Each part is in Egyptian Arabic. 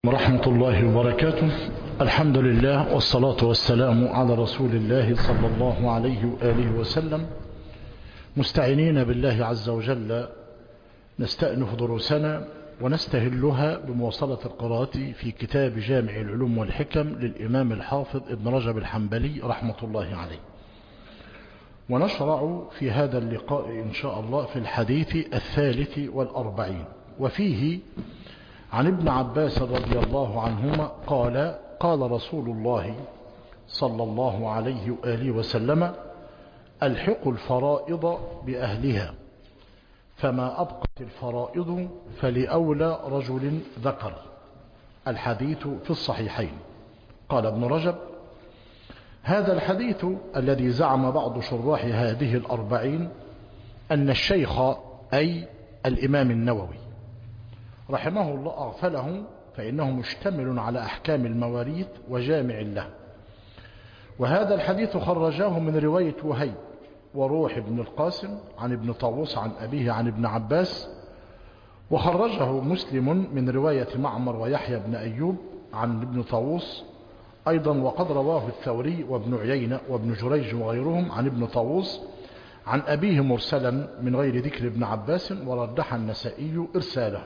ورحمة الله وبركاته الحمد لله والصلاة والسلام على رسول الله صلى الله عليه وآله وسلم مستعينين بالله عز وجل نستأنف دروسنا ونستهلها بمواصلة القراءة في كتاب جامع العلوم والحكم للإمام الحافظ ابن رجب الحنبلي رحمة الله عليه ونشرع في هذا اللقاء إن شاء الله في الحديث الثالث والأربعين وفيه عن ابن عباس رضي الله عنهما قال قال رسول الله صلى الله عليه وآله وسلم الحق الفرائض بأهلها فما أبقت الفرائض فلأولى رجل ذكر الحديث في الصحيحين قال ابن رجب هذا الحديث الذي زعم بعض شراح هذه الأربعين أن الشيخ أي الإمام النووي رحمه الله أغفله فإنه مشتمل على أحكام المواريث وجامع له وهذا الحديث خرجاه من رواية وهيب وروح بن القاسم عن ابن طاووس عن أبيه عن ابن عباس وخرجه مسلم من رواية معمر ويحيى بن أيوب عن ابن طاووس أيضا وقد رواه الثوري وابن عيينة وابن جريج وغيرهم عن ابن طاووس عن أبيه مرسلا من غير ذكر ابن عباس ورجح النسائي إرساله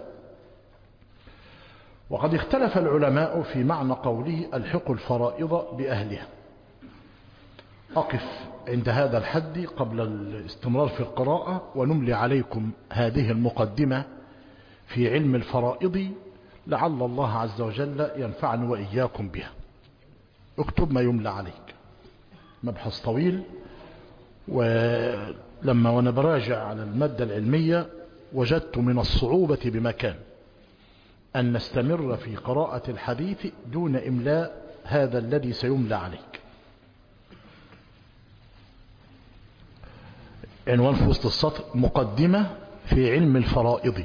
وقد اختلف العلماء في معنى قوله الحق الفرائض بأهلها أقف عند هذا الحد قبل الاستمرار في القراءة ونملي عليكم هذه المقدمة في علم الفرائض لعل الله عز وجل ينفعني وإياكم بها اكتب ما يملى عليك مبحث طويل ولما وانا براجع على المادة العلمية وجدت من الصعوبة بمكان أن نستمر في قراءة الحديث دون إملاء هذا الذي سيملى عليك عنوان في وسط السطر مقدمة في علم الفرائض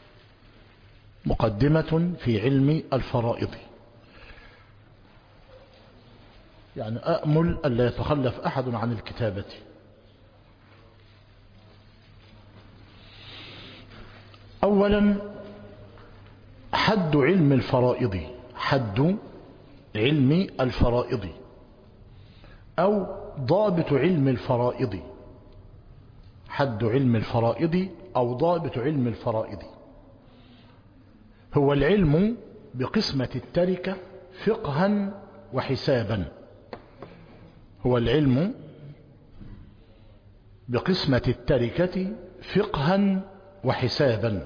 مقدمة في علم الفرائض يعني أأمل ألا يتخلف أحد عن الكتابة أولا حد علم الفرائض حد علم الفرائض أو ضابط علم الفرائض حد علم الفرائض أو ضابط علم الفرائض هو العلم بقسمة التركة فقها وحسابا هو العلم بقسمة التركة فقها وحسابا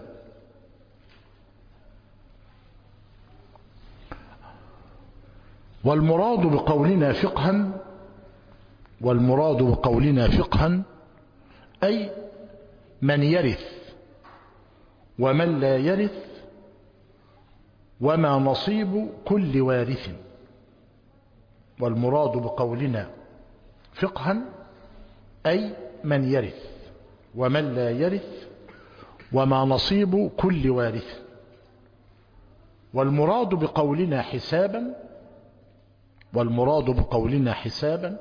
والمراد بقولنا فقها والمراد بقولنا فقها أي من يرث ومن لا يرث وما نصيب كل وارث والمراد بقولنا فقها أي من يرث ومن لا يرث وما نصيب كل وارث والمراد بقولنا حسابا والمراد بقولنا حسابا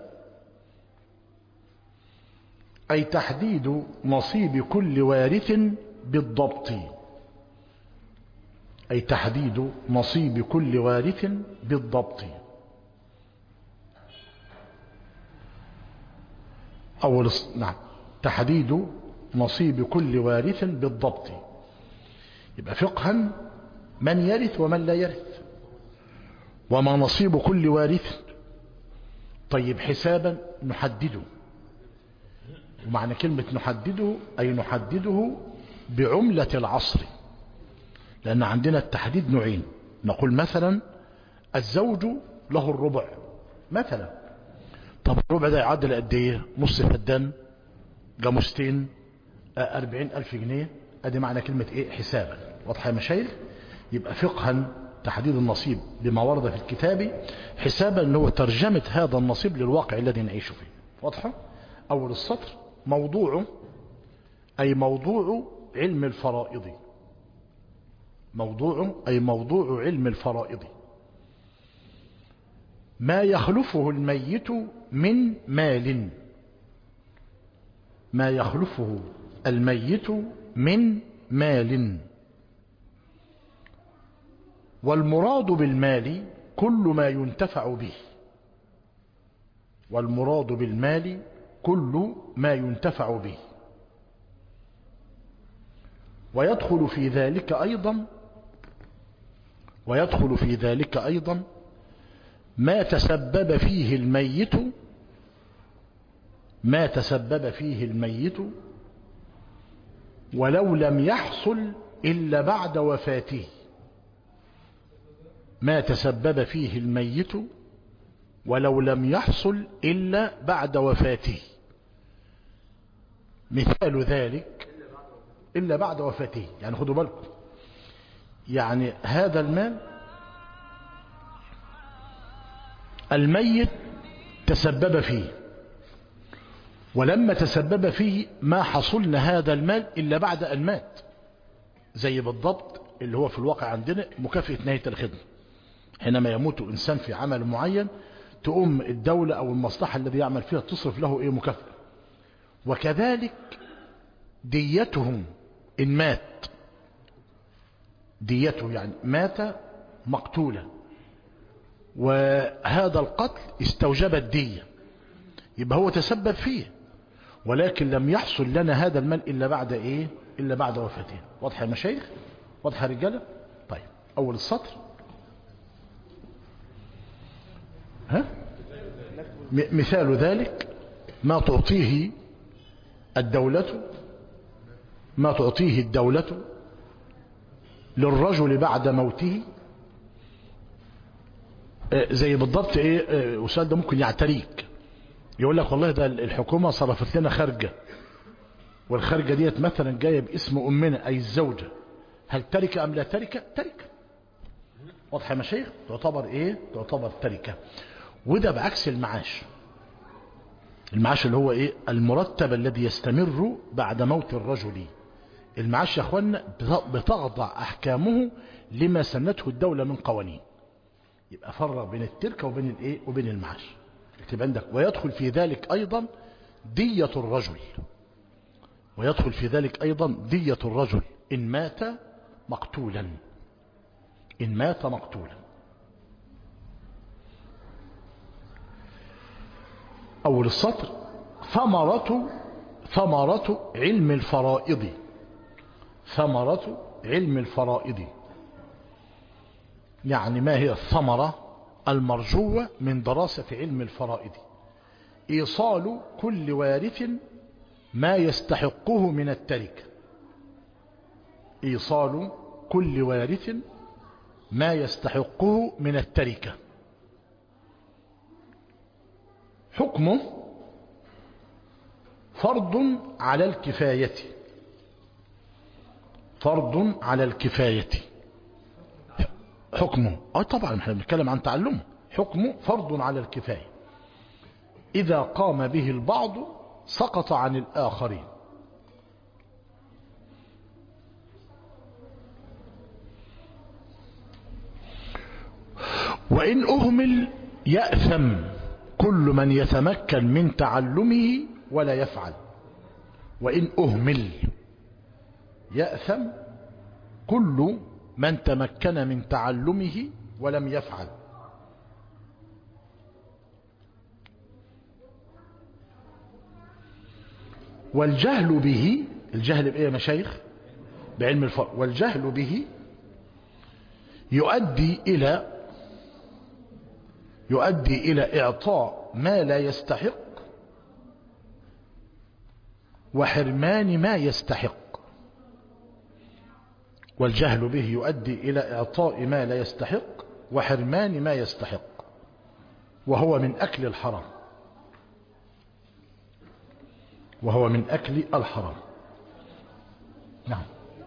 أي تحديد نصيب كل وارث بالضبط أي تحديد نصيب كل وارث بالضبط أول نعم تحديد نصيب كل وارث بالضبط يبقى فقها من يرث ومن لا يرث وما نصيب كل وارث طيب حسابا نحدده ومعنى كلمة نحدده أي نحدده بعملة العصر لأن عندنا التحديد نوعين نقول مثلا الزوج له الربع مثلا طب الربع ده يعدل قد ايه نص فدان جاموستين أربعين ألف جنيه ادي معنى كلمة ايه حسابا واضحة يا مشايخ يبقى فقها تحديد النصيب بما ورد في الكتاب حسابا ان هو ترجمة هذا النصيب للواقع الذي نعيش فيه واضحة اول السطر موضوعه اي موضوع علم الفرائض موضوع أي موضوع علم الفرائض ما يخلفه الميت من مال ما يخلفه الميت من مال والمراد بالمال كل ما ينتفع به والمراد بالمال كل ما ينتفع به ويدخل في ذلك أيضا ويدخل في ذلك أيضا ما تسبب فيه الميت ما تسبب فيه الميت ولو لم يحصل إلا بعد وفاته ما تسبب فيه الميت ولو لم يحصل إلا بعد وفاته مثال ذلك إلا بعد وفاته يعني خدوا بالكم يعني هذا المال الميت تسبب فيه ولما تسبب فيه ما حصلنا هذا المال إلا بعد أن مات زي بالضبط اللي هو في الواقع عندنا مكافأة نهاية الخدمة حينما يموت إنسان في عمل معين تقوم الدولة أو المصلحة الذي يعمل فيها تصرف له إيه مكافأة وكذلك ديتهم إن مات ديته يعني مات مقتولا وهذا القتل استوجب الدية يبقى هو تسبب فيه ولكن لم يحصل لنا هذا المال إلا بعد إيه إلا بعد وفاته واضح يا مشايخ واضح يا رجالة طيب أول السطر ها مثال ذلك ما تعطيه الدولة ما تعطيه الدولة للرجل بعد موته زي بالضبط ايه أستاذ ده ممكن يعتريك يقول لك والله ده الحكومة صرفت لنا خارجة والخارجة ديت مثلا جاية باسم أمنا أي الزوجة هل تركة أم لا تركة تركة واضح يا مشايخ تعتبر ايه تعتبر تركة وده بعكس المعاش المعاش اللي هو ايه المرتب الذي يستمر بعد موت الرجل المعاش يا اخوانا بتخضع احكامه لما سنته الدولة من قوانين يبقى فرق بين التركة وبين الايه وبين المعاش اكتب عندك ويدخل في ذلك ايضا دية الرجل ويدخل في ذلك ايضا دية الرجل ان مات مقتولا ان مات مقتولا اول السطر ثمرة ثمرة علم الفرائض ثمرة علم الفرائض يعني ما هي الثمرة المرجوة من دراسة علم الفرائض إيصال كل وارث ما يستحقه من التركة إيصال كل وارث ما يستحقه من التركة حكمه فرض على الكفاية فرض على الكفاية حكمه اه طبعا احنا بنتكلم عن تعلمه حكمه فرض على الكفاية إذا قام به البعض سقط عن الآخرين وإن أهمل يأثم كل من يتمكن من تعلمه ولا يفعل وإن أهمل يأثم كل من تمكن من تعلمه ولم يفعل والجهل به الجهل بإيه يا مشايخ بعلم الفرق والجهل به يؤدي إلى يؤدي إلى إعطاء ما لا يستحق وحرمان ما يستحق والجهل به يؤدي إلى إعطاء ما لا يستحق وحرمان ما يستحق وهو من أكل الحرام وهو من أكل الحرام نعم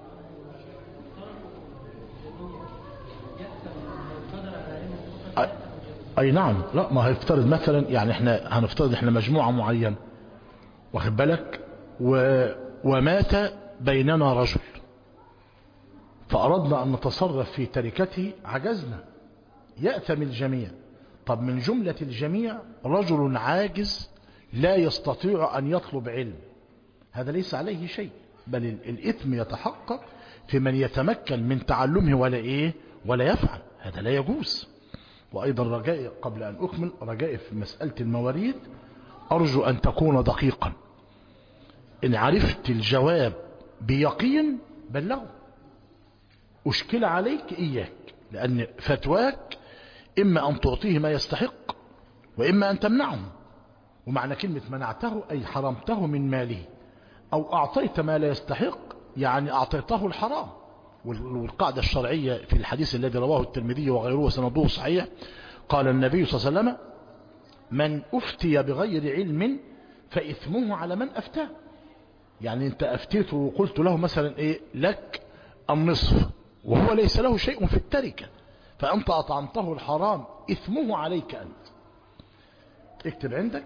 أي نعم لا ما هيفترض مثلا يعني احنا هنفترض احنا مجموعة معينة واخد بالك و ومات بيننا رجل فأردنا أن نتصرف في تركته عجزنا يأثم الجميع طب من جملة الجميع رجل عاجز لا يستطيع أن يطلب علم هذا ليس عليه شيء بل الإثم يتحقق في من يتمكن من تعلمه ولا إيه ولا يفعل هذا لا يجوز وأيضا رجائي قبل أن أكمل رجائي في مسألة المواريث أرجو أن تكون دقيقا إن عرفت الجواب بيقين بلغه أشكل عليك إياك لأن فتواك إما أن تعطيه ما يستحق وإما أن تمنعه ومعنى كلمة منعته أي حرمته من ماله أو أعطيت ما لا يستحق يعني أعطيته الحرام والقاعدة الشرعية في الحديث الذي رواه الترمذي وغيره وسنده صحيح قال النبي صلى الله عليه وسلم من أفتي بغير علم فإثمه على من أفتاه يعني أنت أفتيته وقلت له مثلا إيه لك النصف وهو ليس له شيء في التركة فأنت أطعمته الحرام إثمه عليك أنت اكتب عندك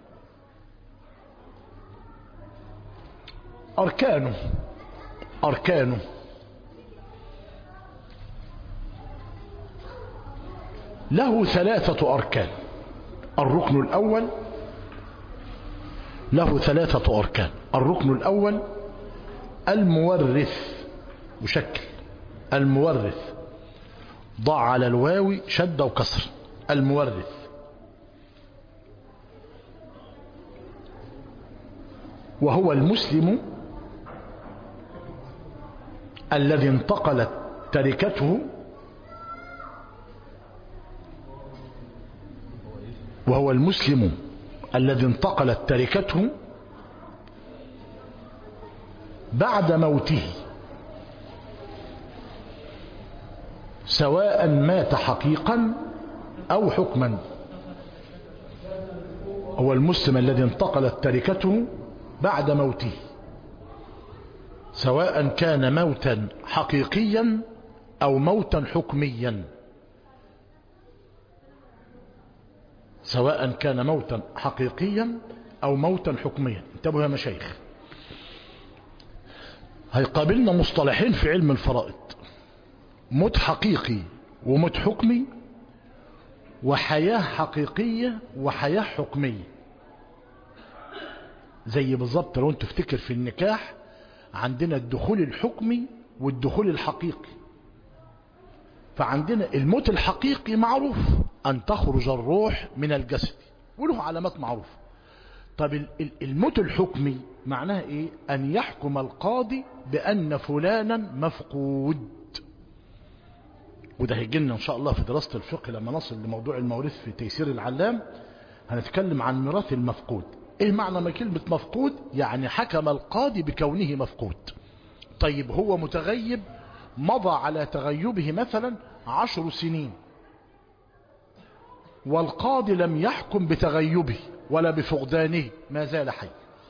أركانه أركانه له ثلاثة أركان الركن الأول له ثلاثة أركان الركن الأول المورث مشكل المورث ضع على الواو شد وكسر المورث وهو المسلم الذي انتقلت تركته وهو المسلم الذي انتقلت تركته بعد موته سواء مات حقيقا أو حكما هو المسلم الذي انتقلت تركته بعد موته سواء كان موتا حقيقيا أو موتا حكميا سواء كان موتا حقيقيا أو موتا حكميا انتبهوا يا مشايخ هيقابلنا مصطلحين في علم الفرائض موت حقيقي وموت حكمي وحياة حقيقية وحياة حكمية زي بالظبط لو انت تفتكر في النكاح عندنا الدخول الحكمي والدخول الحقيقي فعندنا الموت الحقيقي معروف أن تخرج الروح من الجسد وله علامات معروفة طب الموت الحكمي معناها إيه أن يحكم القاضي بأن فلانا مفقود وده هيجي لنا إن شاء الله في دراسة الفقه لما نصل لموضوع المواريث في تيسير العلام هنتكلم عن ميراث المفقود ايه معنى ما كلمة مفقود يعني حكم القاضي بكونه مفقود طيب هو متغيب مضى على تغيبه مثلا عشر سنين والقاضي لم يحكم بتغيبه ولا بفقدانه ما زال حي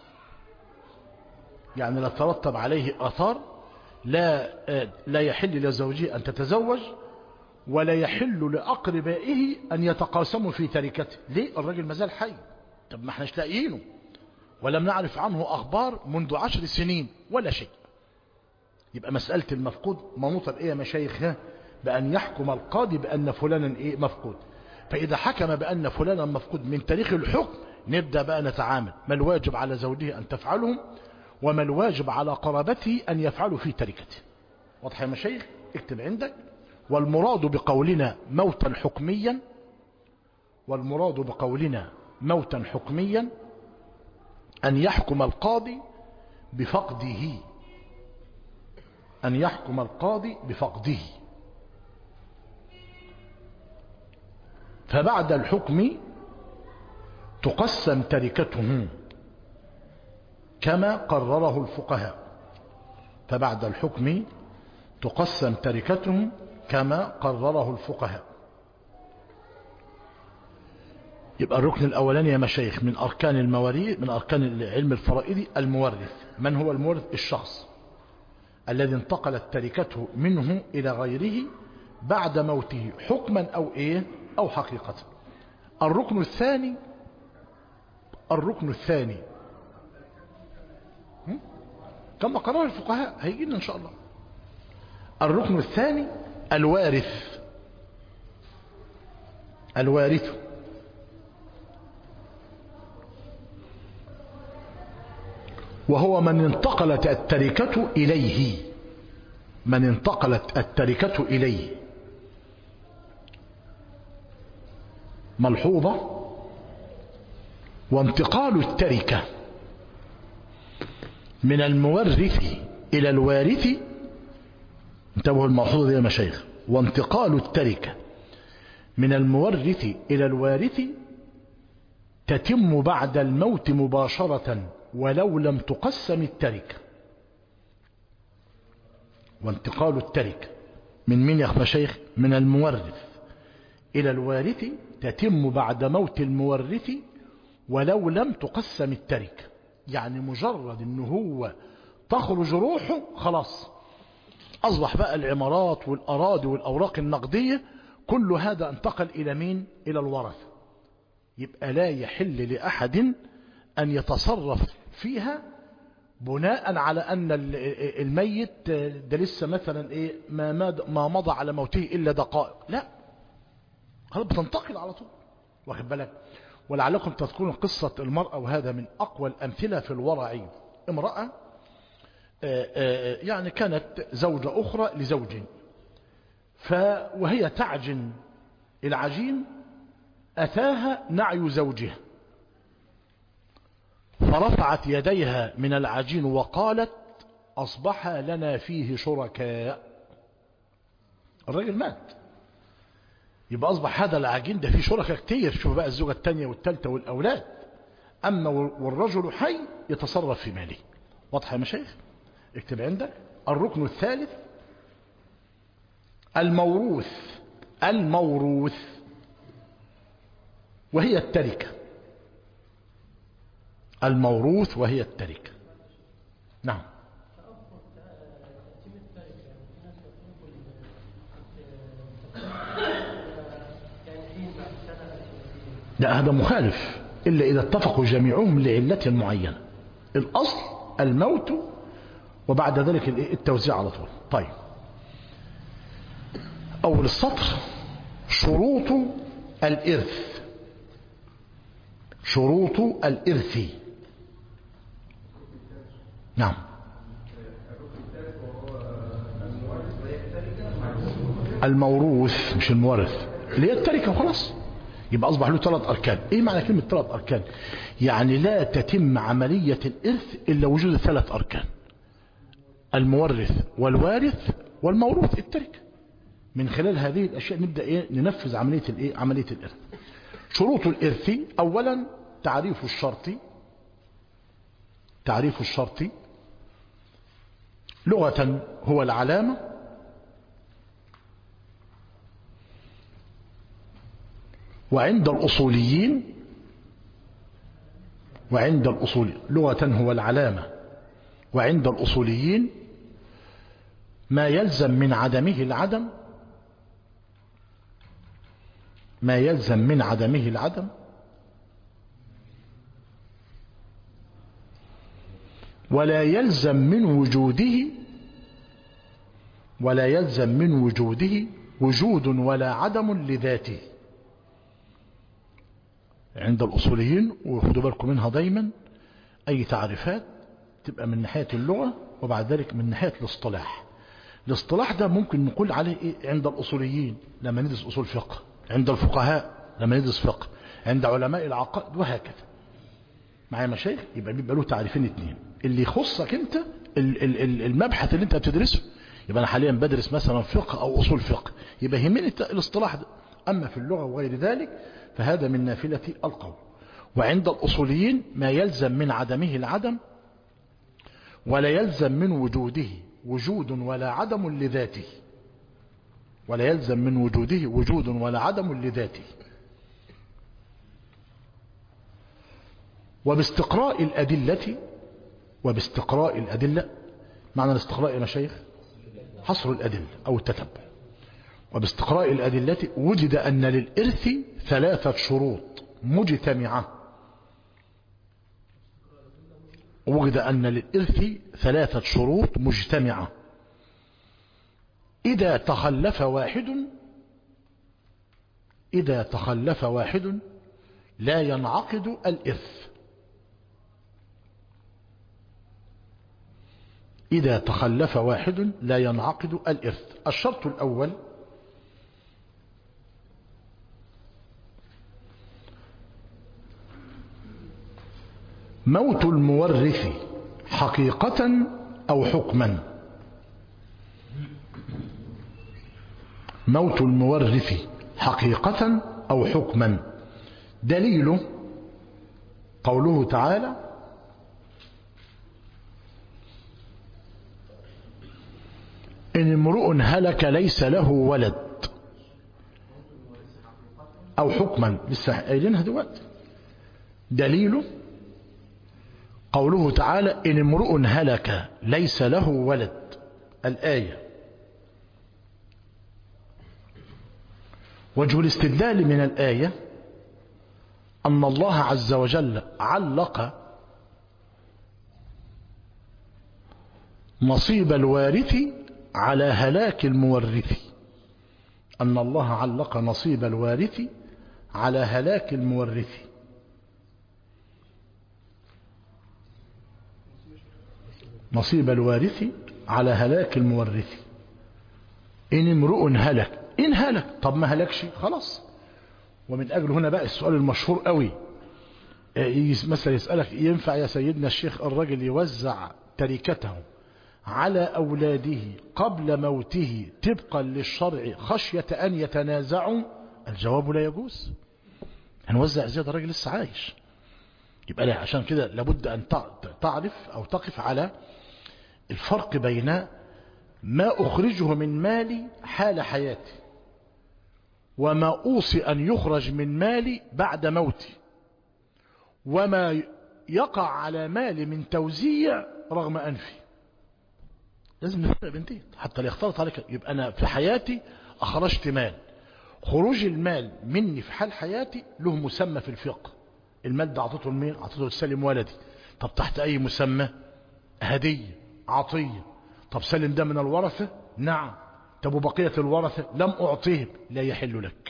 يعني لا ترتب عليه أثار لا, لا يحل لزوجه أن تتزوج ولا يحل لأقربائه أن يتقاسموا في تركته ليه الرجل ما زال حي طب ما احناش لاقيينه ولم نعرف عنه أخبار منذ عشر سنين ولا شيء يبقى مسألة المفقود منوطة بإيه يا مشايخ بأن يحكم القاضي بأن فلانا إيه مفقود فإذا حكم بأن فلانا مفقود من تاريخ الحكم نبدأ بقى نتعامل ما الواجب على زوجه أن تفعله وما الواجب على قرابته أن يفعلوا في تركته واضح يا مشايخ اكتب عندك والمراد بقولنا موتا حكميا والمراد بقولنا موتا حكميا أن يحكم القاضي بفقده أن يحكم القاضي بفقده فبعد الحكم تقسم تركته كما قرره الفقهاء فبعد الحكم تقسم تركته كما قرره الفقهاء يبقى الركن الأولاني يا مشايخ من أركان المواريث من أركان العلم الفرائضي المورث من هو المورث الشخص الذي انتقلت تركته منه إلى غيره بعد موته حكما أو إيه أو حقيقة الركن الثاني الركن الثاني كما قرر الفقهاء هيجي لنا إن شاء الله الركن الثاني الوارث الوارث وهو من انتقلت التركة إليه من انتقلت التركة إليه ملحوظة وانتقال التركة من المورث إلى الوارث انتبهوا الملحوظة دي يا مشايخ وانتقال التركة من المورث إلى الوارث تتم بعد الموت مباشرة ولو لم تقسم التركة وانتقال التركة من من يا مشايخ من المورث إلى الوارث تتم بعد موت المورث ولو لم تقسم التركة يعني مجرد ان هو تخرج روحه خلاص أصبح بقى العمارات والأراضي والأوراق النقدية كل هذا انتقل إلى مين إلى الورث يبقى لا يحل لأحد أن يتصرف فيها بناء على أن الميت ده لسه مثلا إيه ما, ما مضى على موته إلا دقائق لا خلاص بتنتقل على طول واخد بالك ولعلكم تذكرون قصة المرأة وهذا من أقوى الأمثلة في الورع امرأة يعني كانت زوجة أخرى لزوج وهي تعجن العجين أتاها نعي زوجها فرفعت يديها من العجين وقالت أصبح لنا فيه شركاء الراجل مات يبقى أصبح هذا العجين ده فيه شركاء كتير شوف بقى الزوجة الثانية والثالثة والأولاد أما والرجل حي يتصرف في ماله واضح يا مشايخ اكتب عندك الركن الثالث الموروث الموروث وهي التركة الموروث وهي التركة نعم لا هذا مخالف إلا إذا اتفقوا جميعهم لعلة معينة الأصل الموت وبعد ذلك التوزيع على طول طيب أول السطر شروط الإرث شروط الإرث نعم الموروث مش المورث اللي هي التركة وخلاص يبقى أصبح له ثلاث أركان إيه معنى كلمة ثلاث أركان يعني لا تتم عملية الإرث إلا وجود ثلاث أركان المورث والوارث والموروث التركة من خلال هذه الأشياء نبدأ إيه ننفذ عملية الإيه عملية الإرث شروط الإرث أولا تعريف الشرط تعريف الشرط لغة هو العلامة وعند الأصوليين وعند الأصول لغة هو العلامة وعند الأصوليين ما يلزم من عدمه العدم ما يلزم من عدمه العدم ولا يلزم من وجوده ولا يلزم من وجوده وجود ولا عدم لذاته عند الأصوليين وخدوا بالكم منها دايما أي تعريفات تبقى من ناحية اللغة وبعد ذلك من ناحية الاصطلاح الاصطلاح ده ممكن نقول عليه إيه عند الأصوليين لما ندرس أصول فقه عند الفقهاء لما ندرس فقه عند علماء العقائد وهكذا معايا مشايخ يبقى بيبقى له تعريفين اتنين اللي يخصك انت المبحث اللي انت بتدرسه يبقى انا حاليا بدرس مثلا فقه او اصول فقه يبقى يهمني الاصطلاح ده اما في اللغة وغير ذلك فهذا من نافلة القول وعند الأصوليين ما يلزم من عدمه العدم ولا يلزم من وجوده وجود ولا عدم لذاته ولا يلزم من وجوده وجود ولا عدم لذاته وباستقراء الأدلة وباستقراء الأدلة معنى الاستقراء يا مشايخ حصر الأدلة أو التتبع وباستقراء الأدلة وجد أن للإرث ثلاثة شروط مجتمعة وجد أن للإرث ثلاثة شروط مجتمعة إذا تخلف واحد إذا تخلف واحد لا ينعقد الإرث إذا تخلف واحد لا ينعقد الإرث الشرط الأول موت المورث حقيقة أو حكما موت المورث حقيقة أو حكما دليل قوله تعالى إن امرؤ هلك ليس له ولد أو حكما لسه قايلينها دلوقتي دليل قوله تعالى إن امرؤ هلك ليس له ولد الآية وجه الاستدلال من الآية أن الله عز وجل علق نصيب الوارث على هلاك المورث أن الله علق نصيب الوارث على هلاك المورث نصيب الوارث على هلاك المورث إن امرؤ هلك إن هلك طب ما هلكش خلاص ومن أجل هنا بقى السؤال المشهور قوي مثلا يسألك ينفع يا سيدنا الشيخ الرجل يوزع تركته على أولاده قبل موته طبقا للشرع خشية أن يتنازعوا الجواب لا يجوز هنوزع زيادة الراجل لسه عايش يبقى لا عشان كده لابد أن تعرف أو تقف على الفرق بين ما أخرجه من مالي حال حياتي وما أوصي أن يخرج من مالي بعد موتي وما يقع على مالي من توزيع رغم أنفي لازم نفرق بنتين حتى لا يختلط عليك يبقى أنا في حياتي أخرجت مال خروج المال مني في حال حياتي له مسمى في الفقه المال ده أعطيته لمين أعطيته لسلم ولدي طب تحت أي مسمى هدية عطية طب سلم ده من الورثة نعم طب وبقية الورثة لم أعطيهم لا يحل لك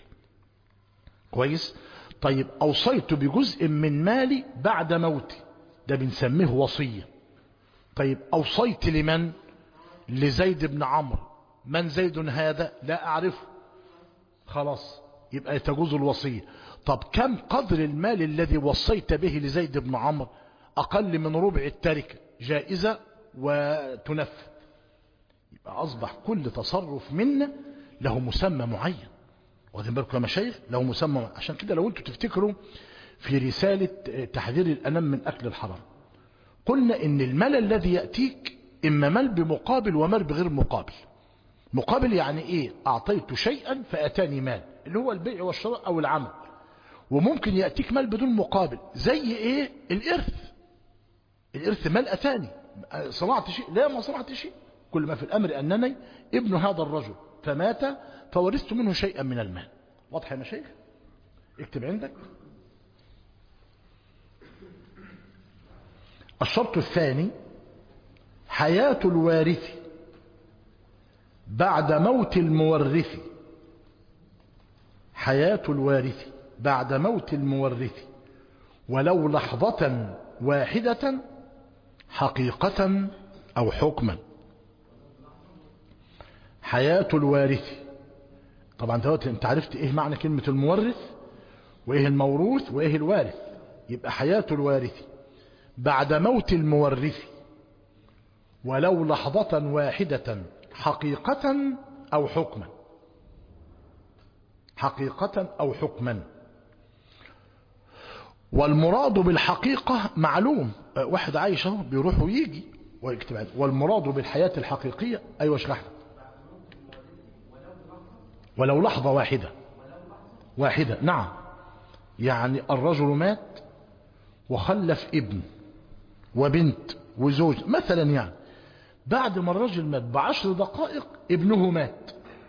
كويس طيب أوصيت بجزء من مالي بعد موتي ده بنسميه وصية طيب أوصيت لمن لزيد بن عمرو من زيد هذا لا أعرفه خلاص يبقى تجوز الوصية طب كم قدر المال الذي وصيت به لزيد بن عمرو أقل من ربع التركة جائزة وتنفذ يبقى أصبح كل تصرف منا له مسمى معين واخدين بالكم يا مشايخ له مسمى معين. عشان كده لو انتوا تفتكروا في رسالة تحذير الأنام من أكل الحرام قلنا إن المال الذي يأتيك إما مال بمقابل ومال بغير مقابل مقابل يعني إيه أعطيت شيئا فأتاني مال اللي هو البيع والشراء أو العمل وممكن يأتيك مال بدون مقابل زي إيه الإرث الإرث مال أتاني صنعت شيء لا ما صنعت شيء كل ما في الأمر أنني ابن هذا الرجل فمات فورثت منه شيئا من المال واضح يا مشايخ اكتب عندك الشرط الثاني حياة الوارث بعد موت المورث حياة الوارث بعد موت المورث ولو لحظة واحدة حقيقة أو حكما حياة الوارث طبعا دلوقتي انت عرفت ايه معنى كلمة المورث وايه الموروث وايه الوارث يبقى حياة الوارث بعد موت المورث ولو لحظة واحدة حقيقة أو حكما حقيقة أو حكما والمراد بالحقيقة معلوم واحد عايش اهو بيروح ويجي ويكتب والمراد بالحياة الحقيقية أيوة اشرح ولو لحظة واحدة واحدة نعم يعني الرجل مات وخلف ابن وبنت وزوج مثلا يعني بعد ما الرجل مات بعشر دقائق ابنه مات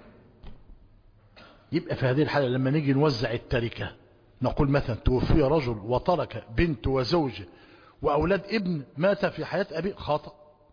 يبقى في هذه الحالة لما نيجي نوزع التركة نقول مثلا توفي رجل وترك بنت وزوج وأولاد ابن مات في حياة أبي خطأ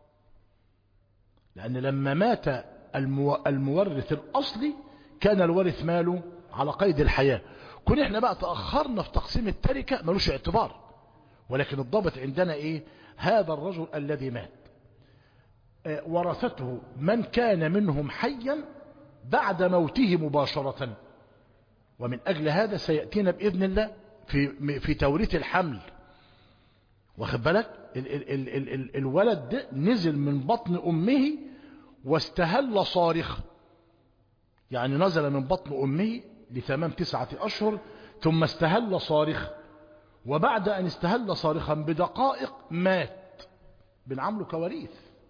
لأن لما مات المو... المورث الأصلي كان الورث ماله على قيد الحياة كون احنا بقى تأخرنا في تقسيم التركة ملوش اعتبار ولكن الضابط عندنا ايه هذا الرجل الذي مات اه ورثته من كان منهم حيا بعد موته مباشرة ومن أجل هذا سيأتينا بإذن الله في, في توريث الحمل واخد بالك ال ال ال ال ال الولد ده نزل من بطن أمه واستهل صارخا يعني نزل من بطن أمه لتمام تسعة أشهر ثم استهل صارخا وبعد أن استهل صارخا بدقائق مات بنعمله كواريث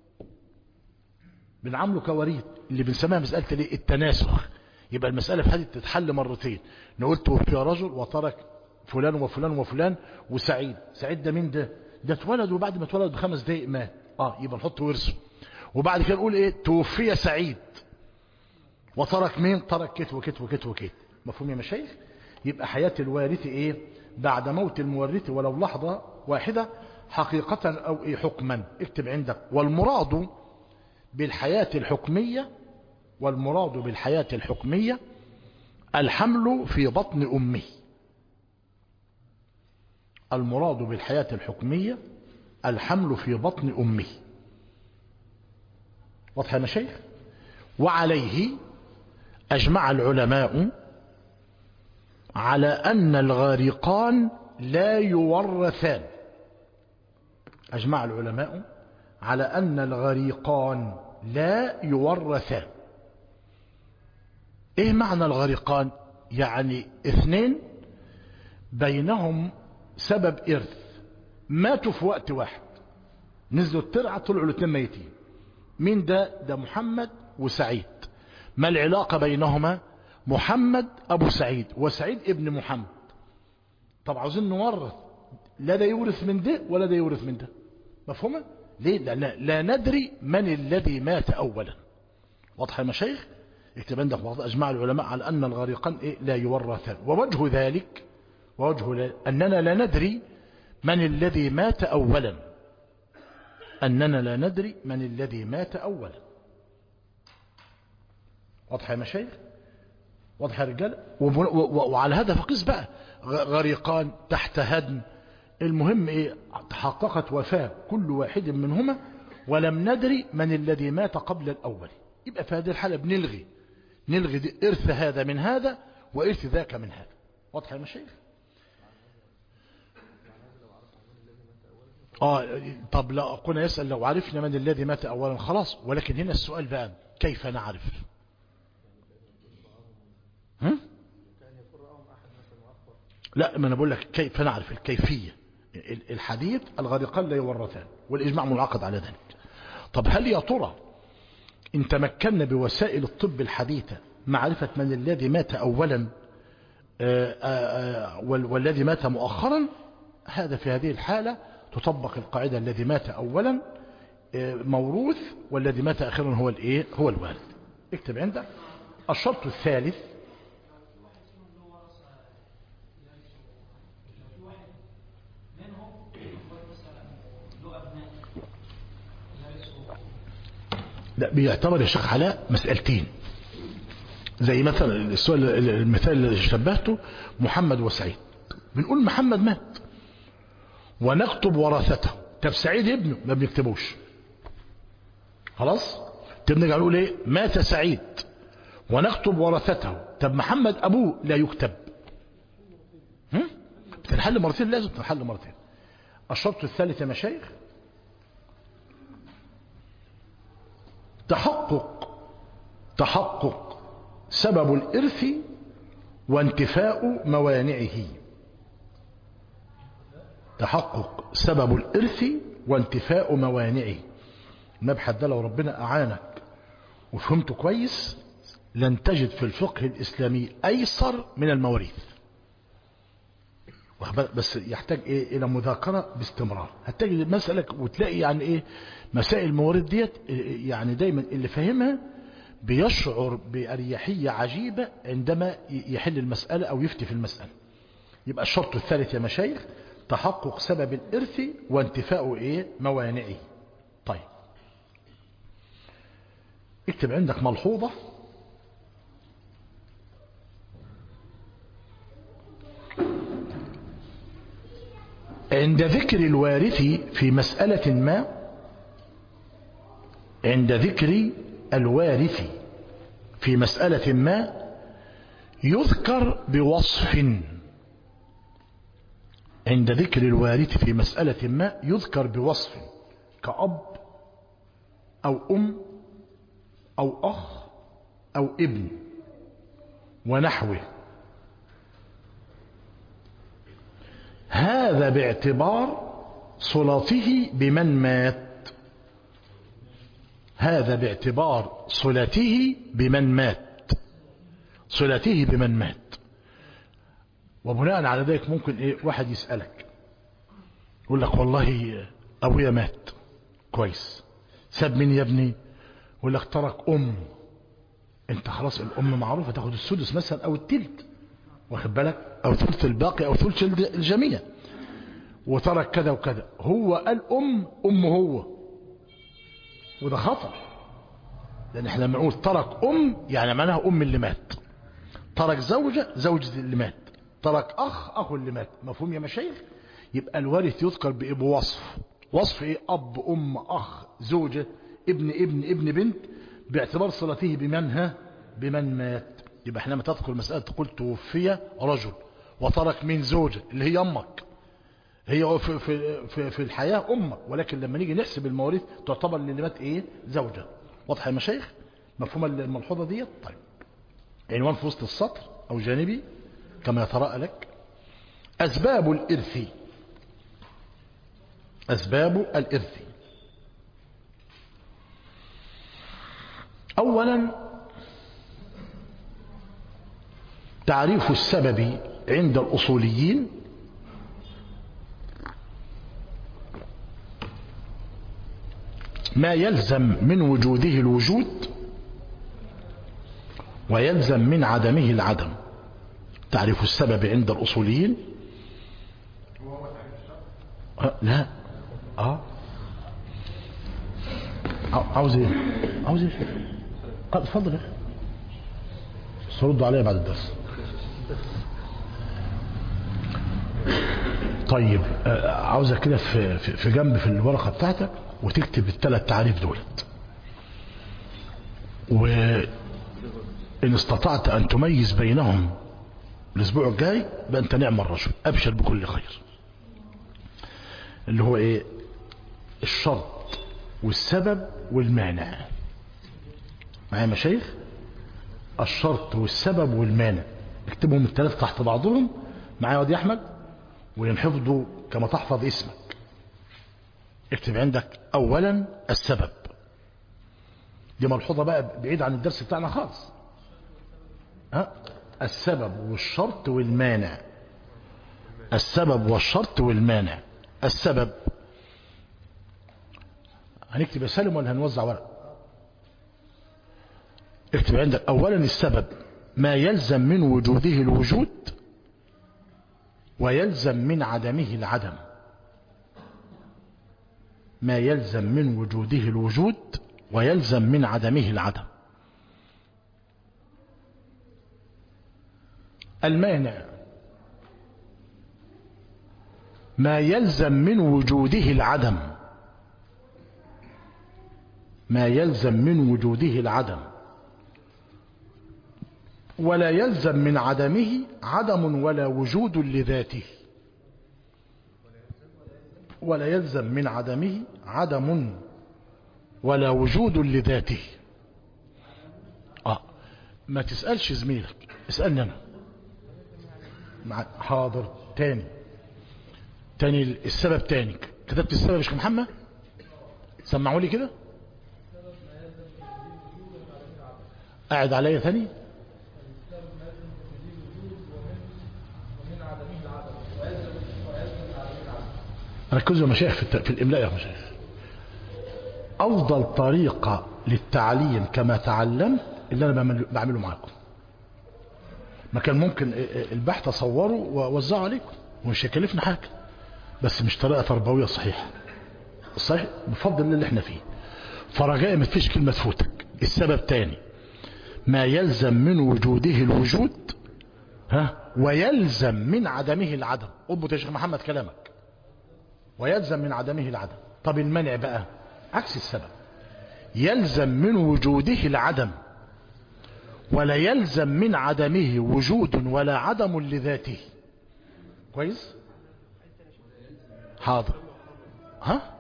بنعمله كواريث اللي بنسميها مسألة الايه؟ التناسخ يبقى المسألة في هذه تتحل مرتين نقول توفي رجل وترك فلان وفلان وفلان وسعيد سعيد ده مين ده ده اتولد وبعد ما اتولد بخمس دقايق مات اه يبقى نحط ورثه وبعد كده نقول ايه توفي سعيد وترك مين ترك كت وكت وكت وكت مفهوم يا مشايخ يبقى حياة الوارث ايه بعد موت المورث ولو لحظة واحدة حقيقة او ايه حكما اكتب عندك والمراد بالحياة الحكمية والمراد بالحياة الحكمية الحمل في بطن أمه المراد بالحياة الحكمية الحمل في بطن أمه واضح يا مشايخ وعليه أجمع العلماء على أن الغارقان لا يورثان أجمع العلماء على أن الغريقان لا يورثان إيه معنى الغريقان يعني اثنين بينهم سبب إرث ماتوا في وقت واحد نزلوا الترعة طلعوا الاثنين ميتين مين ده ده محمد وسعيد ما العلاقة بينهما محمد أبو سعيد وسعيد ابن محمد طب عاوزين نورث لا ده يورث من ده ولا ده يورث من ده مفهومة ليه لا, لا, لا ندري من الذي مات أولا واضح يا مشايخ اكتب عندك بعض أجمع العلماء على أن الغريقان إيه لا يورثان ووجه ذلك ووجه ذلك أننا لا ندري من الذي مات أولا أننا لا ندري من الذي مات أولا واضح يا مشايخ واضح يا رجال وعلى هذا فقس بقى غريقان تحت هدم المهم ايه تحققت وفاة كل واحد منهما ولم ندري من الذي مات قبل الأول يبقى في هذه الحالة بنلغي نلغي دي إرث هذا من هذا وإرث ذاك من هذا واضح يا مشايخ آه طب لا قلنا يسأل لو عرفنا من الذي مات أولا خلاص ولكن هنا السؤال بقى كيف نعرف هم؟ لا ما انا بقول لك كيف نعرف الكيفية الحديث الغريقان لا يورثان والإجماع منعقد على ذلك طب هل يا ترى إن تمكنا بوسائل الطب الحديثة معرفة من الذي مات أولا آآ آآ والذي مات مؤخرا هذا في هذه الحالة تطبق القاعدة الذي مات أولا موروث والذي مات أخيرا هو الإيه هو الوالد اكتب عندك الشرط الثالث لا بيعتبر يا شيخ علاء مسألتين زي مثلا السؤال المثال اللي شبهته محمد وسعيد بنقول محمد مات ونكتب ورثته طب سعيد ابنه ما بنكتبوش خلاص تبنرجع نقول ايه مات سعيد ونكتب ورثته طب محمد ابوه لا يكتب هم؟ بتنحل مرتين لازم تنحل مرتين الشرط الثالث يا مشايخ تحقق تحقق سبب الإرث وانتفاء موانعه تحقق سبب الإرث وانتفاء موانعه المبحث ده لو ربنا أعانك وفهمته كويس لن تجد في الفقه الإسلامي أيسر من المواريث بس يحتاج إيه إلى مذاكرة باستمرار هتجد المسألة وتلاقي يعني إيه مسائل المواريث ديت يعني دايما اللي فاهمها بيشعر بأريحية عجيبة عندما يحل المسألة أو يفتي في المسألة يبقى الشرط الثالث يا مشايخ تحقق سبب الإرث وانتفاء إيه موانعه طيب اكتب عندك ملحوظة عند ذكر الوارث في مسألة ما عند ذكر الوارث في مسألة ما يذكر بوصف عند ذكر الوارث في مسألة ما يذكر بوصف كأب أو أم أو أخ أو ابن ونحوه هذا باعتبار صلته بمن مات هذا باعتبار صلته بمن مات صلته بمن مات وبناء على ذلك ممكن ايه واحد يسألك يقول لك والله ابويا مات كويس ساب مين يا ابني يقول لك ترك ام انت خلاص الام معروفه تاخد السدس مثلا او التلت واخد بالك او ثلث الباقي او ثلث الجميع وترك كذا وكذا هو قال ام ام هو وده خطأ لان احنا لما نقول ترك ام يعني معناها ام اللي مات ترك زوجة زوجة اللي مات ترك اخ اخو اللي مات مفهوم يا مشايخ يبقى الوارث يذكر بايه بوصف وصف ايه اب ام اخ زوجة ابن ابن ابن بنت باعتبار صلته بمن ها بمن مات يبقى احنا لما تذكر مسألة تقول توفي رجل وترك من زوجة اللي هي امك هي في, في, في, في الحياة امك ولكن لما نيجي نحسب المواريث تعتبر اللي مات ايه زوجة واضح يا مشايخ مفهوم الملحوظة دي طيب عنوان في وسط السطر او جانبي كما يتراءى لك اسباب الارث اسباب الارث اولا تعريف السبب عند الاصوليين ما يلزم من وجوده الوجود ويلزم من عدمه العدم تعريف السبب عند الأصوليين أه لا اه عاوز ايه عاوز ايه قال اتفضل يا اخي بس ردوا عليا بعد الدرس طيب آه عاوزك كده في, في, في جنب في الورقه بتاعتك وتكتب الثلاث تعريف دولت وإن استطعت أن تميز بينهم الأسبوع الجاي بقى أنت نعم الرجل أبشر بكل خير اللي هو إيه الشرط والسبب والمانع معايا مشايخ الشرط والسبب والمانع اكتبهم الثلاثة تحت بعضهم معايا وادي أحمد وينحفظوا كما تحفظ اسمك اكتب عندك اولا السبب دي ملحوظة بقى بعيد عن الدرس بتاعنا خالص ها السبب والشرط والمانع السبب والشرط والمانع السبب هنكتب يا سالم ولا هنوزع ورق اكتب عندك اولا السبب ما يلزم من وجوده الوجود ويلزم من عدمه العدم ما يلزم من وجوده الوجود ويلزم من عدمه العدم المانع ما يلزم من وجوده العدم ما يلزم من وجوده العدم ولا يلزم من عدمه عدم ولا وجود لذاته ولا يلزم من عدمه عدم ولا وجود لذاته آه ما تسألش زميلك اسألني أنا مع حاضر تاني تاني السبب تاني كتبت السبب يا شيخ محمد سمعوا لي كده قاعد عليا تاني ركزوا يا مشايخ في, في الإملاء يا مشايخ أفضل طريقة للتعليم كما تعلمت اللي أنا بعمله معاكم ما كان ممكن البحث أصوره ووزعه عليكم ومش هيكلفنا حاجة بس مش طريقة تربوية صحيحة صحيح بفضل اللي احنا فيه فرجاء ما فيش كلمة تفوتك السبب تاني ما يلزم من وجوده الوجود ها ويلزم من عدمه العدم اضبط يا شيخ محمد كلامك ويلزم من عدمه العدم طب المنع بقى عكس السبب يلزم من وجوده العدم ولا يلزم من عدمه وجود ولا عدم لذاته كويس حاضر ها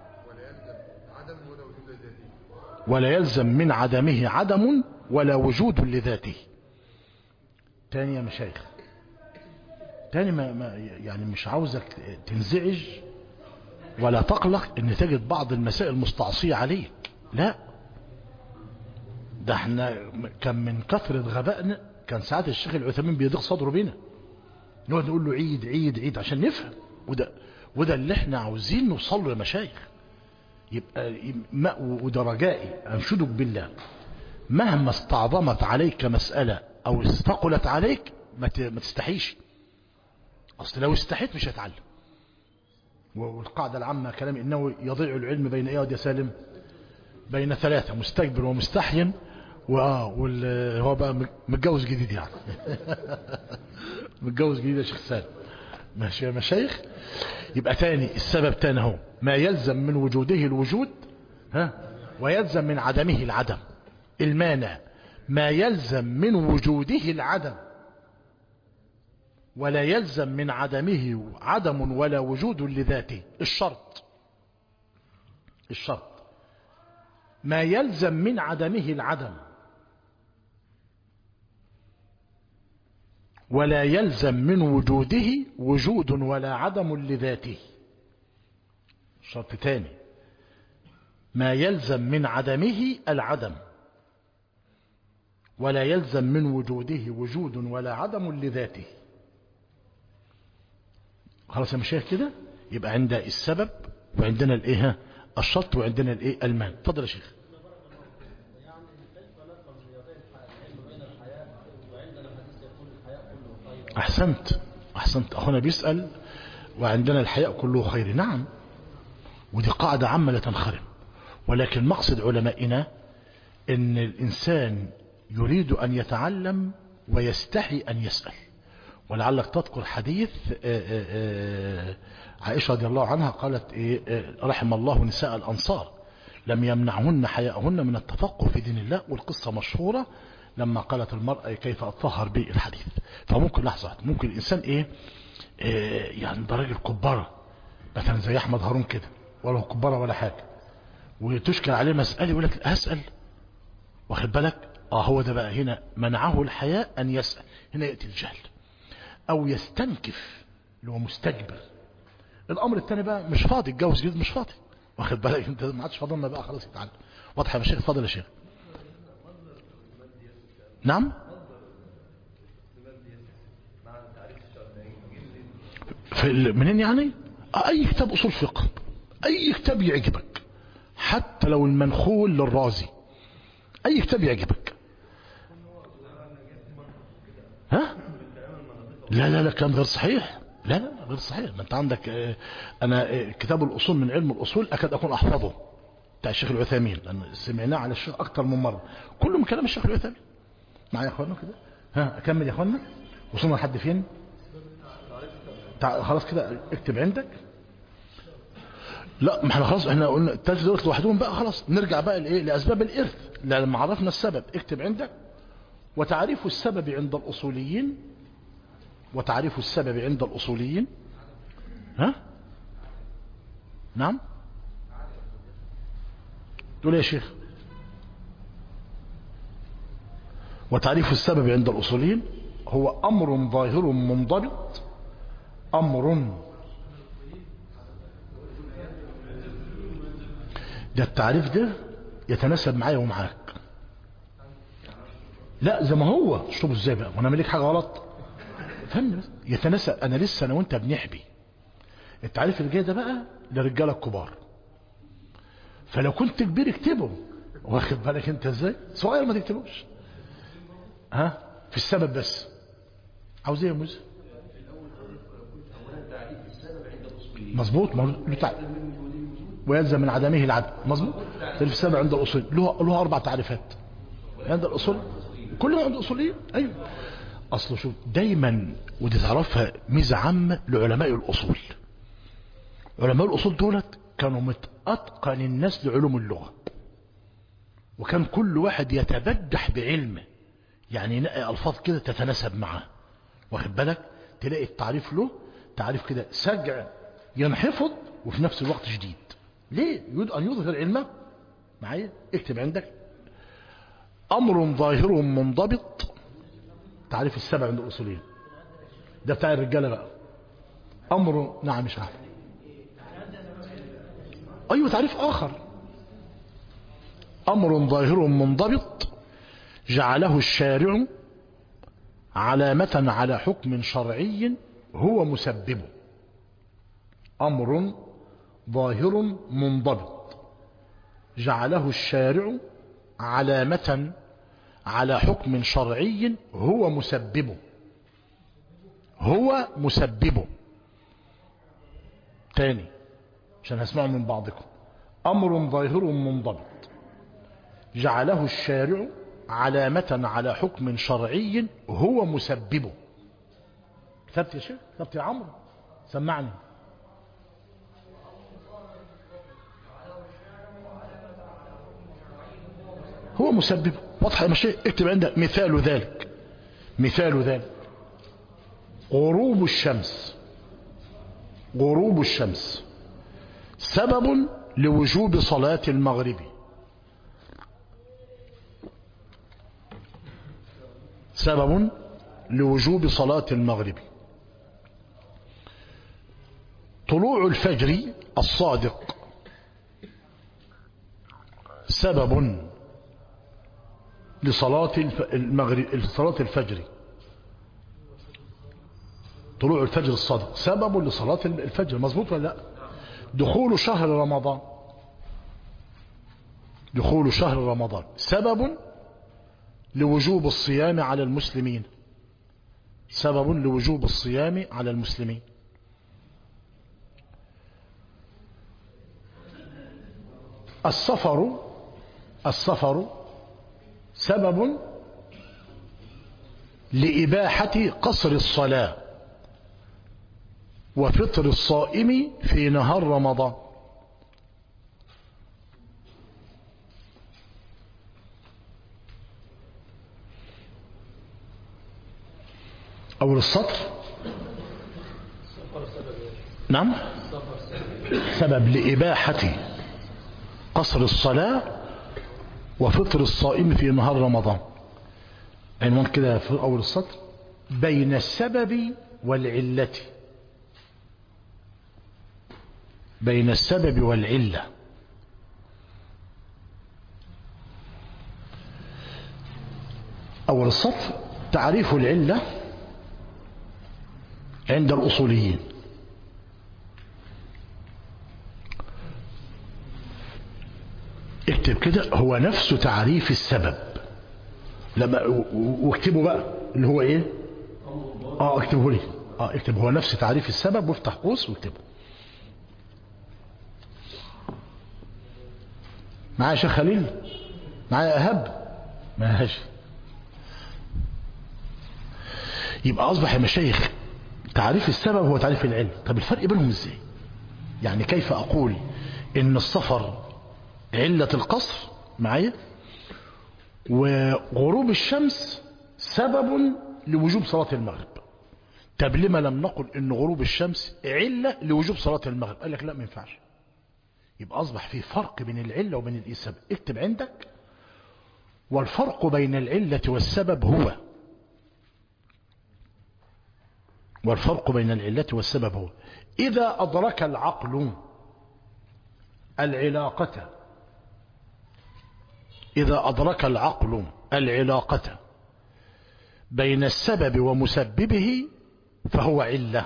ولا يلزم من عدمه عدم ولا وجود لذاته تاني يا مشايخ تاني ما ما يعني مش عاوزك تنزعج ولا تقلق ان تجد بعض المسائل مستعصية عليك لا ده احنا كان من كثرة غبائنا كان ساعات الشيخ العثيمين بيضيق صدره بينا نقعد نقول له عيد عيد عيد عشان نفهم وده وده اللي احنا عاوزين نوصل له يا مشايخ يبقى ما وده رجائي انشدك بالله مهما استعظمت عليك مسألة او استقلت عليك ما تستحيش اصل لو استحيت مش هتعلم والقاعدة العامة كلام انه يضيع العلم بين ايه يا سالم بين ثلاثة مستكبر ومستحين وهو بقى متجوز جديد يعني متجوز جديد يا شيخ سالم ماشي يا مشايخ يبقى تاني السبب تاني هو ما يلزم من وجوده الوجود ها ويلزم من عدمه العدم المانع ما يلزم من وجوده العدم ولا يلزم من عدمه عدم ولا وجود لذاته الشرط الشرط ما يلزم من عدمه العدم ولا يلزم من وجوده وجود ولا عدم لذاته شرط تاني ما يلزم من عدمه العدم ولا يلزم من وجوده وجود ولا عدم لذاته خلاص يا مشايخ كده يبقى عند السبب وعندنا الايه الشرط وعندنا الايه المان اتفضل يا شيخ احسنت احسنت اخونا بيسأل وعندنا الحياء كله خير نعم ودي قاعدة عامة لا تنخرم ولكن مقصد علمائنا ان الانسان يريد ان يتعلم ويستحي ان يسأل ولعلك تذكر حديث عائشة رضي الله عنها قالت إيه رحم الله نساء الأنصار لم يمنعهن حياءهن من التفقه في دين الله والقصة مشهورة لما قالت المرأة كيف أطهر به الحديث فممكن لحظة ممكن الإنسان إيه, إيه يعني ده راجل كبارة مثلا زي أحمد هارون كده ولا هو كبارة ولا حاجة وتشكل عليه مسألة يقول لك أسأل واخد بالك اه هو ده بقى هنا منعه الحياء أن يسأل هنا يأتي الجهل او يستنكف اللي هو مستكبر الامر الثاني بقى مش فاضي اتجوز جديد مش فاضي واخد بالك انت ما عادش فاضلنا بقى خلاص يتعلم واضح يا شيخ اتفضل يا شيخ نعم في منين يعني اي كتاب اصول فقه اي كتاب يعجبك حتى لو المنخول للرازي اي كتاب يعجبك ها لا لا لا كلام غير صحيح لا لا غير صحيح ما انت عندك اه انا اه كتاب الاصول من علم الاصول اكاد اكون احفظه بتاع الشيخ العثيمين لان سمعناه على الشيخ اكتر من مره كله من كلام الشيخ العثيمين معايا يا اخوانا كده ها اكمل يا اخوانا وصلنا لحد فين خلاص كده اكتب عندك لا ما احنا خلاص احنا قلنا الثلاثه دول لوحدهم بقى خلاص نرجع بقى لايه لاسباب الارث لما عرفنا السبب اكتب عندك وتعريف السبب عند الاصوليين وتعريف السبب عند الأصوليين ها نعم تقول يا شيخ وتعريف السبب عند الأصوليين هو أمر ظاهر منضبط أمر ده التعريف ده يتناسب معايا ومعاك لا زي ما هو اشربه ازاي بقى وانا مالك حاجه غلط فهمني بس يتناسب انا لسه انا وانت بنحبي التعريف اللي جاي ده بقى للرجاله الكبار فلو كنت كبير اكتبه واخد بالك انت ازاي صغير ما تكتبوش ها في السبب بس عاوز ايه يا موسى مظبوط له تعريف ويلزم من عدمه العدم مظبوط في السبب عند الاصول له له اربع تعريفات عند الاصول كلهم عند الاصوليين ايوه اصل شوف دايما ودي تعرفها ميزه عامه لعلماء الاصول علماء الاصول دولت كانوا متاتقن الناس لعلوم اللغه وكان كل واحد يتبجح بعلمه يعني ينقي الفاظ كده تتناسب معاه واخد بالك تلاقي التعريف له تعريف كده سجع ينحفظ وفي نفس الوقت شديد ليه يريد أن يظهر علمه معايا اكتب عندك أمر ظاهر منضبط تعريف السبع عند الأصولين ده بتاع الرجالة بقى أمر نعم مش عارف أيوة تعريف آخر أمر ظاهر منضبط جعله الشارع علامة على حكم شرعي هو مسببه أمر ظاهر منضبط جعله الشارع علامة على حكم شرعي هو مسببه هو مسببه تاني عشان هسمعه من بعضكم أمر ظاهر منضبط جعله الشارع علامة على حكم شرعي هو مسببه كتبت يا شيخ كتبت يا عمرو سمعني هو مسببه واضح يا مشي اكتب عندك مثال ذلك مثال ذلك غروب الشمس غروب الشمس سبب لوجوب صلاة المغرب سبب لوجوب صلاة المغرب طلوع الفجر الصادق سبب لصلاة المغرب صلاة الفجر طلوع الفجر الصادق سبب لصلاة الفجر مظبوط ولا لا دخول شهر رمضان دخول شهر رمضان سبب لوجوب الصيام على المسلمين سبب لوجوب الصيام على المسلمين السفر السفر سبب لإباحة قصر الصلاة وفطر الصائم في نهار رمضان أول السطر نعم سبب لإباحة قصر الصلاة وفطر الصائم في نهار رمضان عنوان كده في أول السطر بين السبب والعلة بين السبب والعلة أول السطر تعريف العلة عند الأصوليين اكتب كده هو نفس تعريف السبب لما واكتبه بقى اللي هو ايه اه اكتبه لي اه اكتب هو نفس تعريف السبب وافتح قوس واكتبه معايا شيخ خليل معايا اهب ماشي يبقى اصبح يا مشايخ تعريف السبب هو تعريف العلم طب الفرق بينهم ازاي يعني كيف اقول ان السفر علة القصر معايا وغروب الشمس سبب لوجوب صلاة المغرب طب لما لم نقل ان غروب الشمس علة لوجوب صلاة المغرب قال لك لا ما ينفعش يبقى اصبح في فرق بين العلة وبين السبب اكتب عندك والفرق بين العلة والسبب هو والفرق بين العلة والسبب هو إذا أدرك العقل العلاقة إذا أدرك العقل العلاقة بين السبب ومسببه فهو علة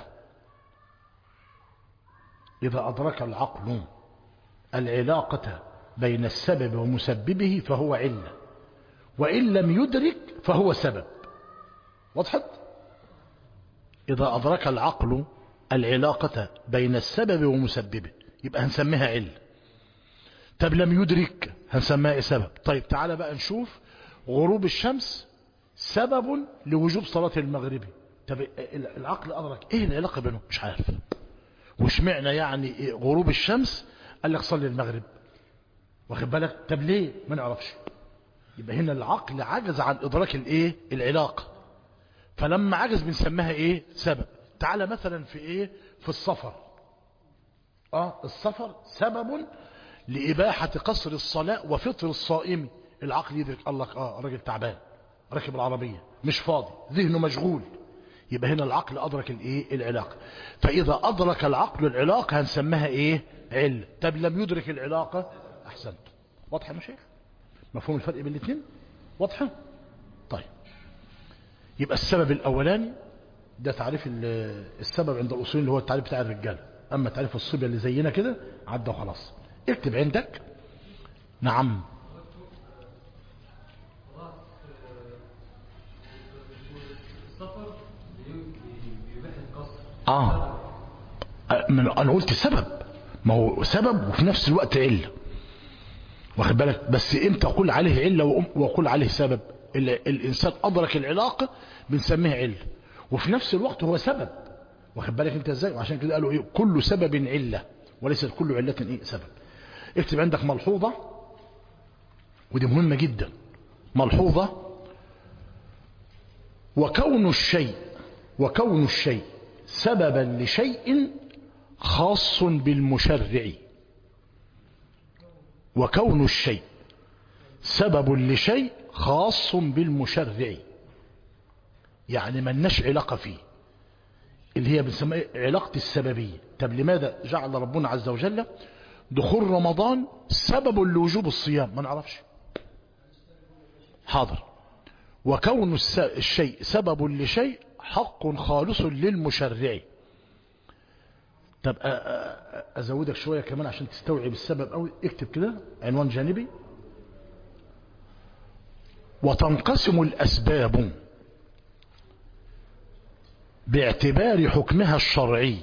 إذا أدرك العقل العلاقة بين السبب ومسببه فهو علة وإن لم يدرك فهو سبب وضحت إذا أدرك العقل العلاقة بين السبب ومسببه يبقى هنسميها علة طب لم يدرك هنسميها ايه سبب طيب تعالى بقى نشوف غروب الشمس سبب لوجوب صلاة المغرب طب العقل أدرك ايه العلاقة بينهم مش عارف وش معنى يعني إيه غروب الشمس قال لك صلي المغرب واخد بالك طب ليه ما نعرفش يبقى هنا العقل عجز عن إدراك الايه العلاقة فلما عجز بنسميها ايه سبب تعالى مثلا في ايه في السفر اه السفر سبب لإباحة قصر الصلاة وفطر الصائم العقل يدرك قال لك اه راجل تعبان راكب العربية مش فاضي ذهنه مشغول يبقى هنا العقل أدرك الايه العلاقة فإذا أدرك العقل العلاقة هنسميها ايه علة طب لم يدرك العلاقة أحسنت واضحة يا شيخ مفهوم الفرق بين الاثنين واضحة طيب يبقى السبب الأولاني ده تعريف السبب عند الأصول اللي هو التعريف بتاع الرجال أما تعريف الصبية اللي زينا كده عدى وخلاص اكتب عندك نعم اه من انا قلت سبب ما هو سبب وفي نفس الوقت علة واخد بالك بس امتى اقول عليه علة واقول عليه سبب الانسان ادرك العلاقة بنسميها علة وفي نفس الوقت هو سبب واخد بالك انت ازاي وعشان كده قالوا ايه كل سبب علة وليست كل علة ايه سبب اكتب عندك ملحوظة ودي مهمة جدا ملحوظة وكون الشيء وكون الشيء سببا لشيء خاص بالمشرع وكون الشيء سبب لشيء خاص بالمشرع يعني ملناش علاقة فيه اللي هي بنسميها علاقة السببية طب لماذا جعل ربنا عز وجل دخول رمضان سبب لوجوب الصيام ما نعرفش حاضر وكون الشيء سبب لشيء حق خالص للمشرع طب ازودك شوية كمان عشان تستوعب السبب قوي اكتب كده عنوان جانبي وتنقسم الاسباب باعتبار حكمها الشرعي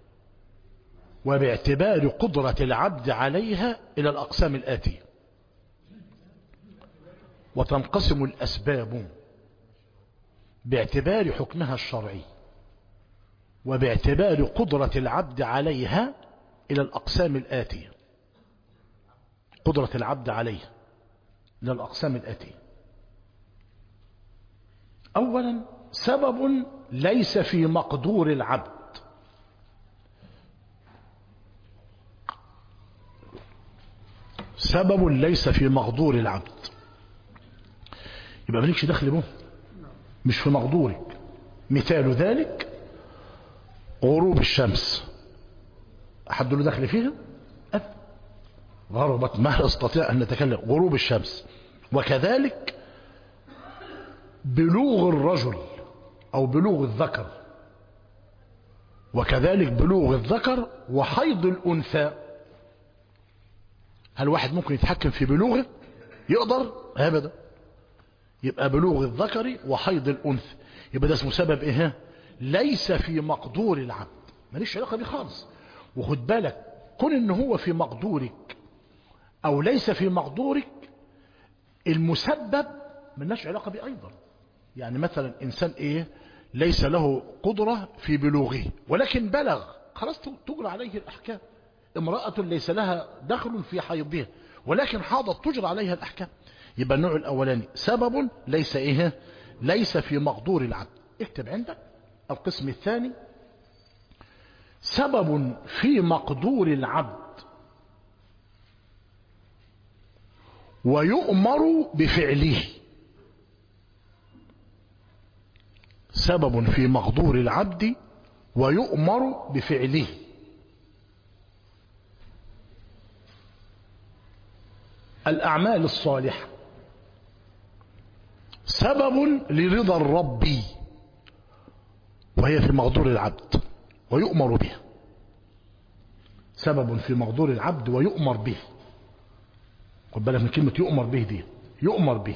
وباعتبار قدرة العبد عليها إلى الأقسام الآتية وتنقسم الأسباب باعتبار حكمها الشرعي وباعتبار قدرة العبد عليها إلى الأقسام الآتية قدرة العبد عليها إلى الأقسام الآتية أولا سبب ليس في مقدور العبد سبب ليس في مقدور العبد يبقى مالكش دخل به مش في مقدورك مثال ذلك غروب الشمس أحد له دخل فيها أب غربت ما استطيع أن نتكلم غروب الشمس وكذلك بلوغ الرجل أو بلوغ الذكر وكذلك بلوغ الذكر وحيض الأنثى هل واحد ممكن يتحكم في بلوغه يقدر أبدا يبقى بلوغ الذكر وحيض الأنثى يبقى ده اسمه سبب إيه ليس في مقدور العبد ماليش علاقة بيه خالص وخد بالك كون ان هو في مقدورك او ليس في مقدورك المسبب ملناش علاقة بيه ايضا يعني مثلا انسان ايه ليس له قدرة في بلوغه ولكن بلغ خلاص تجرى عليه الاحكام امرأة ليس لها دخل في حيضها ولكن حاضت تجرى عليها الاحكام يبقى النوع الاولاني سبب ليس ايه ليس في مقدور العبد اكتب عندك القسم الثاني سبب في مقدور العبد ويؤمر بفعله سبب في مقدور العبد ويؤمر بفعله الأعمال الصالحة سبب لرضا الرب وهي في مقدور العبد ويؤمر به سبب في مقدور العبد ويؤمر به خد بالك من كلمة يؤمر به دي يؤمر به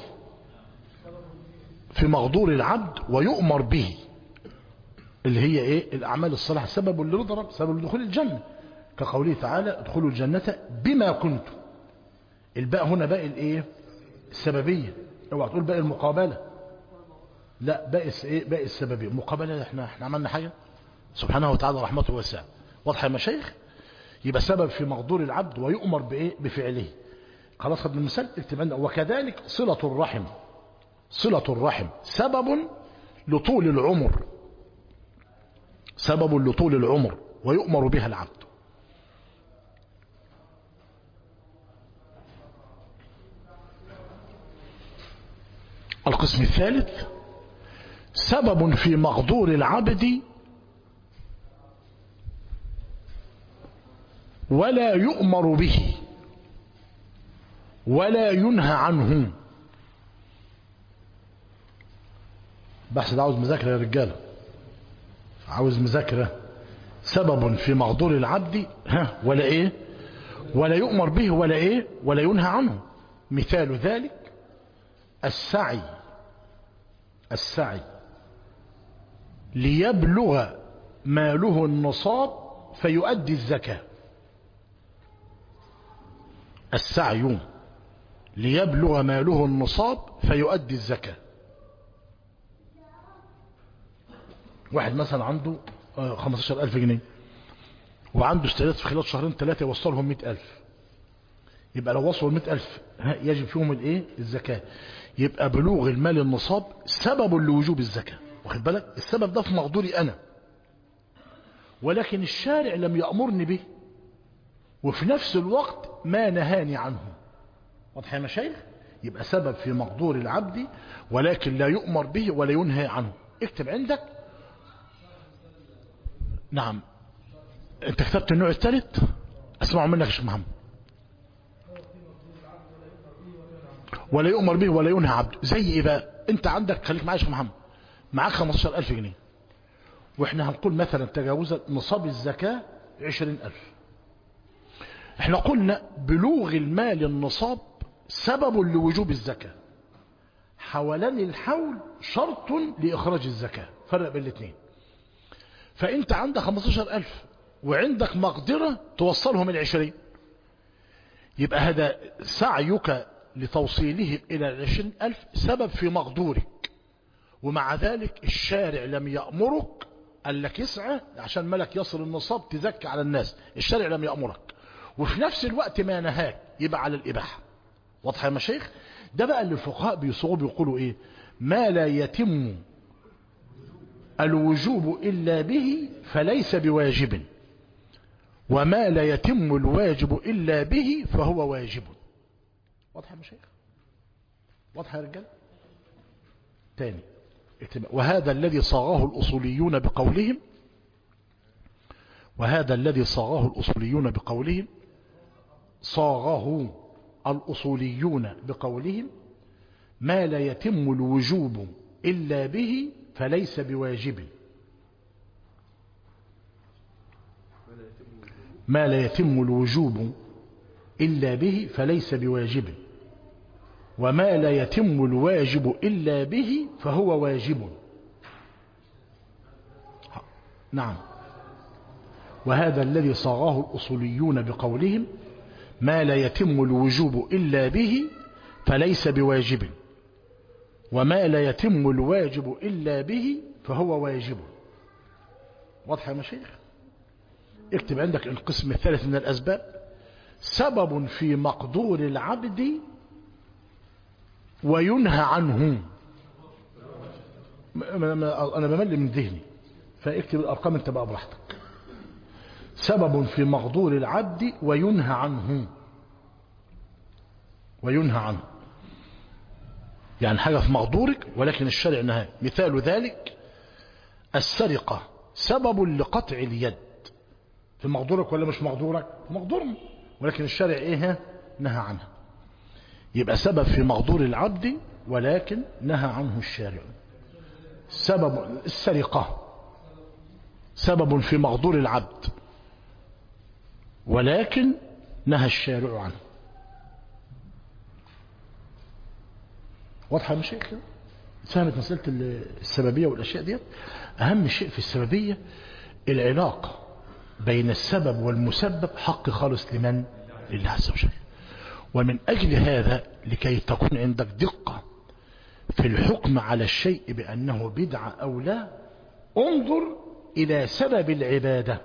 في مقدور العبد ويؤمر به اللي هي ايه الاعمال الصالحه سبب لرضا رب سبب لدخول الجنه كقوله تعالى ادخلوا الجنه بما كنتم الباء هنا باء الايه السببيه اوعى تقول باء المقابله لا باء ايه باء السببيه المقابله احنا احنا عملنا حاجه سبحانه وتعالى رحمته واسعه واضحه يا مشايخ يبقى سبب في مقدور العبد ويؤمر بايه بفعله خلاص خدنا المثال اكتب عندنا وكذلك صله الرحم صله الرحم سبب لطول العمر سبب لطول العمر ويؤمر بها العبد القسم الثالث سبب في مقدور العبد ولا يؤمر به ولا ينهى عنه بحث ده عاوز مذاكرة يا رجالة عاوز مذاكرة سبب في مقدور العبد ها ولا ايه ولا يؤمر به ولا ايه ولا ينهى عنه مثال ذلك السعي السعي ليبلغ ماله النصاب فيؤدي الزكاة السعي ليبلغ ماله النصاب فيؤدي الزكاة واحد مثلا عنده خمستاشر ألف جنيه وعنده استعداد في خلال شهرين ثلاثة يوصلهم مئة ألف يبقى لو وصلوا المئة ألف يجب فيهم الايه الزكاة يبقى بلوغ المال النصاب سبب لوجوب الزكاة واخد بالك السبب ده في مقدوري أنا ولكن الشارع لم يأمرني به وفي نفس الوقت ما نهاني عنه واضح يا مشايخ يبقى سبب في مقدور العبد ولكن لا يؤمر به ولا ينهى عنه اكتب عندك نعم انت كتبت النوع الثالث اسمعوا منك يا شيخ محمد ولا يؤمر به ولا ينهى عبد زي ايه بقى انت عندك خليك معايا يا شيخ محمد معاك 15000 جنيه واحنا هنقول مثلا تجاوز نصاب الزكاة 20000 احنا قلنا بلوغ المال النصاب سبب لوجوب الزكاة حولان الحول شرط لإخراج الزكاة فرق بين الاثنين فانت عندك 15000 وعندك مقدرة توصلهم العشرين يبقى هذا سعيك لتوصيلهم إلى العشرين ألف سبب في مقدورك ومع ذلك الشارع لم يأمرك قال لك اسعى عشان ملك يصل النصاب تزكي على الناس الشارع لم يأمرك وفي نفس الوقت ما نهاك يبقى على الإباحة واضح يا مشايخ ده بقى اللي الفقهاء بيصغوا بيقولوا ايه ما لا يتم الوجوب إلا به فليس بواجب وما لا يتم الواجب إلا به فهو واجب واضح يا مشايخ واضح يا رجال تاني وهذا الذي صاغه الأصوليون بقولهم وهذا الذي صاغه الأصوليون بقولهم صاغه الأصوليون بقولهم ما لا يتم الوجوب إلا به فليس بواجب ما لا يتم الوجوب إلا به فليس بواجب وما لا يتم الواجب إلا به فهو واجب نعم وهذا الذي صاغه الأصوليون بقولهم ما لا يتم الوجوب إلا به فليس بواجب وما لا يتم الواجب إلا به فهو واجب واضح يا مشايخ اكتب عندك القسم الثالث من الأسباب سبب في مقدور العبد وينهى عنه أنا بمل من ذهني فاكتب الأرقام انت بقى براحتك سبب في مقدور العبد وينهى عنه وينهى عنه يعني حاجة في مقدورك ولكن الشرع نهى مثال ذلك السرقة سبب لقطع اليد في مقدورك ولا مش مقدورك مقدور ولكن الشرع ايه نهى عنها يبقى سبب في مقدور العبد ولكن نهى عنه الشارع سبب السرقة سبب في مقدور العبد ولكن نهى الشارع عنه واضحة يا مشايخ فهمت مسألة السببية والأشياء دي أهم شيء في السببية العلاقة بين السبب والمسبب حق خالص لمن لله عز وجل ومن أجل هذا لكي تكون عندك دقة في الحكم على الشيء بأنه بدعة أو لا انظر إلى سبب العبادة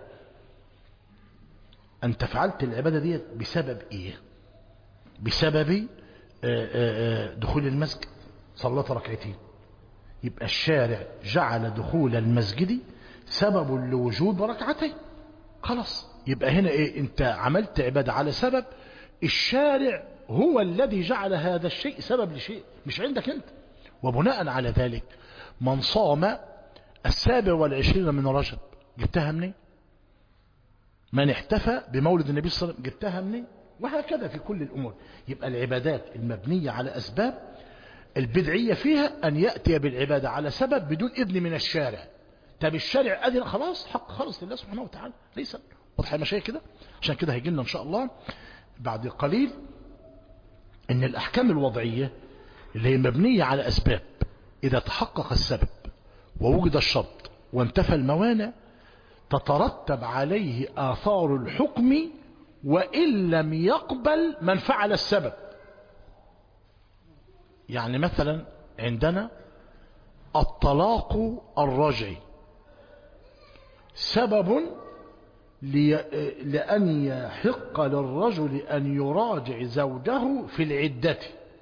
أنت فعلت العبادة دي بسبب إيه بسبب دخول المسجد صلت ركعتين يبقى الشارع جعل دخول المسجد سبب لوجود ركعتين خلاص يبقى هنا ايه انت عملت عبادة على سبب الشارع هو الذي جعل هذا الشيء سبب لشيء مش عندك انت وبناء على ذلك من صام السابع والعشرين من رجب جبتها منين من احتفى بمولد النبي صلى الله عليه وسلم جبتها منين وهكذا في كل الأمور يبقى العبادات المبنية على أسباب البدعية فيها أن يأتي بالعبادة على سبب بدون إذن من الشارع طب الشارع أذن خلاص حق خالص لله سبحانه وتعالى ليس واضح مشاية كده عشان كده هيجي لنا إن شاء الله بعد قليل إن الأحكام الوضعية اللي هي مبنية على أسباب إذا تحقق السبب ووجد الشرط وانتفى الموانع تترتب عليه آثار الحكم وإن لم يقبل من فعل السبب يعني مثلا عندنا الطلاق الرجعي سبب لي... لأن يحق للرجل أن يراجع زوجه في العدة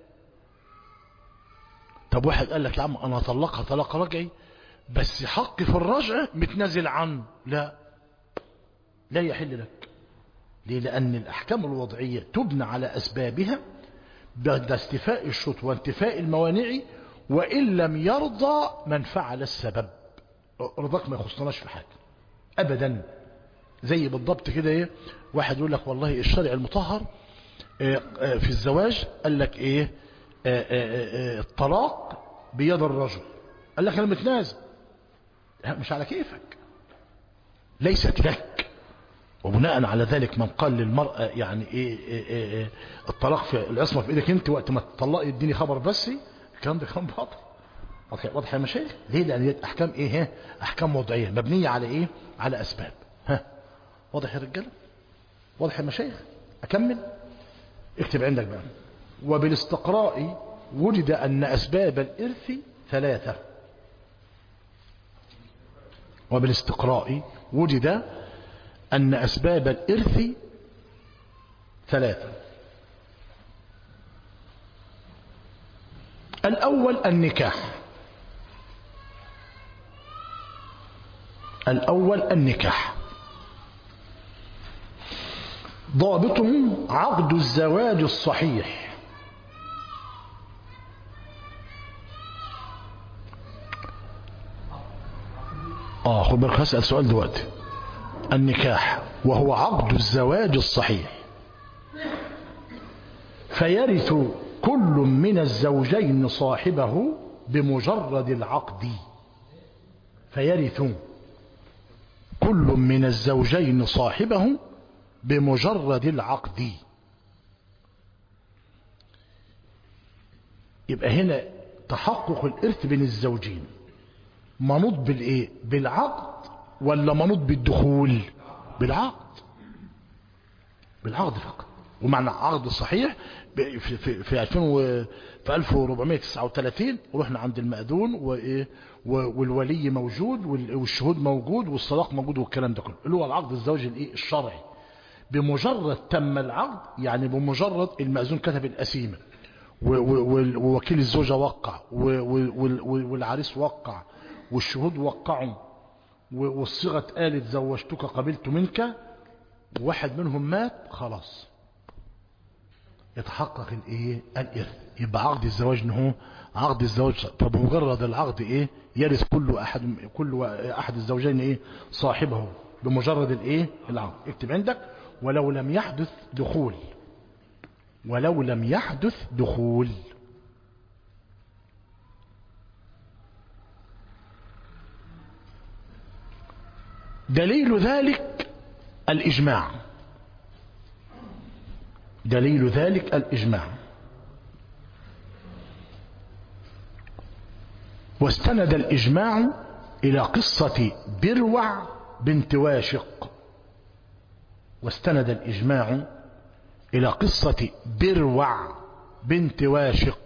طب واحد قال لك يا عم أنا طلقها طلاق رجعي بس حقي في الرجع متنازل عنه لا لا يحل لك ليه لأن الأحكام الوضعية تبنى على أسبابها بعد استفاء الشروط وانتفاء الموانع وإن لم يرضى من فعل السبب رضاك ما يخصناش في حاجة أبدا زي بالضبط كده ايه واحد يقول لك والله الشرع المطهر في الزواج قال لك ايه الطلاق بيد الرجل قال لك انا متنازل مش على كيفك ليست لك وبناء على ذلك من قال للمرأة يعني إيه, إيه, إيه, إيه الطلاق في العصمة في ايدك انت وقت ما تطلقي اديني خبر بس الكلام ده كلام باطل واضح يا مشايخ ليه لان دي احكام ايه ها احكام وضعيه مبنيه على ايه على اسباب ها واضح يا رجاله واضح يا مشايخ اكمل اكتب عندك بقى وبالاستقراء وجد ان اسباب الارث ثلاثه وبالاستقراء وجد أن أسباب الإرث ثلاثة الأول النكاح الأول النكاح ضابطه عقد الزواج الصحيح اه خد بالك هسأل سؤال دلوقتي النكاح وهو عقد الزواج الصحيح فيرث كل من الزوجين صاحبه بمجرد العقد فيرث كل من الزوجين صاحبه بمجرد العقد يبقى هنا تحقق الإرث بين الزوجين منوط بالإيه بالعقد ولا منوط بالدخول بالعقد بالعقد فقط ومعنى عقد صحيح في في في 2000 و في 1439 رحنا عند المأذون وايه والولي موجود والشهود موجود والصداق موجود والكلام ده كله اللي هو العقد الزوجي الايه الشرعي بمجرد تم العقد يعني بمجرد المأذون كتب القسيمه ووكيل الزوجه وقع والعريس وقع والشهود وقعوا والصيغه اتقالت زوجتك قبلت منك واحد منهم مات خلاص يتحقق الايه الارث يبقى عقد الزواج انه عقد الزواج فبمجرد العقد ايه يرث كل احد كل احد الزوجين ايه صاحبه بمجرد الايه العقد اكتب عندك ولو لم يحدث دخول ولو لم يحدث دخول دليل ذلك الإجماع دليل ذلك الإجماع واستند الإجماع إلى قصة بروع بنت واشق واستند الإجماع إلى قصة بروع بنت واشق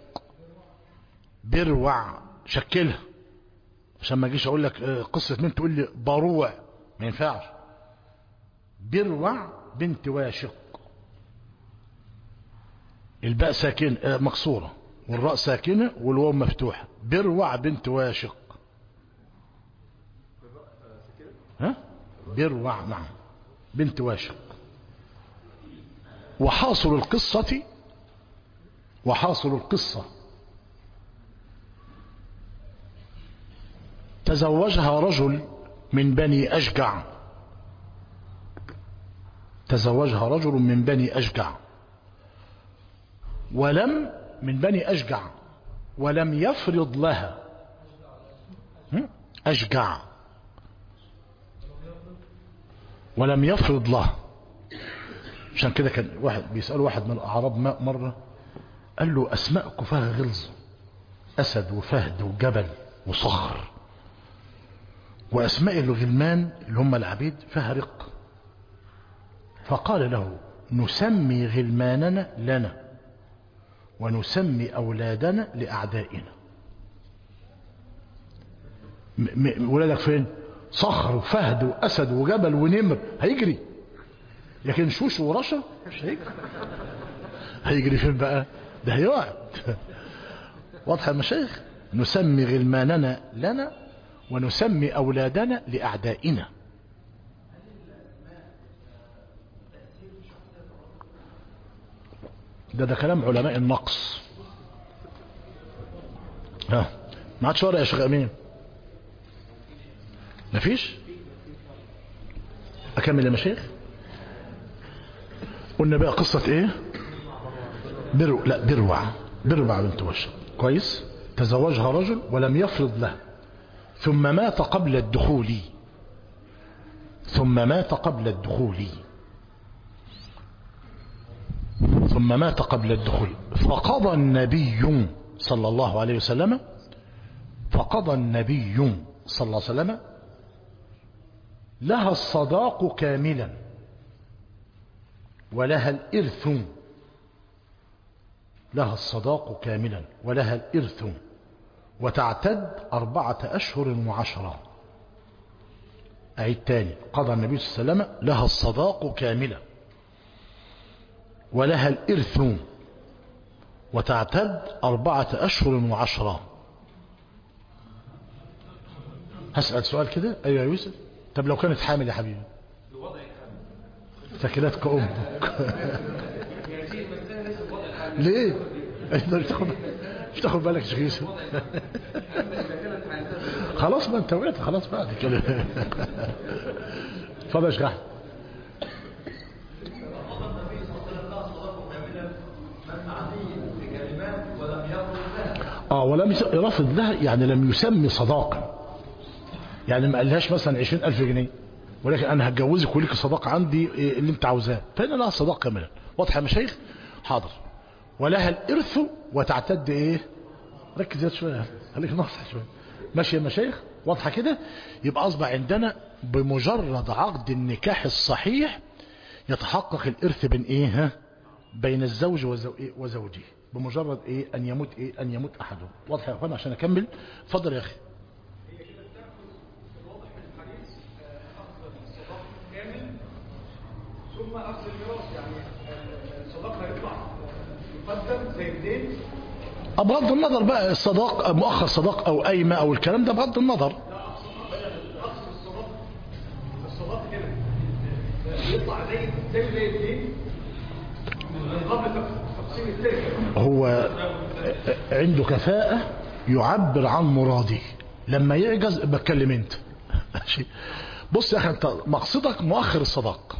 بروع شكلها عشان ما اجيش اقول لك قصة مين تقول لي بروع ما ينفعش بروع بنت واشق الباء ساكن مكسورة والراء ساكنة والواو مفتوحة بروع بنت واشق ها بروع نعم بنت واشق وحاصل القصة وحاصل القصة تزوجها رجل من بني أشجع تزوجها رجل من بني أشجع ولم من بني أشجع ولم يفرض لها أشجع ولم يفرض لها عشان كده كان واحد بيسأل واحد من الأعراب مرة قال له أسماءكم فيها غلظ أسد وفهد وجبل وصخر وأسماء الغلمان اللي هم العبيد فيها رق فقال له نسمي غلماننا لنا ونسمي أولادنا لأعدائنا ولادك فين صخر وفهد وأسد وجبل ونمر هيجري لكن شوش ورشا مش هيجري هيجري فين بقى ده هيقعد واضح يا مشايخ نسمي غلماننا لنا ونسمي أولادنا لأعدائنا ده ده كلام علماء النقص ها ما عادش ورق يا شيخ امين مفيش اكمل يا مشايخ قلنا بقى قصة ايه برو لا بروع بروع بنت وشا كويس تزوجها رجل ولم يفرض له ثم مات قبل الدخول ثم مات قبل الدخول ثم مات قبل الدخول فقضى النبي صلى الله عليه وسلم فقضى النبي صلى الله عليه وسلم لها الصداق كاملا ولها الإرث لها الصداق كاملا ولها الإرث وتعتد أربعة أشهر وعشرة أعيد تاني قضى النبي صلى الله عليه وسلم لها الصداق كاملا ولها الإرث وتعتد أربعة أشهر وعشرة هسأل سؤال كده أيوة يا يوسف طب لو كانت حامل يا حبيبي ثكلتك أمك ليه انت مش تاخد مش تاخد بالك يا شيخ يوسف خلاص ما انت وقعت خلاص بعد كده اتفضل يا شيخ احمد اه ولم يرفض لها يعني لم يسمي صداقه يعني ما قالهاش مثلا 20000 جنيه ولكن انا هتجوزك وليك صداقه عندي اللي انت عاوزاه فهنا لها صداقه كامله واضحه يا مشايخ حاضر ولها الارث وتعتد ايه ركز شويه خليك ناصح شويه ماشي يا مشايخ واضحه كده يبقى اصبح عندنا بمجرد عقد النكاح الصحيح يتحقق الارث بين ايه ها بين الزوج وزوجه بمجرد ايه ان يموت ايه ان يموت احدهم واضح يا اخوان عشان اكمل اتفضل يا اخي ثم اخذ الميراث يعني الصداق هيطلع يقدم زي الدين بغض النظر بقى الصداق مؤخر صداق او قايمه او الكلام ده بغض النظر اقصد الصداق الصداق كده يطلع زي زي زي الدين من قبل تقسيم التركه هو عنده كفاءة يعبر عن مراده لما يعجز بتكلم انت ماشي بص يا اخي انت مقصدك مؤخر الصداق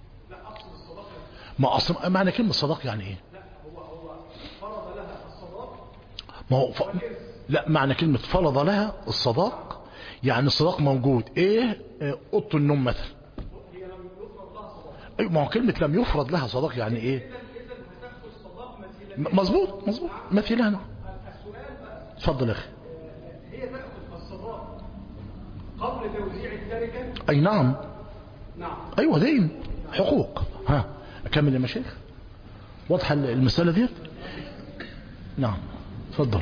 ما اصلا معنى كلمة صداق يعني ايه فرض لها الصداق ما هو ف... لا معنى كلمة فرض لها الصداق يعني الصداق موجود ايه اه، اوضه النوم مثلا هي لم يفرض لها صداق أيوة، ما هو كلمة لم يفرض لها صداق يعني ايه اذا اذا هتاخد الصداق مثيلا م- مظبوط مظبوط مثلها نعم السؤال بقى اتفضل يا اخي هي تاخذ الصداق قبل توزيع التركه اي نعم نعم ايوه دين حقوق ها اكمل يا مشايخ واضحه المساله دي نعم اتفضل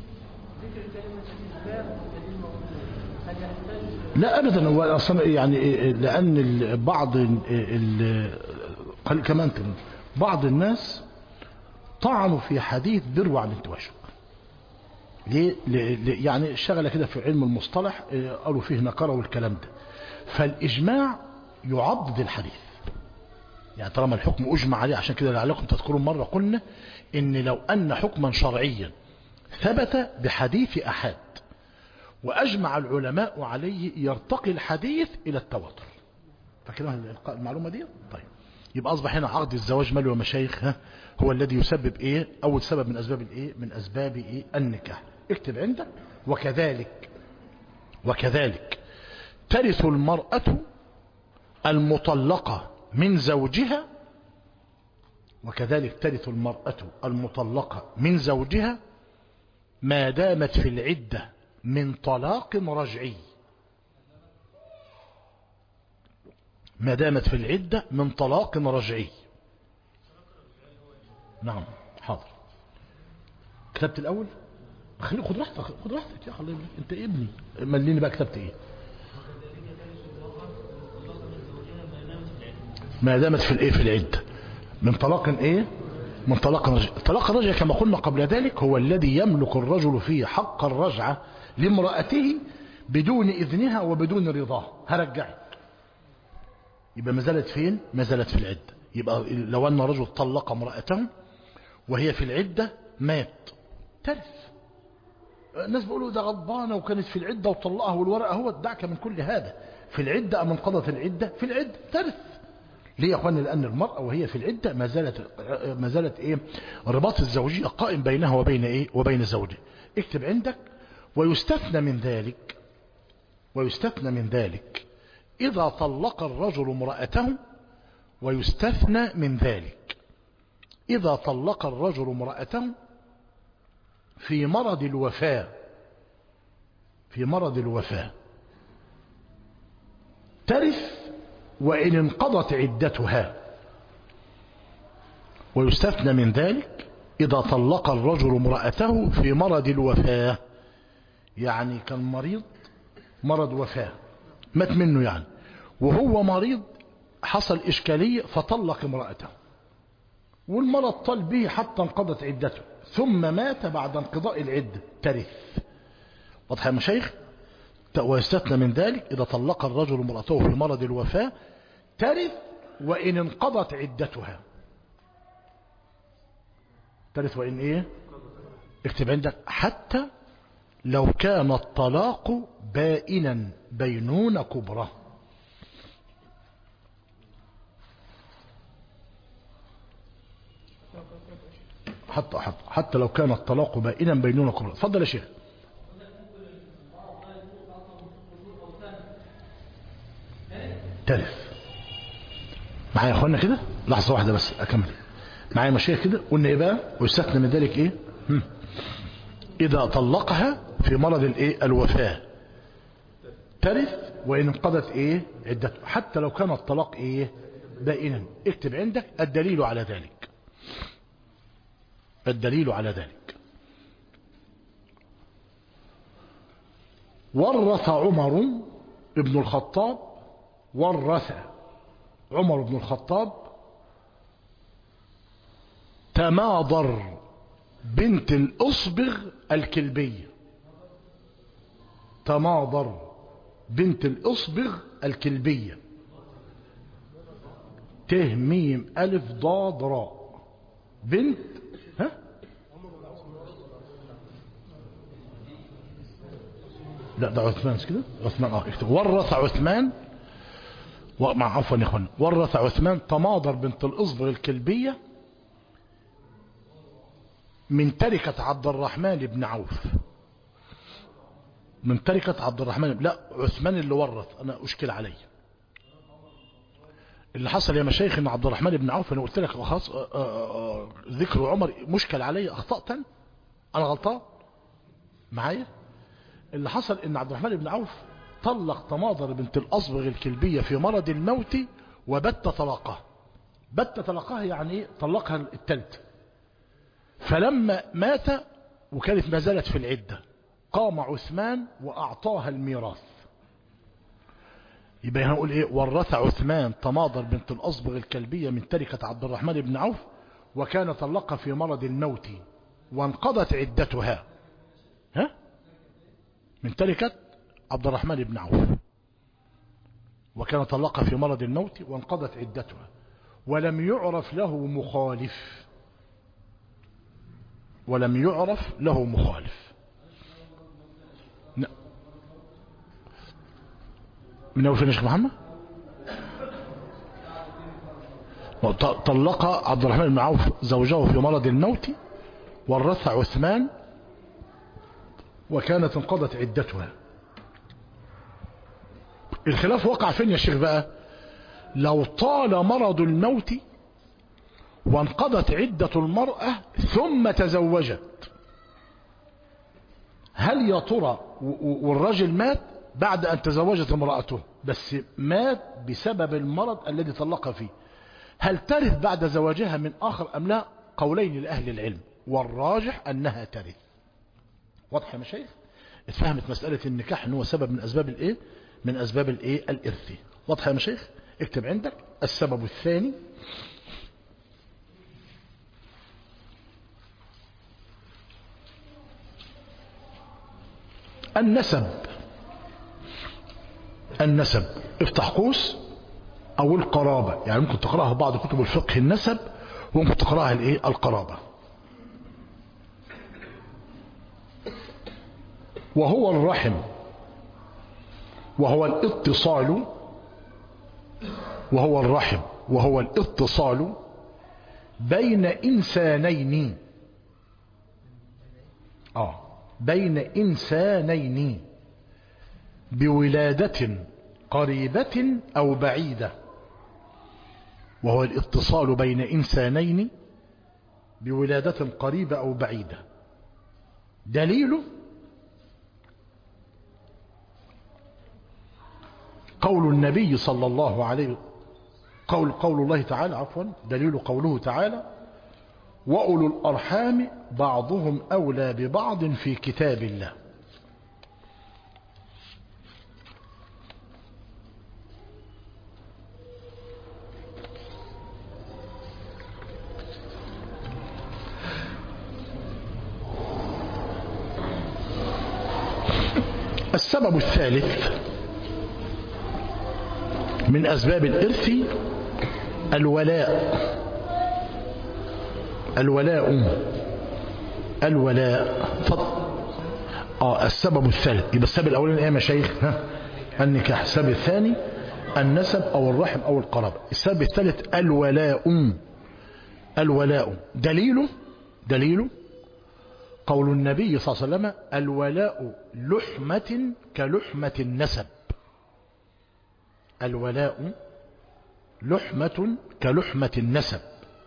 لا ابدا هو اصلا يعني لان ال- بعض ال- ال- قال كمان كده، بعض الناس طعنوا في حديث بروع بنت وشق ليه ل- ل- يعني شغله كده في علم المصطلح اه، قالوا فيه نكره والكلام ده فالاجماع يعضد الحديث يعني طالما الحكم أجمع عليه عشان كده لعلكم تذكرون مرة قلنا إن لو أن حكما شرعيا ثبت بحديث أحد وأجمع العلماء عليه يرتقي الحديث إلى التواتر فاكرين المعلومة دي طيب يبقى أصبح هنا عقد الزواج مالي ومشايخ ها هو الذي يسبب إيه أول سبب من أسباب الإيه من أسباب إيه النكاح اكتب عندك وكذلك وكذلك ترث المرأة المطلقة من زوجها وكذلك ترث المرأة المطلقة من زوجها ما دامت في العدة من طلاق رجعي ما دامت في العدة من طلاق رجعي نعم حاضر كتبت الأول خلي خد راحتك خد راحتك يا خلي انت ابني مليني بقى كتبت ايه ما دامت في الايه في العدة من طلاق ايه من طلاق رجع طلاق الرجع كما قلنا قبل ذلك هو الذي يملك الرجل فيه حق الرجعة لامرأته بدون إذنها وبدون رضاه هرجعك يبقى ما زالت فين ما زالت في العدة يبقى لو أن رجل طلق امرأته وهي في العدة مات ترث الناس بيقولوا ده غضبانة وكانت في العدة وطلقها والورقة هو دعك من كل هذا في العدة أم انقضت العدة في العدة ترث ليه يا اخواني لأن المرأة وهي في العدة ما زالت ما زالت إيه رباط الزوجية قائم بينها وبين إيه وبين زوجها اكتب عندك ويستثنى من ذلك ويستثنى من ذلك إذا طلق الرجل امرأته ويستثنى من ذلك إذا طلق الرجل امرأته في مرض الوفاة في مرض الوفاة ترث وإن انقضت عدتها ويستثنى من ذلك إذا طلق الرجل امرأته في مرض الوفاة يعني كان مريض مرض وفاة مات منه يعني وهو مريض حصل إشكالية فطلق امرأته والمرض طال به حتى انقضت عدته ثم مات بعد انقضاء العدة ترث واضح يا مشايخ ويستثنى من ذلك إذا طلق الرجل امرأته في مرض الوفاة ترث وإن انقضت عدتها ترث وإن إيه اكتب عندك حتى لو كان الطلاق بائنا بينون كبرى حتى, حتى, حتى لو كان الطلاق بائنا بينون كبرى تفضل يا شيخ ترث معايا يا اخوانا كده لحظة واحدة بس اكمل معايا مشايخ كده قلنا ايه بقى ويستثنى من ذلك ايه هم. اذا طلقها في مرض الايه الوفاة ترث وان انقضت ايه عدته حتى لو كان الطلاق ايه بائنا اكتب عندك الدليل على ذلك الدليل على ذلك ورث عمر ابن الخطاب ورث عمر بن الخطاب تماضر بنت الأصبغ الكلبية تماضر بنت الأصبغ الكلبية تهميم ألف ضاد راء بنت ها لا ده عثمان كده عثمان اه اكتب ورث عثمان مع عفوا يا اخوان ورث عثمان تماضر بنت الأصبغ الكلبية من تركة عبد الرحمن بن عوف من تركة عبد الرحمن لا عثمان اللي ورث أنا أشكل علي اللي حصل يا مشايخ ان عبد الرحمن بن عوف انا قلت لك خلاص ذكر عمر مشكل علي اخطأت انا غلطان معايا اللي حصل ان عبد الرحمن بن عوف طلق تماضر بنت الأصبغ الكلبية في مرض الموت وبت طلاقها بت طلاقها يعني ايه طلقها التالت فلما مات وكانت ما زالت في العدة قام عثمان وأعطاها الميراث يبقى هنقول ايه ورث عثمان تماضر بنت الأصبغ الكلبية من تركة عبد الرحمن بن عوف وكان طلقها في مرض الموت وانقضت عدتها ها من تركة عبد الرحمن بن عوف وكان طلقها في مرض الموت وانقضت عدتها ولم يعرف له مخالف ولم يعرف له مخالف من أول فين يا شيخ محمد طلق عبد الرحمن بن عوف زوجه في مرض الموت ورث عثمان وكانت انقضت عدتها الخلاف وقع فين يا شيخ بقى لو طال مرض الموت وانقضت عدة المرأة ثم تزوجت هل يا ترى والرجل مات بعد أن تزوجت امرأته بس مات بسبب المرض الذي طلق فيه هل ترث بعد زواجها من آخر أم لا قولين لأهل العلم والراجح أنها ترث واضح يا مشايخ اتفهمت مسألة النكاح أنه سبب من أسباب الإيه من أسباب الإيه الإرث واضح يا مشايخ اكتب عندك السبب الثاني النسب النسب افتح قوس او القرابة يعني ممكن تقرأها بعض كتب الفقه النسب وممكن تقرأها الايه القرابة وهو الرحم وهو الاتصال وهو الرحم وهو الاتصال بين إنسانين آه بين إنسانين بولادة قريبة أو بعيدة وهو الاتصال بين إنسانين بولادة قريبة أو بعيدة دليله قول النبي صلى الله عليه قول قول الله تعالى عفوا دليل قوله تعالى وأولو الأرحام بعضهم أولى ببعض في كتاب الله السبب الثالث من أسباب الإرث الولاء الولاء الولاء فضل آه السبب الثالث يبقى السبب الأولاني إيه يا مشايخ ها النكاح السبب الثاني النسب أو الرحم أو القرابة السبب الثالث الولاء الولاء دليله دليله قول النبي صلى الله عليه وسلم الولاء لحمة كلحمة النسب الولاء لحمة كلحمة النسب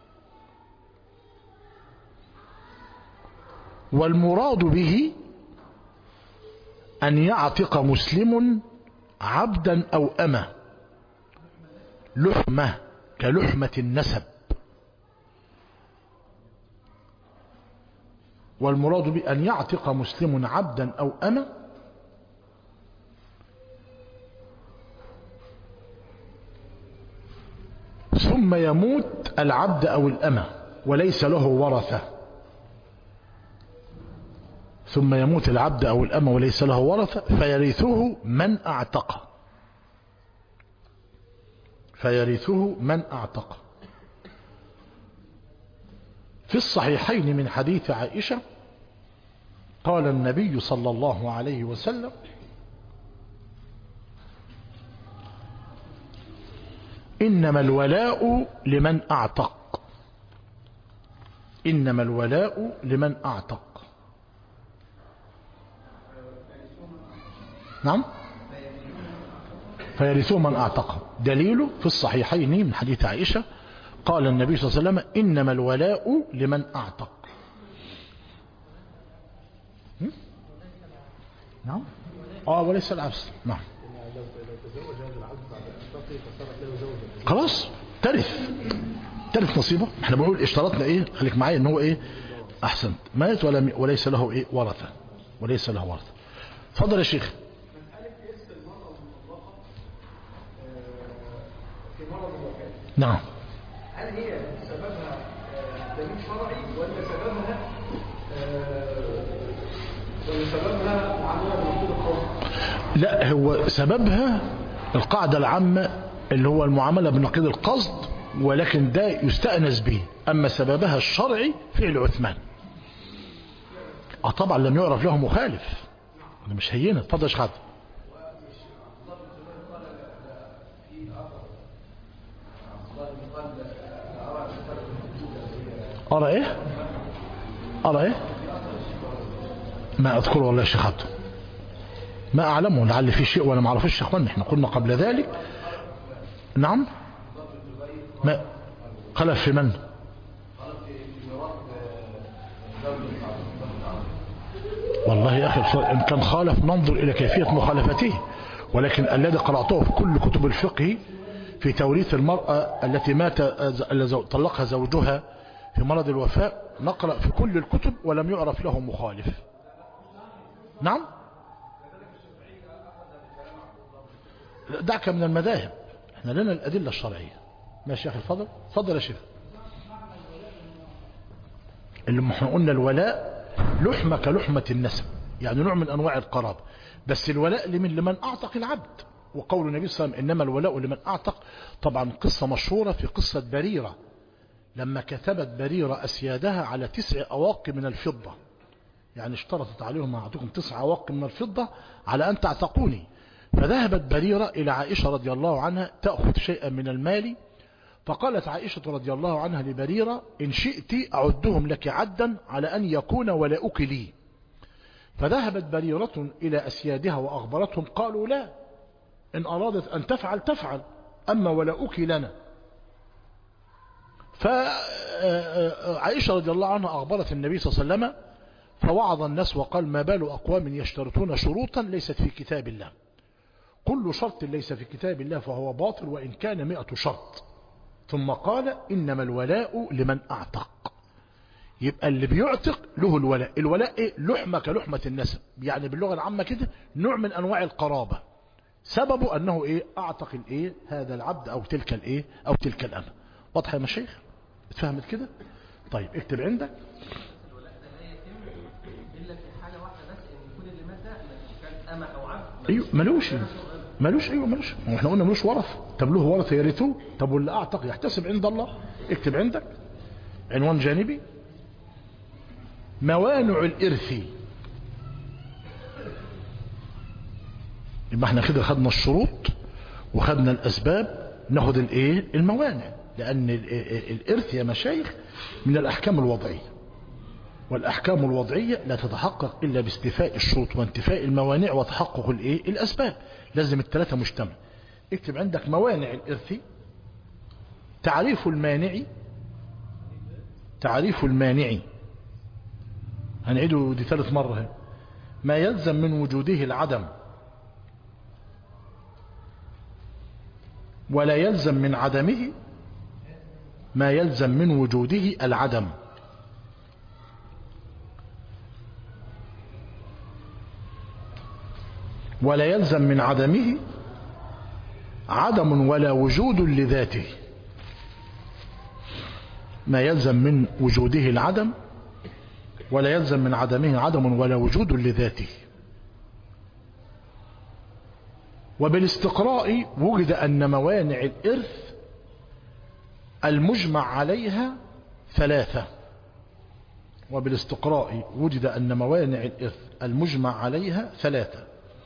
والمراد به أن يعتق مسلم عبدا أو أمة لحمة كلحمة النسب والمراد به أن يعتق مسلم عبدا أو أمة ثم يموت العبد أو الأمة وليس له ورثة ثم يموت العبد أو الأمة وليس له ورثة فيرثه من أعتقه فيرثه من أعتقه في الصحيحين من حديث عائشة قال النبي صلى الله عليه وسلم إنما الولاء لمن أعتق إنما الولاء لمن أعتق نعم فيرثوه من أعتقه دليله في الصحيحين من حديث عائشة قال النبي صلى الله عليه وسلم إنما الولاء لمن أعتق نعم آه وليس العبس نعم خلاص ترث ترث نصيبه احنا بنقول اشترطنا ايه خليك معايا ان هو ايه احسنت مات ولا وليس له ايه ورثه وليس له ورثه اتفضل يا شيخ نعم هل هي سببها دليل شرعي ولا سببها ولا سببها معامله بنقيض القصد؟ لا هو سببها القاعدة العامة اللي هو المعاملة بنقيض القصد ولكن ده يستأنس به أما سببها الشرعي فعل عثمان اه طبعا لم يعرف له مخالف ده مش هينة اتفضل يا شيخ حاتم. أرى إيه أرى إيه ما أذكره والله يا شيخ عبده ما أعلمه لعل في شيء ولا ما أعرفش يا أخوان احنا قلنا قبل ذلك نعم ما خلف في من والله يا أخي إن كان خالف ننظر إلى كيفية مخالفته ولكن الذي قرأته في كل كتب الفقه في توريث المرأة التي مات طلقها زوجها في مرض الوفاء نقرأ في كل الكتب ولم يعرف له مخالف نعم دعك من المذاهب احنا لنا الأدلة الشرعية ماشي يا أخي الفضل فضل يا شيخ اللي احنا قلنا الولاء لحمة كلحمة النسب يعني نوع من أنواع القرابة بس الولاء لمن لمن أعتق العبد وقول النبي صلى الله عليه وسلم إنما الولاء لمن أعتق طبعا قصة مشهورة في قصة بريرة لما كتبت بريرة أسيادها على تسع أواق من الفضة يعني اشترطت عليهم أعطيكم تسع أواق من الفضة على أن تعتقوني فذهبت بريرة إلى عائشة رضي الله عنها تأخذ شيئا من المال فقالت عائشة رضي الله عنها لبريرة إن شئت أعدهم لك عدا على أن يكون ولاؤك لي فذهبت بريرة إلى أسيادها وأخبرتهم قالوا لا إن أرادت أن تفعل تفعل أما ولاؤك لنا فعائشة رضي الله عنها أخبرت النبي صلى الله عليه وسلم فوعظ الناس وقال ما بال أقوام يشترطون شروطا ليست في كتاب الله كل شرط ليس في كتاب الله فهو باطل وإن كان مئة شرط ثم قال إنما الولاء لمن أعتق يبقى اللي بيعتق له الولاء الولاء إيه؟ لحمة كلحمة النسب يعني باللغة العامة كده نوع من أنواع القرابة سببه أنه إيه أعتق الإيه هذا العبد أو تلك الإيه أو تلك الأمة واضح يا مشايخ اتفهمت كده طيب اكتب عندك الولاء ده لا يتم الا في حاله واحده بس ان يكون اللي مات ده كان اما او عبد ايوه ملوش ملوش ايوه ملوش ما احنا قلنا ملوش ورث طب له ورث يرثوه طب واللي اعتق يحتسب عند الله اكتب عندك عنوان جانبي موانع الارث يبقى احنا كده خدنا الشروط وخدنا الاسباب ناخد الايه الموانع لان الارث يا مشايخ من الاحكام الوضعيه والأحكام الوضعية لا تتحقق إلا باستيفاء الشروط وانتفاء الموانع وتحقق الإيه؟ الأسباب لازم الثلاثة مجتمع اكتب عندك موانع الإرث تعريف المانع تعريف المانع هنعيده دي ثالث مرة هي. ما يلزم من وجوده العدم ولا يلزم من عدمه ما يلزم من وجوده العدم ولا يلزم من عدمه عدم ولا وجود لذاته ما يلزم من وجوده العدم ولا يلزم من عدمه عدم ولا وجود لذاته وبالاستقراء وجد أن موانع الإرث المجمع عليها ثلاثة وبالاستقراء وجد أن موانع الإرث المجمع عليها ثلاثة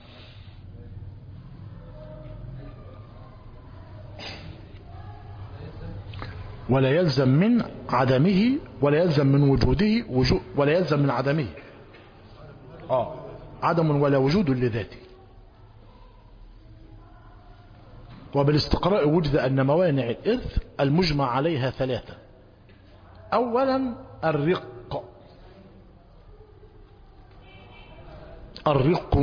ولا يلزم من عدمه ولا يلزم من وجوده وجود ولا يلزم من عدمه اه عدم ولا وجود لذاته وبالاستقراء وجد أن موانع الإرث المجمع عليها ثلاثة أولا الرق الرق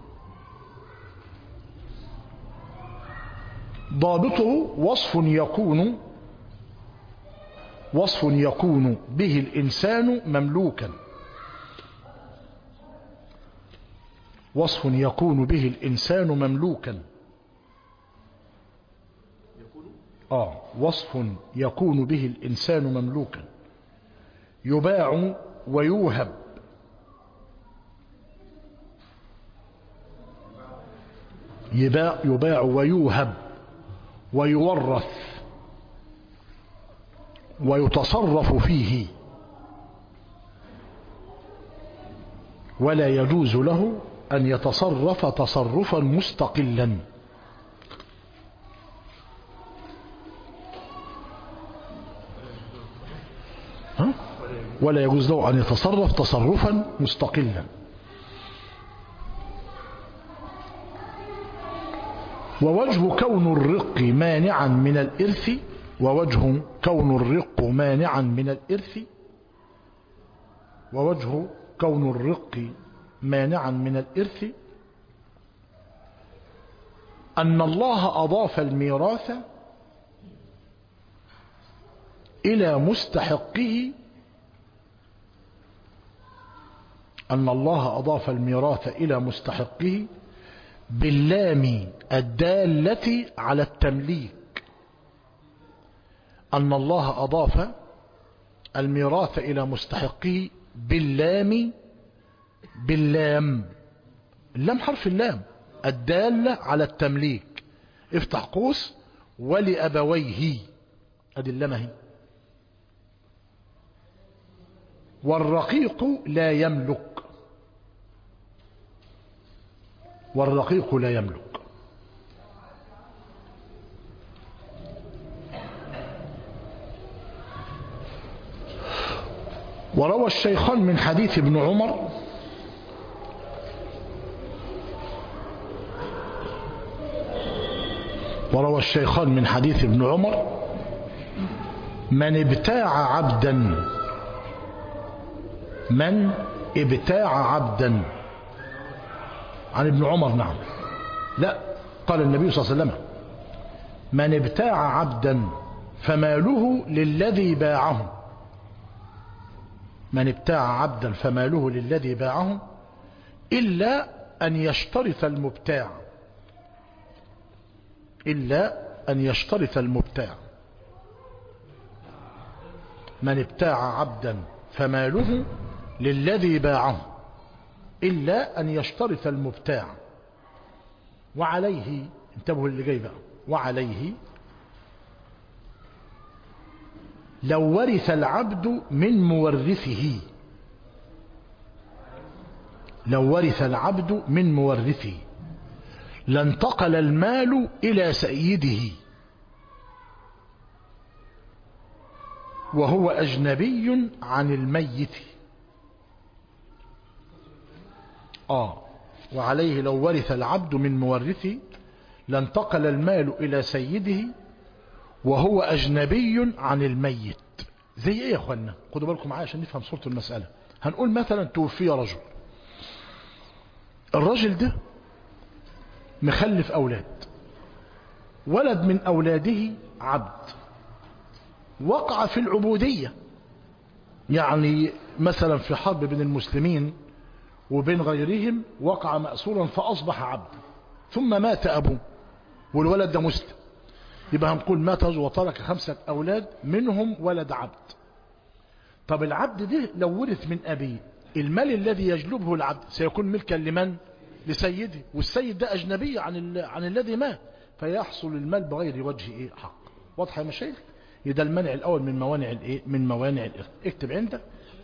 ضابطه وصف يكون وصف يكون به الإنسان مملوكا وصف يكون به الإنسان مملوكا آه وصف يكون به الإنسان مملوكا يباع ويوهب يباع, يباع ويوهب ويورث ويتصرف فيه ولا يجوز له أن يتصرف تصرفا مستقلا ولا يجوز له أن يتصرف تصرفا مستقلا ووجه كون الرق مانعا من الإرث ووجه كون الرق مانعا من الإرث ووجه كون الرق مانعا من الإرث أن الله أضاف الميراث إلى مستحقه أن الله أضاف الميراث إلى مستحقه باللام الدالة على التمليك أن الله أضاف الميراث إلى مستحقه باللام باللام اللام حرف اللام الدالة على التمليك افتح قوس ولأبويه ادي اللام اهي والرقيق لا يملك والرقيق لا يملك وروى الشيخان من حديث ابن عمر وروى الشيخان من حديث ابن عمر من ابتاع عبدا من ابتاع عبدا عن ابن عمر نعم لا قال النبي صلى الله عليه وسلم من ابتاع عبدا فماله للذي باعه من ابتاع عبدا فماله للذي باعه إلا أن يشترط المبتاع إلا أن يشترط المبتاع من ابتاع عبدا فماله للذي باعه إلا أن يشترط المبتاع وعليه انتبهوا اللي جاي بقى وعليه لو ورث العبد من مورثه لو ورث العبد من مورثه لانتقل المال إلى سيده وهو أجنبي عن الميت آه وعليه لو ورث العبد من مورثه لانتقل المال إلى سيده وهو أجنبي عن الميت زي ايه يا اخوانا خدوا بالكم معايا عشان نفهم صورة المسألة هنقول مثلا توفي رجل الرجل ده مخلف أولاد ولد من أولاده عبد وقع في العبودية يعني مثلا في حرب بين المسلمين وبين غيرهم وقع مأسورا فأصبح عبد ثم مات أبوه والولد ده مسلم يبقى هنقول مات رجل وترك خمسة أولاد منهم ولد عبد طب العبد ده لو ورث من أبيه المال الذي يجلبه العبد سيكون ملكا لمن لسيده والسيد ده أجنبي عن, ال... عن الذي مات فيحصل المال بغير وجه إيه حق واضح يا مشايخ ده المنع الأول من موانع الإيه من موانع الإرث اكتب عندك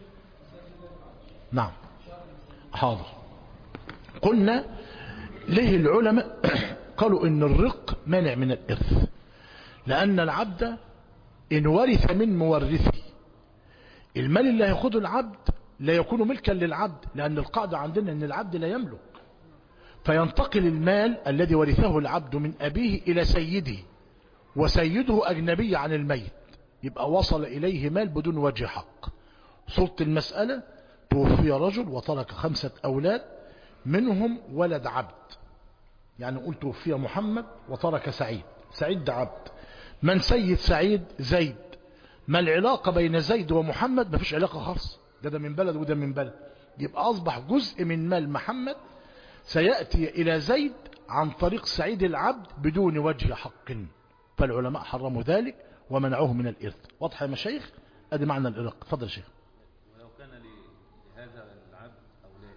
نعم حاضر قلنا ليه العلماء قالوا ان الرق مانع من الإرث لأن العبد إن ورث من مورثه المال اللي هياخده العبد لا يكون ملكا للعبد لأن القاعدة عندنا أن العبد لا يملك فينتقل المال الذي ورثه العبد من أبيه إلى سيده وسيده أجنبي عن الميت يبقى وصل إليه مال بدون وجه حق صورة المسألة توفي رجل وترك خمسة أولاد منهم ولد عبد يعني نقول توفي محمد وترك سعيد سعيد ده عبد من سيد سعيد زيد ما العلاقة بين زيد ومحمد ما فيش علاقة خاصة ده ده من بلد وده من بلد يبقى أصبح جزء من مال محمد سيأتي إلى زيد عن طريق سعيد العبد بدون وجه حق فالعلماء حرموا ذلك ومنعوه من الإرث واضح يا مشايخ أدي معنى الإرق تفضل يا شيخ ولو كان لهذا العبد أولاد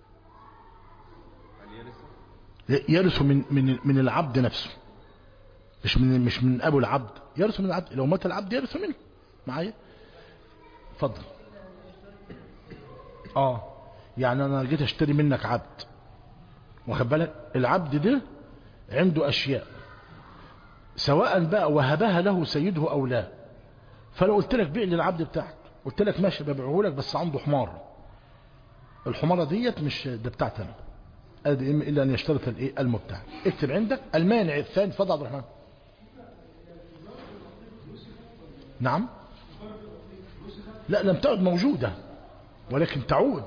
هل يرث؟ يرث من من من العبد نفسه مش من مش من ابو العبد يرث من العبد لو مات العبد يرث منه معايا اتفضل اه يعني انا جيت اشتري منك عبد واخد بالك العبد ده عنده اشياء سواء بقى وهبها له سيده او لا فلو قلت لك بيع لي العبد بتاعك قلت لك ماشي ببيعه لك بس عنده حمار الحمارة ديت مش ده بتاعتنا ادي الا ان يشترط الايه المبتاع اكتب عندك المانع الثاني اتفضل عبد الرحمن نعم لا لم تعد موجودة ولكن تعود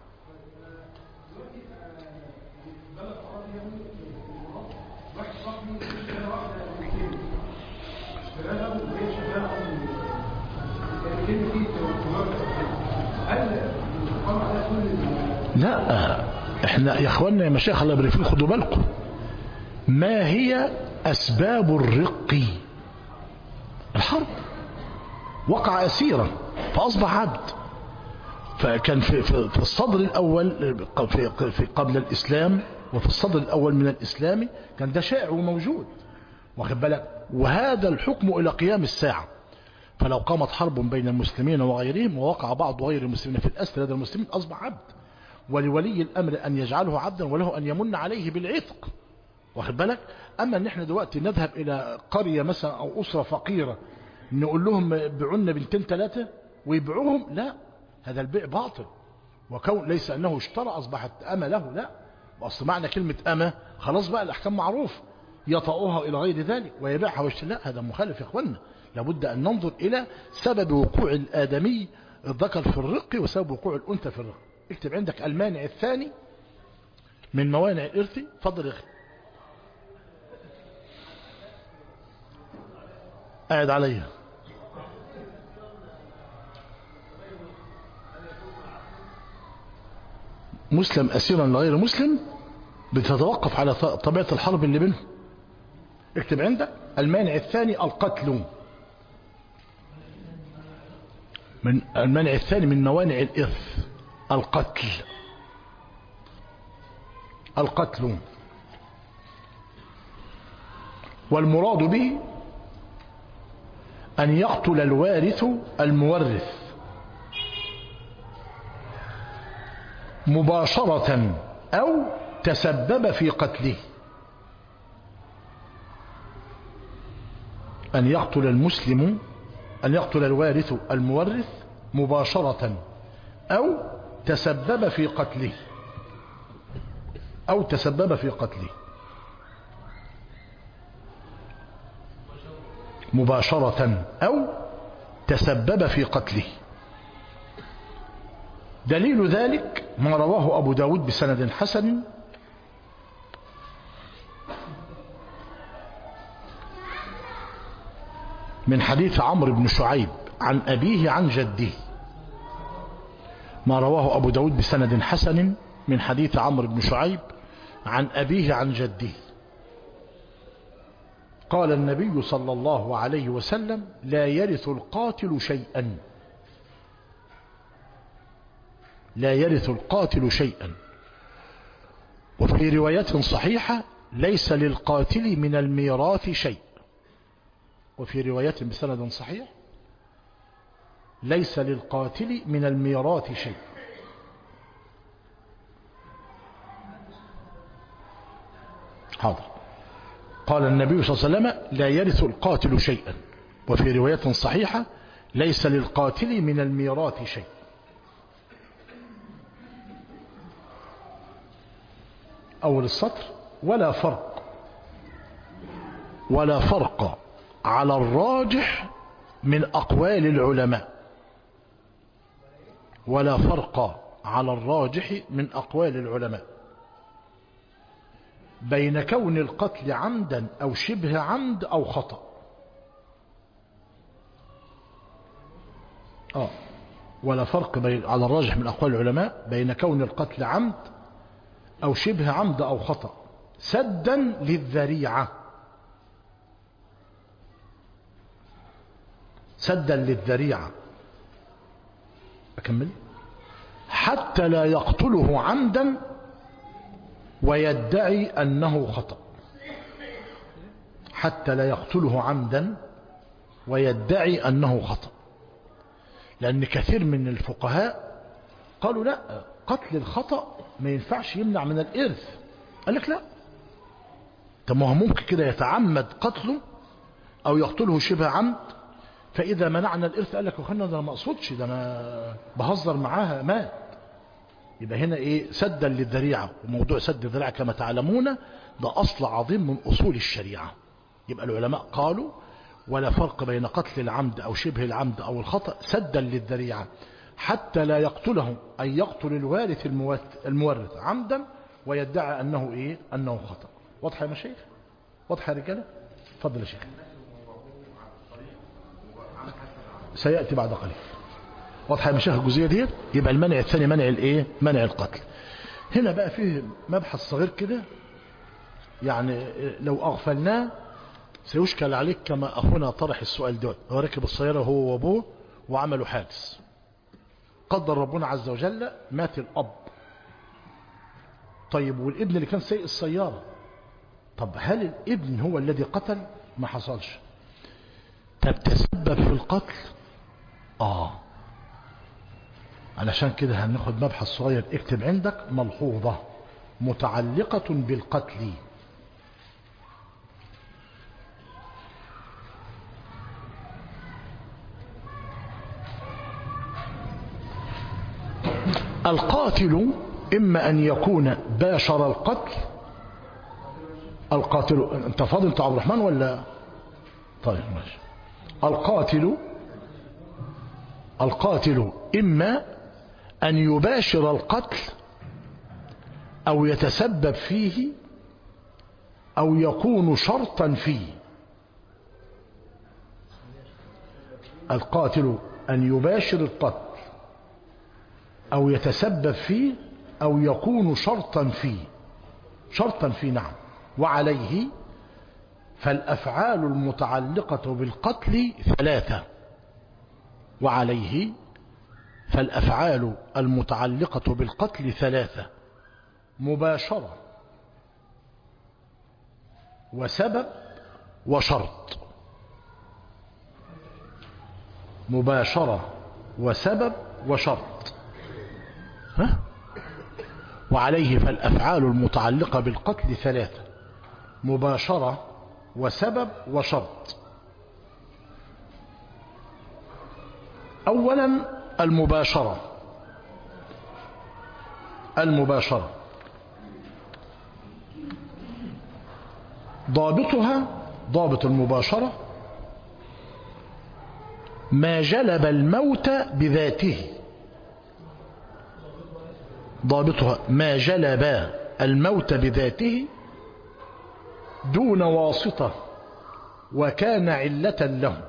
لا احنا يا اخوانا يا مشايخ الله يبارك فيكم خدوا بالكم ما هي اسباب الرق الحرب وقع اسيرا فاصبح عبد فكان في, في, في الصدر الاول في, في قبل الاسلام وفي الصدر الاول من الاسلام كان ده شائع وموجود واخد بالك وهذا الحكم الى قيام الساعه فلو قامت حرب بين المسلمين وغيرهم ووقع بعض غير المسلمين في الاسر هذا المسلمين اصبح عبد ولولي الامر ان يجعله عبدا وله ان يمن عليه بالعتق واخد بالك اما ان احنا دلوقتي نذهب الى قريه مثلا او اسره فقيره نقول لهم بيعونا بنتين ثلاثه ويبيعوهم لا هذا البيع باطل وكون ليس انه اشترى اصبحت اما له لا واصل معنى كلمه اما خلاص بقى الاحكام معروف يطأها الى غير ذلك ويبيعها ويشتري لا هذا مخالف يا اخوانا لابد ان ننظر الى سبب وقوع الادمي الذكر في الرق وسبب وقوع الانثى في الرق اكتب عندك المانع الثاني من موانع الارث فضل يا اخي قاعد عليا مسلم أسيرا لغير مسلم بتتوقف على طبيعة الحرب اللي بينهم اكتب عندك المانع الثاني القتل من المانع الثاني من موانع الإرث القتل القتل والمراد به أن يقتل الوارث المورث مباشرة أو تسبب في قتله أن يقتل المسلم أن يقتل الوارث المورث مباشرة أو تسبب في قتله أو تسبب في قتله مباشرة أو تسبب في قتله دليل ذلك ما رواه أبو داود بسند حسن من حديث عمرو بن شعيب عن أبيه عن جده ما رواه أبو داود بسند حسن من حديث عمرو بن شعيب عن أبيه عن جده قال النبي صلى الله عليه وسلم لا يرث القاتل شيئا لا يرث القاتل شيئا وفي رواية صحيحة ليس للقاتل من الميراث شيء وفي رواية بسند صحيح ليس للقاتل من الميراث شيء حاضر قال النبي صلى الله عليه وسلم لا يرث القاتل شيئا وفي رواية صحيحة ليس للقاتل من الميراث شيء أول السطر ولا فرق ولا فرق على الراجح من أقوال العلماء ولا فرق على الراجح من أقوال العلماء بين كون القتل عمدا أو شبه عمد أو خطأ آه ولا فرق بين على الراجح من أقوال العلماء بين كون القتل عمد أو شبه عمد أو خطأ سدا للذريعة سدا للذريعة أكمل حتى لا يقتله عمدا ويدعي أنه خطأ حتى لا يقتله عمدا ويدعي أنه خطأ لأن كثير من الفقهاء قالوا لا قتل الخطأ ما ينفعش يمنع من الإرث قال لك لا طب ما هو ممكن كده يتعمد قتله أو يقتله شبه عمد فإذا منعنا الإرث قال لك وخلنا ده أنا ما أقصدش ده أنا بهزر معاها مات يبقى هنا إيه سدا للذريعة وموضوع سد الذريعة كما تعلمون ده أصل عظيم من أصول الشريعة يبقى العلماء قالوا ولا فرق بين قتل العمد أو شبه العمد أو الخطأ سدا للذريعة حتى لا يقتله أن يقتل الوارث المورث, المورث عمدا ويدعي أنه إيه أنه خطأ واضح يا مشايخ واضح يا رجالة اتفضل يا شيخ سيأتي بعد قليل واضح يا مشايخ الجزئية دي يبقى المنع الثاني منع الايه منع القتل هنا بقى فيه مبحث صغير كده يعني لو أغفلناه سيشكل عليك كما أخونا طرح السؤال ده هو ركب السيارة هو وابوه وعملوا حادث قدر ربنا عز وجل مات الأب طيب والابن اللي كان سايق السيارة طب هل الابن هو الذي قتل ما حصلش طب تسبب في القتل آه علشان كده هناخد مبحث صغير اكتب عندك ملحوظة متعلقة بالقتل القاتل إما أن يكون باشر القتل القاتل أنت فاضل أنت عبد الرحمن ولا طيب ماشي القاتل القاتل إما أن يباشر القتل أو يتسبب فيه أو يكون شرطا فيه القاتل أن يباشر القتل أو يتسبب فيه أو يكون شرطا فيه شرطا فيه نعم وعليه فالأفعال المتعلقة بالقتل ثلاثة وعليه فالأفعال المتعلقة بالقتل ثلاثة مباشرة وسبب وشرط مباشرة وسبب وشرط ها؟ وعليه فالأفعال المتعلقة بالقتل ثلاثة مباشرة وسبب وشرط أولا المباشرة المباشرة ضابطها ضابط المباشرة ما جلب الموت بذاته ضابطها ما جلب الموت بذاته دون واسطة وكان علة له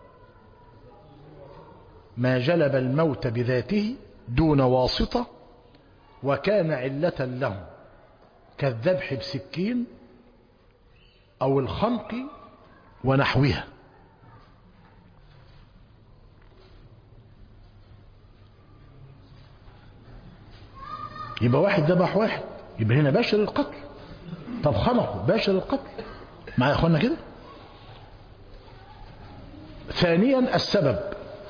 ما جلب الموت بذاته دون واسطة وكان علة له كالذبح بسكين أو الخنق ونحوها يبقى واحد ذبح واحد يبقى هنا باشر القتل طب خنقه باشر القتل مع اخوانا كده ثانيا السبب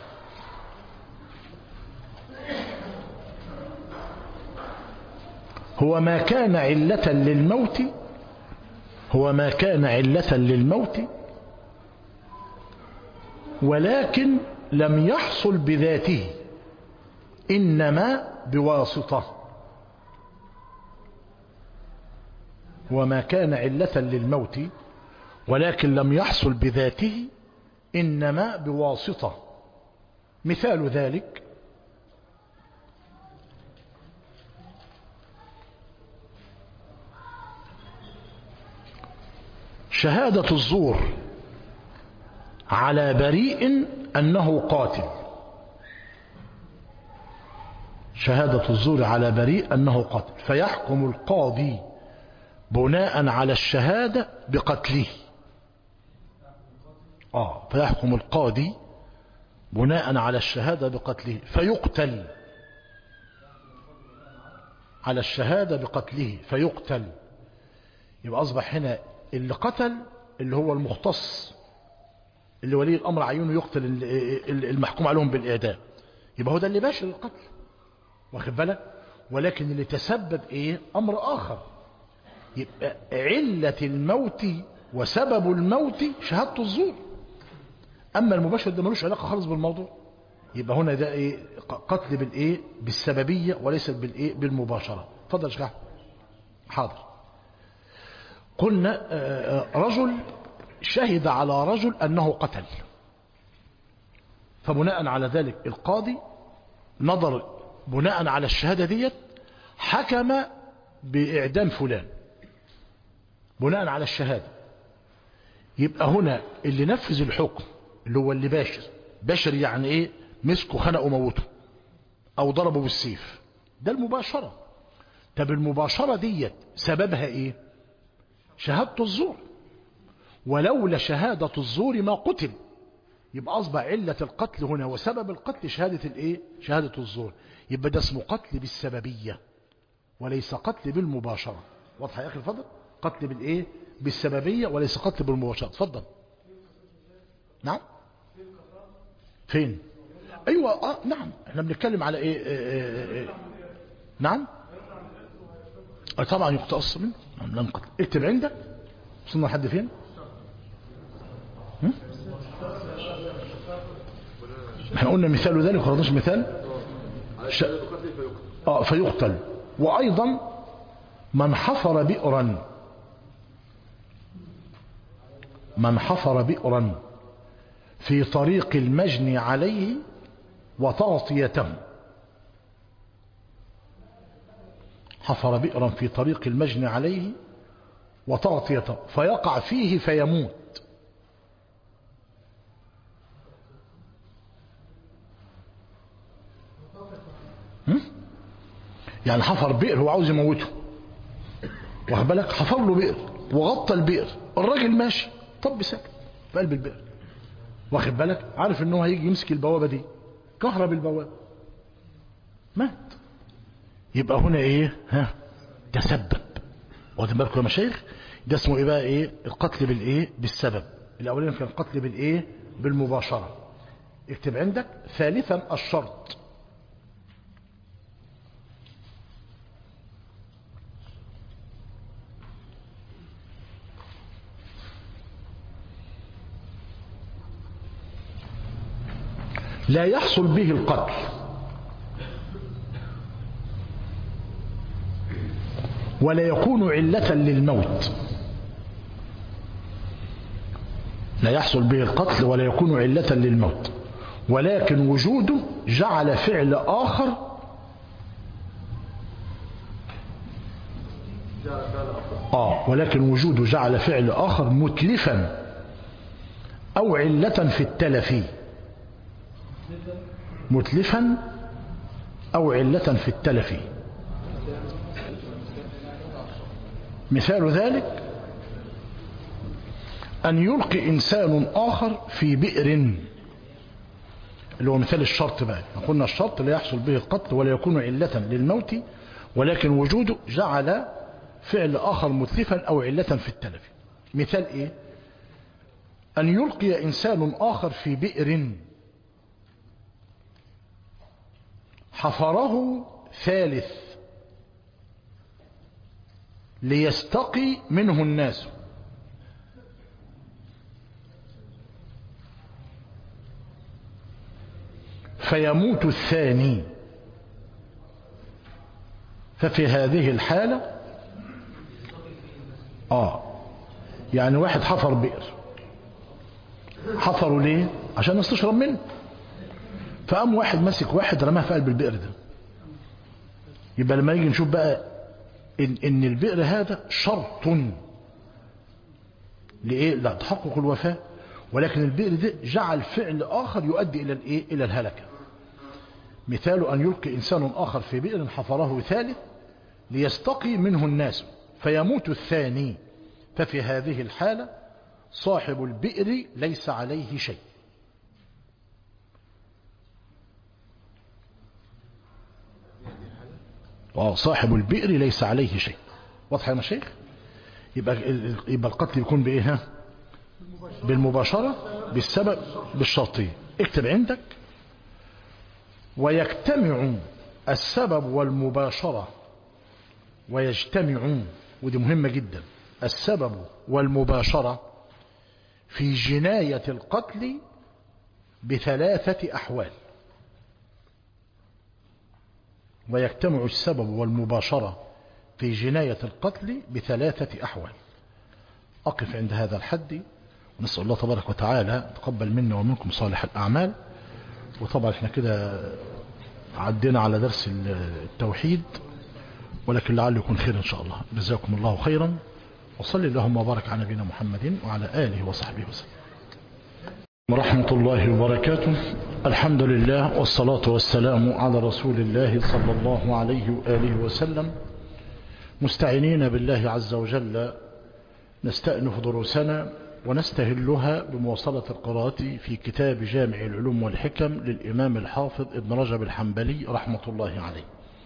هو ما كان علة للموت هو ما كان علة للموت ولكن لم يحصل بذاته إنما بواسطة وما كان علة للموت ولكن لم يحصل بذاته إنما بواسطة مثال ذلك شهادة الزور على بريء أنه قاتل شهادة الزور على بريء أنه قاتل فيحكم القاضي بناء على الشهادة بقتله آه فيحكم القاضي بناء على الشهادة بقتله فيقتل على الشهادة بقتله فيقتل يبقى أصبح هنا اللي قتل اللي هو المختص اللي ولي الأمر عيونه يقتل المحكوم عليهم بالإعدام يبقى هو ده اللي باشر القتل واخد بالك ولكن اللي تسبب ايه أمر آخر يبقى علة الموت وسبب الموت شهادة الزور أما المباشر ده ملوش علاقة خالص بالموضوع يبقى هنا ده إيه قتل بالإيه بالسببية وليس بالإيه بالمباشرة اتفضل يا شيخ أحمد. حاضر قلنا آه، آه، رجل شهد على رجل أنه قتل فبناء على ذلك القاضي نظر بناء على الشهادة ديت حكم بإعدام فلان بناء على الشهادة يبقى هنا اللي نفذ الحكم اللي هو اللي باشر باشر يعني ايه مسكه خنقه وموته او ضربه بالسيف ده المباشرة طب المباشرة ديت سببها ايه شهادة الزور ولولا شهادة الزور ما قتل يبقى أصبح علة القتل هنا وسبب القتل شهادة الايه شهادة الزور يبقى ده اسمه قتل بالسببية وليس قتل بالمباشرة واضح يا أخي الفضل قتل بالإيه بالسببية وليس قتل بالمباشرة اتفضل نعم فين أيوة آه نعم احنا بنتكلم على إيه, إيه, إيه, إيه. نعم آه طبعا يقتص منه نعم لن قتل اكتب عندك وصلنا لحد فين هم؟ احنا قلنا مثال ذلك وخلصناش مثال ش... آه فيقتل وأيضا من حفر بئرا من حفر بئرا في طريق المجني عليه وتغطيته حفر بئرا في طريق المجني عليه وتغطيته فيقع فيه فيموت هم؟ يعني حفر بئر هو عاوز يموته واخد بالك حفر له بئر وغطى البئر الراجل ماشي طب ساكت في قلب البئر واخد بالك عارف ان هو هيجي يمسك البوابه دي كهرب البوابه مات يبقى هنا ايه ها تسبب واخد بالكم يا مشايخ ده اسمه ايه بقى ايه القتل بالايه بالسبب الاولاني كان القتل بالايه بالمباشره اكتب عندك ثالثا الشرط لا يحصل به القتل ولا يكون علة للموت لا يحصل به القتل ولا يكون علة للموت ولكن وجوده جعل فعل آخر آه ولكن وجوده جعل فعل آخر متلفا أو علة في التلف متلفا أو علة في التلف مثال ذلك أن يلقي إنسان آخر في بئر اللي هو مثال الشرط بقى قلنا الشرط لا يحصل به القتل ولا يكون علة للموت ولكن وجوده جعل فعل آخر متلفا أو علة في التلف مثال إيه أن يلقي إنسان آخر في بئر حفره ثالث ليستقي منه الناس فيموت الثاني ففي هذه الحالة آه يعني واحد حفر بئر حفروا ليه عشان الناس تشرب منه فقام واحد ماسك واحد رماه في قلب البئر ده يبقى لما يجي نشوف بقى إن, إن البئر هذا شرط لإيه لتحقق الوفاة ولكن البئر ده جعل فعل آخر يؤدي إلى الإيه إلى الهلكة مثال أن يلقي إنسان آخر في بئر حفره ثالث ليستقي منه الناس فيموت الثاني ففي هذه الحالة صاحب البئر ليس عليه شيء وصاحب البئر ليس عليه شيء واضح يا مشايخ يبقى يبقى القتل يكون بايه ها بالمباشرة بالسبب بالشرطية اكتب عندك ويجتمع السبب والمباشرة ويجتمع ودي مهمة جدا السبب والمباشرة في جناية القتل بثلاثة أحوال ويجتمع السبب والمباشرة في جناية القتل بثلاثة أحوال أقف عند هذا الحد ونسأل الله تبارك وتعالى تقبل منا ومنكم صالح الأعمال وطبعا احنا كده عدينا على درس التوحيد ولكن لعله يكون خير إن شاء الله جزاكم الله خيرا وصل اللهم وبارك على نبينا محمد وعلى آله وصحبه وسلم ورحمة الله وبركاته الحمد لله والصلاة والسلام على رسول الله صلى الله عليه وآله وسلم مستعينين بالله عز وجل نستأنف دروسنا ونستهلها بمواصلة القراءة في كتاب جامع العلوم والحكم للإمام الحافظ ابن رجب الحنبلي رحمة الله عليه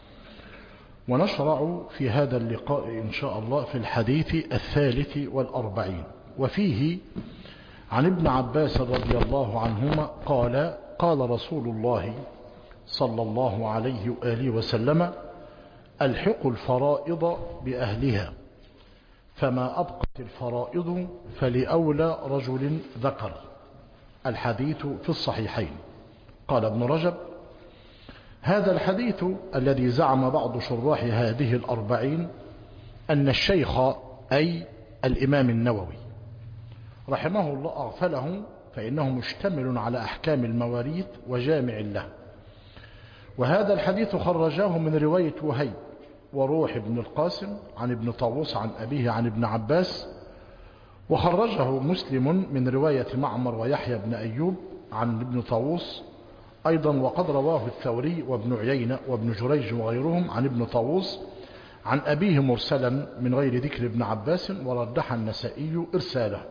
ونشرع في هذا اللقاء إن شاء الله في الحديث الثالث والأربعين وفيه عن ابن عباس رضي الله عنهما قال قال رسول الله صلى الله عليه وآله وسلم الحق الفرائض بأهلها فما أبقت الفرائض فلأولى رجل ذكر الحديث في الصحيحين قال ابن رجب هذا الحديث الذي زعم بعض شراح هذه الأربعين أن الشيخ أي الإمام النووي رحمه الله أغفله فإنه مشتمل على أحكام المواريث وجامع له وهذا الحديث خرجاه من رواية وهيب وروح ابن القاسم عن ابن طاووس عن أبيه عن ابن عباس وخرجه مسلم من رواية معمر ويحيى بن أيوب عن ابن طاووس أيضا وقد رواه الثوري وابن عيينة وابن جريج وغيرهم عن ابن طاووس عن أبيه مرسلا من غير ذكر ابن عباس ورجح النسائي إرساله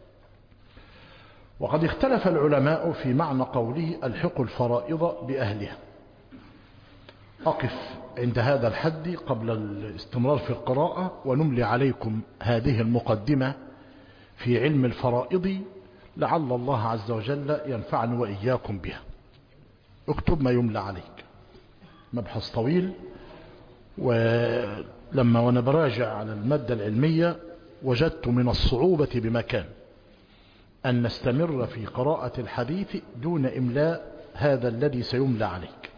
وقد اختلف العلماء في معنى قوله الحق الفرائض بأهلها أقف عند هذا الحد قبل الاستمرار في القراءة ونملي عليكم هذه المقدمة في علم الفرائض لعل الله عز وجل ينفعني وإياكم بها اكتب ما يملى عليك مبحث طويل ولما وانا براجع على المادة العلمية وجدت من الصعوبة بمكان أن نستمر في قراءة الحديث دون إملاء هذا الذي سيملى عليك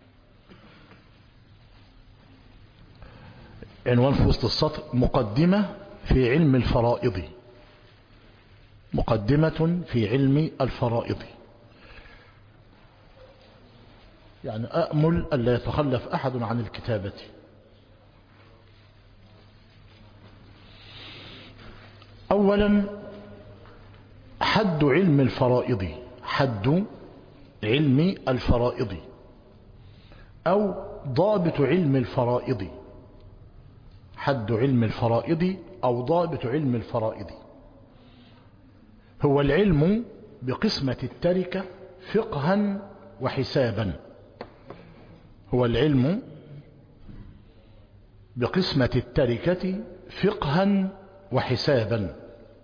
عنوان في وسط السطر مقدمة في علم الفرائض مقدمة في علم الفرائض يعني أأمل ألا يتخلف أحد عن الكتابة أولا حد علم الفرائض حد علم الفرائض أو ضابط علم الفرائض حد علم الفرائض أو ضابط علم الفرائض هو العلم بقسمة التركة فقها وحسابا هو العلم بقسمة التركة فقها وحسابا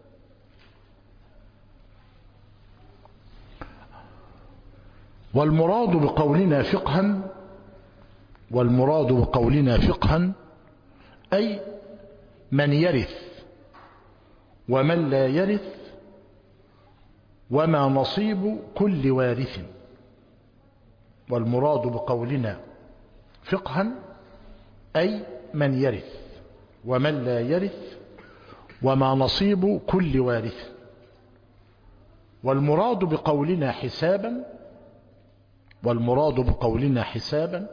والمراد بقولنا فقها والمراد بقولنا فقها أي من يرث ومن لا يرث وما نصيب كل وارث والمراد بقولنا فقها أي من يرث ومن لا يرث وما نصيب كل وارث والمراد بقولنا حسابا والمراد بقولنا حسابا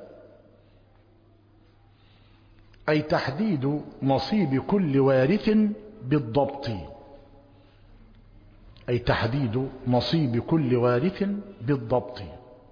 أي تحديد نصيب كل وارث بالضبط أي تحديد نصيب كل وارث بالضبط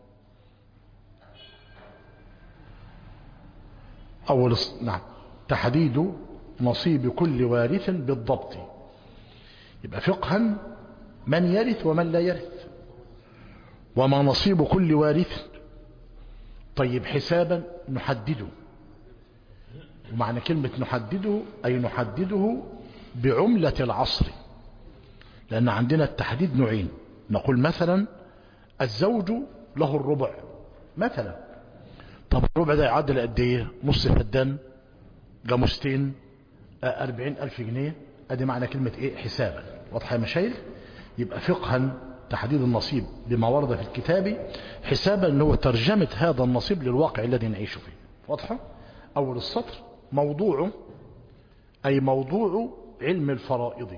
أول نعم تحديد نصيب كل وارث بالضبط يبقى فقها من يرث ومن لا يرث وما نصيب كل وارث طيب حسابا نحدده ومعنى كلمة نحدده أي نحدده بعملة العصر لأن عندنا التحديد نوعين نقول مثلا الزوج له الربع مثلا طب الربع ده يعادل قد ايه نص فدان جاموستين أربعين ألف جنيه ادي معنى كلمة ايه حسابا واضحة يا مشايخ يبقى فقها تحديد النصيب بما ورد في الكتاب حسابا أنه ترجمة هذا النصيب للواقع الذي نعيش فيه واضحة أول السطر موضوع أي موضوع علم الفرائض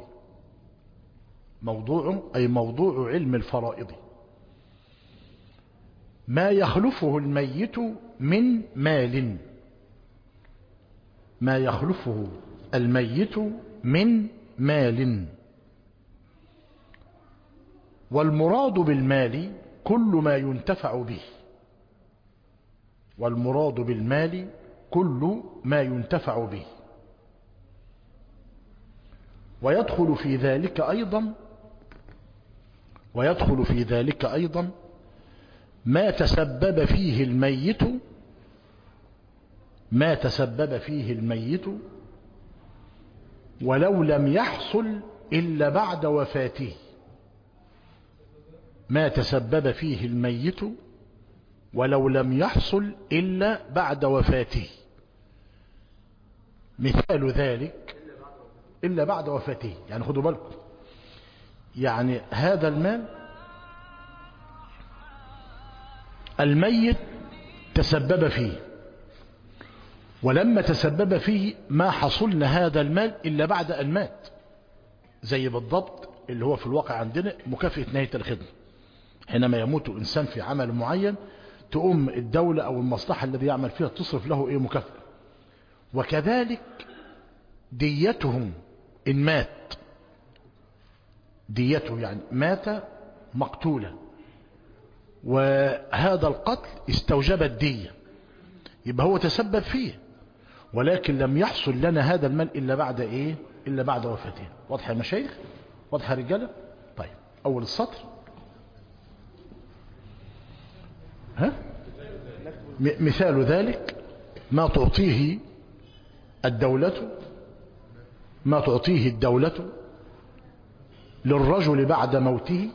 موضوع أي موضوع علم الفرائض ما يخلفه الميت من مال ما يخلفه الميت من مال والمراد بالمال كل ما ينتفع به والمراد بالمال كل ما ينتفع به ويدخل في ذلك أيضا ويدخل في ذلك أيضا ما تسبب فيه الميت ما تسبب فيه الميت ولو لم يحصل إلا بعد وفاته ما تسبب فيه الميت ولو لم يحصل إلا بعد وفاته مثال ذلك إلا بعد وفاته يعني خدوا بالكم يعني هذا المال الميت تسبب فيه ولما تسبب فيه ما حصلنا هذا المال إلا بعد أن مات زي بالضبط اللي هو في الواقع عندنا مكافأة نهاية الخدمة حينما يموت إنسان في عمل معين تقوم الدولة أو المصلحة الذي يعمل فيها تصرف له إيه مكافأة وكذلك ديتهم إن مات ديته يعني مات مقتولا وهذا القتل استوجب الدية يبقى هو تسبب فيه ولكن لم يحصل لنا هذا المال إلا بعد إيه إلا بعد وفاته واضح يا مشايخ واضح يا رجالة طيب أول السطر ها مثال ذلك ما تعطيه الدولة ما تعطيه الدولة للرجل بعد موته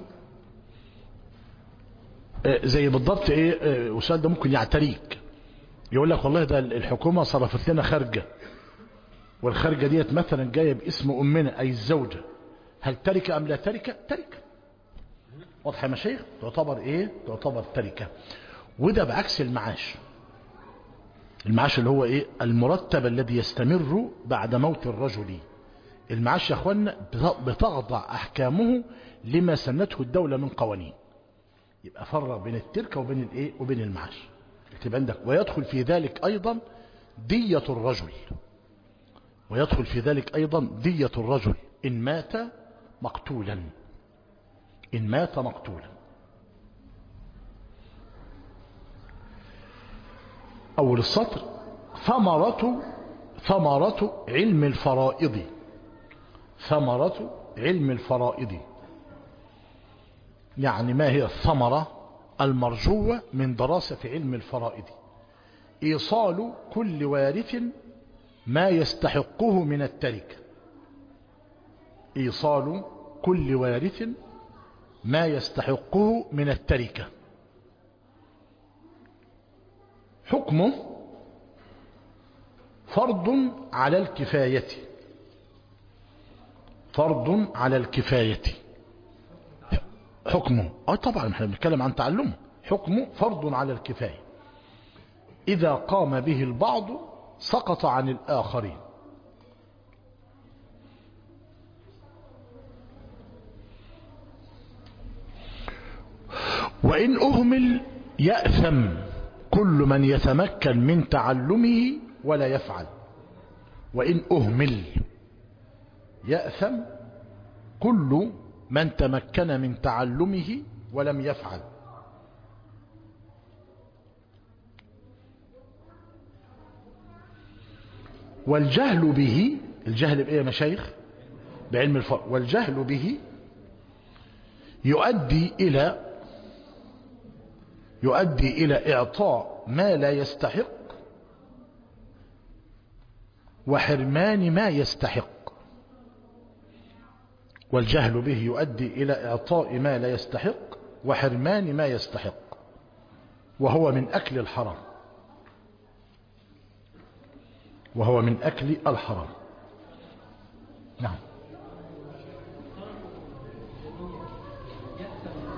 زي بالضبط ايه وسؤال ده ممكن يعتريك يقول لك والله ده الحكومة صرفت لنا خارجة والخارجة ديت مثلا جاية باسم أمنا أي الزوجة هل تركة أم لا تركة تركة واضح يا مشايخ تعتبر ايه تعتبر تركة وده بعكس المعاش المعاش اللي هو ايه المرتب الذي يستمر بعد موت الرجل المعاش يا اخوانا بتخضع احكامه لما سنته الدولة من قوانين يبقى فرق بين التركة وبين الايه وبين المعاش اكتب عندك ويدخل في ذلك ايضا دية الرجل ويدخل في ذلك ايضا دية الرجل ان مات مقتولا ان مات مقتولا اول السطر ثمرة ثمرة علم الفرائض ثمرة علم الفرائض يعني ما هي الثمرة المرجوة من دراسة علم الفرائض إيصال كل وارث ما يستحقه من التركة إيصال كل وارث ما يستحقه من التركة حكمه فرض على الكفاية فرض على الكفاية حكمه اه طبعا احنا بنتكلم عن تعلمه حكمه فرض على الكفاية إذا قام به البعض سقط عن الآخرين وإن أهمل يأثم كل من يتمكن من تعلمه ولا يفعل وإن أهمل يأثم كل من تمكن من تعلمه ولم يفعل والجهل به الجهل بإيه يا مشايخ بعلم الفرق والجهل به يؤدي إلى يؤدي إلى إعطاء ما لا يستحق وحرمان ما يستحق والجهل به يؤدي إلى إعطاء ما لا يستحق وحرمان ما يستحق وهو من أكل الحرام وهو من أكل الحرام نعم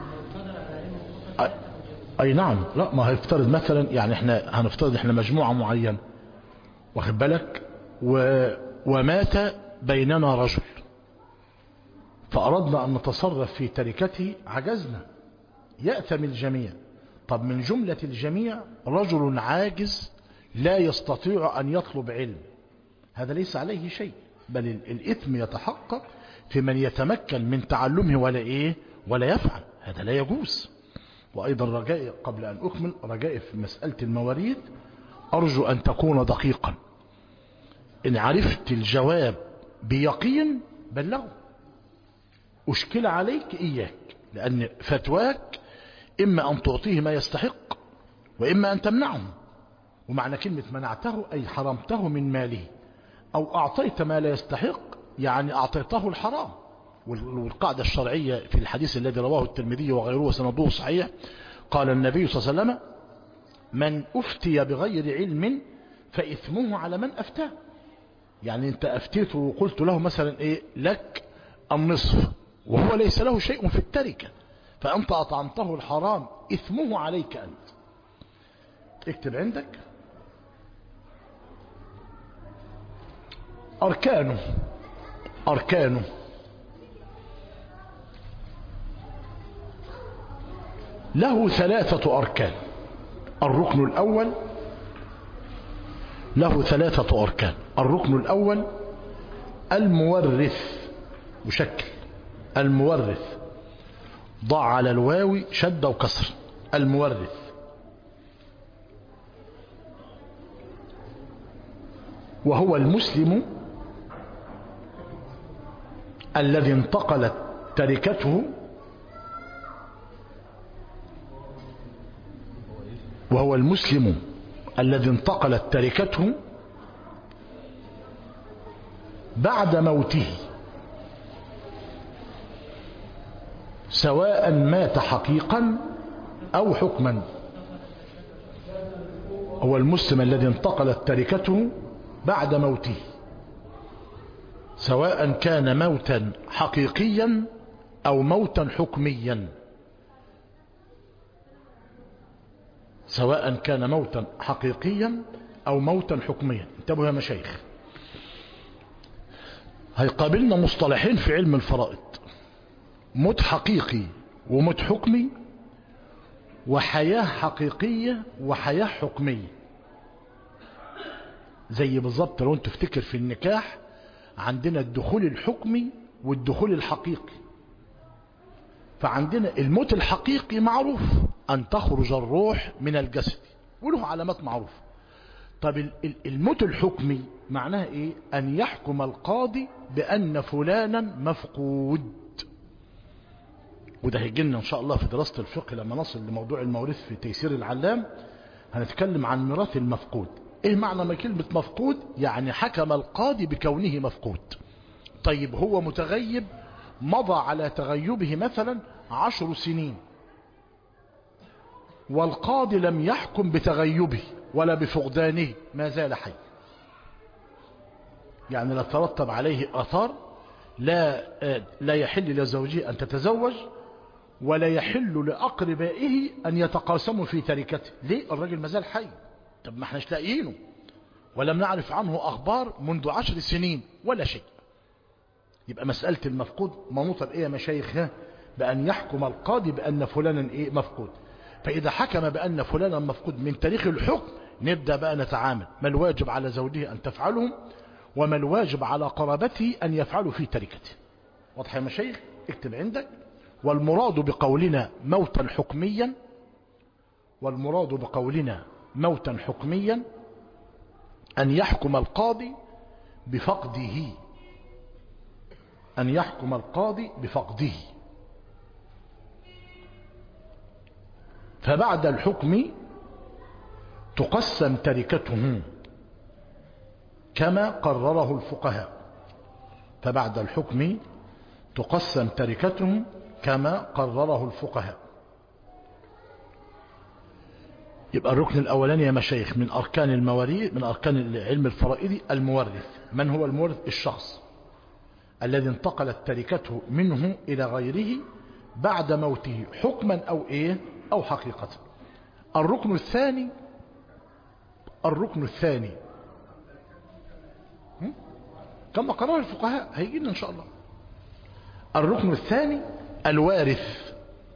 اي نعم لا ما هيفترض مثلا يعني احنا هنفترض احنا مجموعة معينة واخد بالك و ومات بيننا رجل فأردنا أن نتصرف في تركته عجزنا يأثم الجميع طب من جملة الجميع رجل عاجز لا يستطيع أن يطلب علم هذا ليس عليه شيء بل ال- الإثم يتحقق في من يتمكن من تعلمه ولا إيه ولا يفعل هذا لا يجوز وأيضا رجائي قبل أن أكمل رجائي في مسألة المواريث أرجو أن تكون دقيقا إن عرفت الجواب بيقين بلغه أشكل عليك إياك لأن فتواك إما أن تعطيه ما يستحق وإما أن تمنعه ومعنى كلمة منعته أي حرمته من ماله أو أعطيت ما لا يستحق يعني أعطيته الحرام وال- والقاعدة الشرعية في الحديث الذي رواه الترمذي وغيره وسنده صحيح قال النبي صلى الله عليه وسلم من أفتي بغير علم فإثمه على من أفتاه يعني أنت أفتيته وقلت له مثلا إيه لك النصف وهو ليس له شيء في التركة فأنت أطعمته الحرام إثمه عليك أنت اكتب عندك أركانه أركانه له ثلاثة أركان الركن الأول له ثلاثة أركان الركن الأول المورث مشكل المورث ضع على الواو شد وكسر المورث وهو المسلم الذي انتقلت تركته وهو المسلم الذي انتقلت تركته بعد موته سواء مات حقيقا أو حكما هو المسلم الذي انتقلت تركته بعد موته سواء كان موتا حقيقيا أو موتا حكميا سواء كان موتا حقيقيا أو موتا حكميا انتبهوا يا مشايخ هيقابلنا مصطلحين في علم الفرائض موت حقيقي وموت حكمي وحياة حقيقية وحياة حكمية زي بالظبط لو انت تفتكر في النكاح عندنا الدخول الحكمي والدخول الحقيقي فعندنا الموت الحقيقي معروف أن تخرج الروح من الجسد وله علامات معروفة طب ال- ال- الموت الحكمي معناها ايه أن يحكم القاضي بأن فلانا مفقود وده هيجي لنا ان شاء الله في دراسة الفقه لما نصل لموضوع المواريث في تيسير العلام هنتكلم عن ميراث المفقود ايه معنى ما كلمة مفقود يعني حكم القاضي بكونه مفقود طيب هو متغيب مضى على تغيبه مثلا عشر سنين والقاضي لم يحكم بتغيبه ولا بفقدانه ما زال حي يعني لا ترتب عليه أثار لا لا يحل لزوجه أن تتزوج ولا يحل لأقربائه أن يتقاسموا في تركته ليه الراجل ما زال حي طب ما احناش لاقيينه ولم نعرف عنه أخبار منذ عشر سنين ولا شيء يبقى مسألة المفقود منوطة بإيه يا مشايخ ها؟ بأن يحكم القاضي بأن فلانا إيه مفقود فإذا حكم بأن فلانا مفقود من تاريخ الحكم نبدأ بقى نتعامل ما الواجب على زوجه أن تفعله وما الواجب على قرابته أن يفعلوا في تركته واضح يا مشايخ اكتب عندك والمراد بقولنا موتا حكميا والمراد بقولنا موتا حكميا أن يحكم القاضي بفقده أن يحكم القاضي بفقده فبعد الحكم تقسم تركته كما قرره الفقهاء فبعد الحكم تقسم تركته كما قرره الفقهاء يبقى الركن الأولاني يا مشايخ من أركان المواريث من أركان العلم الفرائضي المورث من هو المورث الشخص الذي انتقلت تركته منه إلى غيره بعد موته حكما أو إيه أو حقيقة الركن الثاني الركن الثاني هم؟ كما قرر الفقهاء هيجي لنا ان شاء الله الركن الثاني الوارث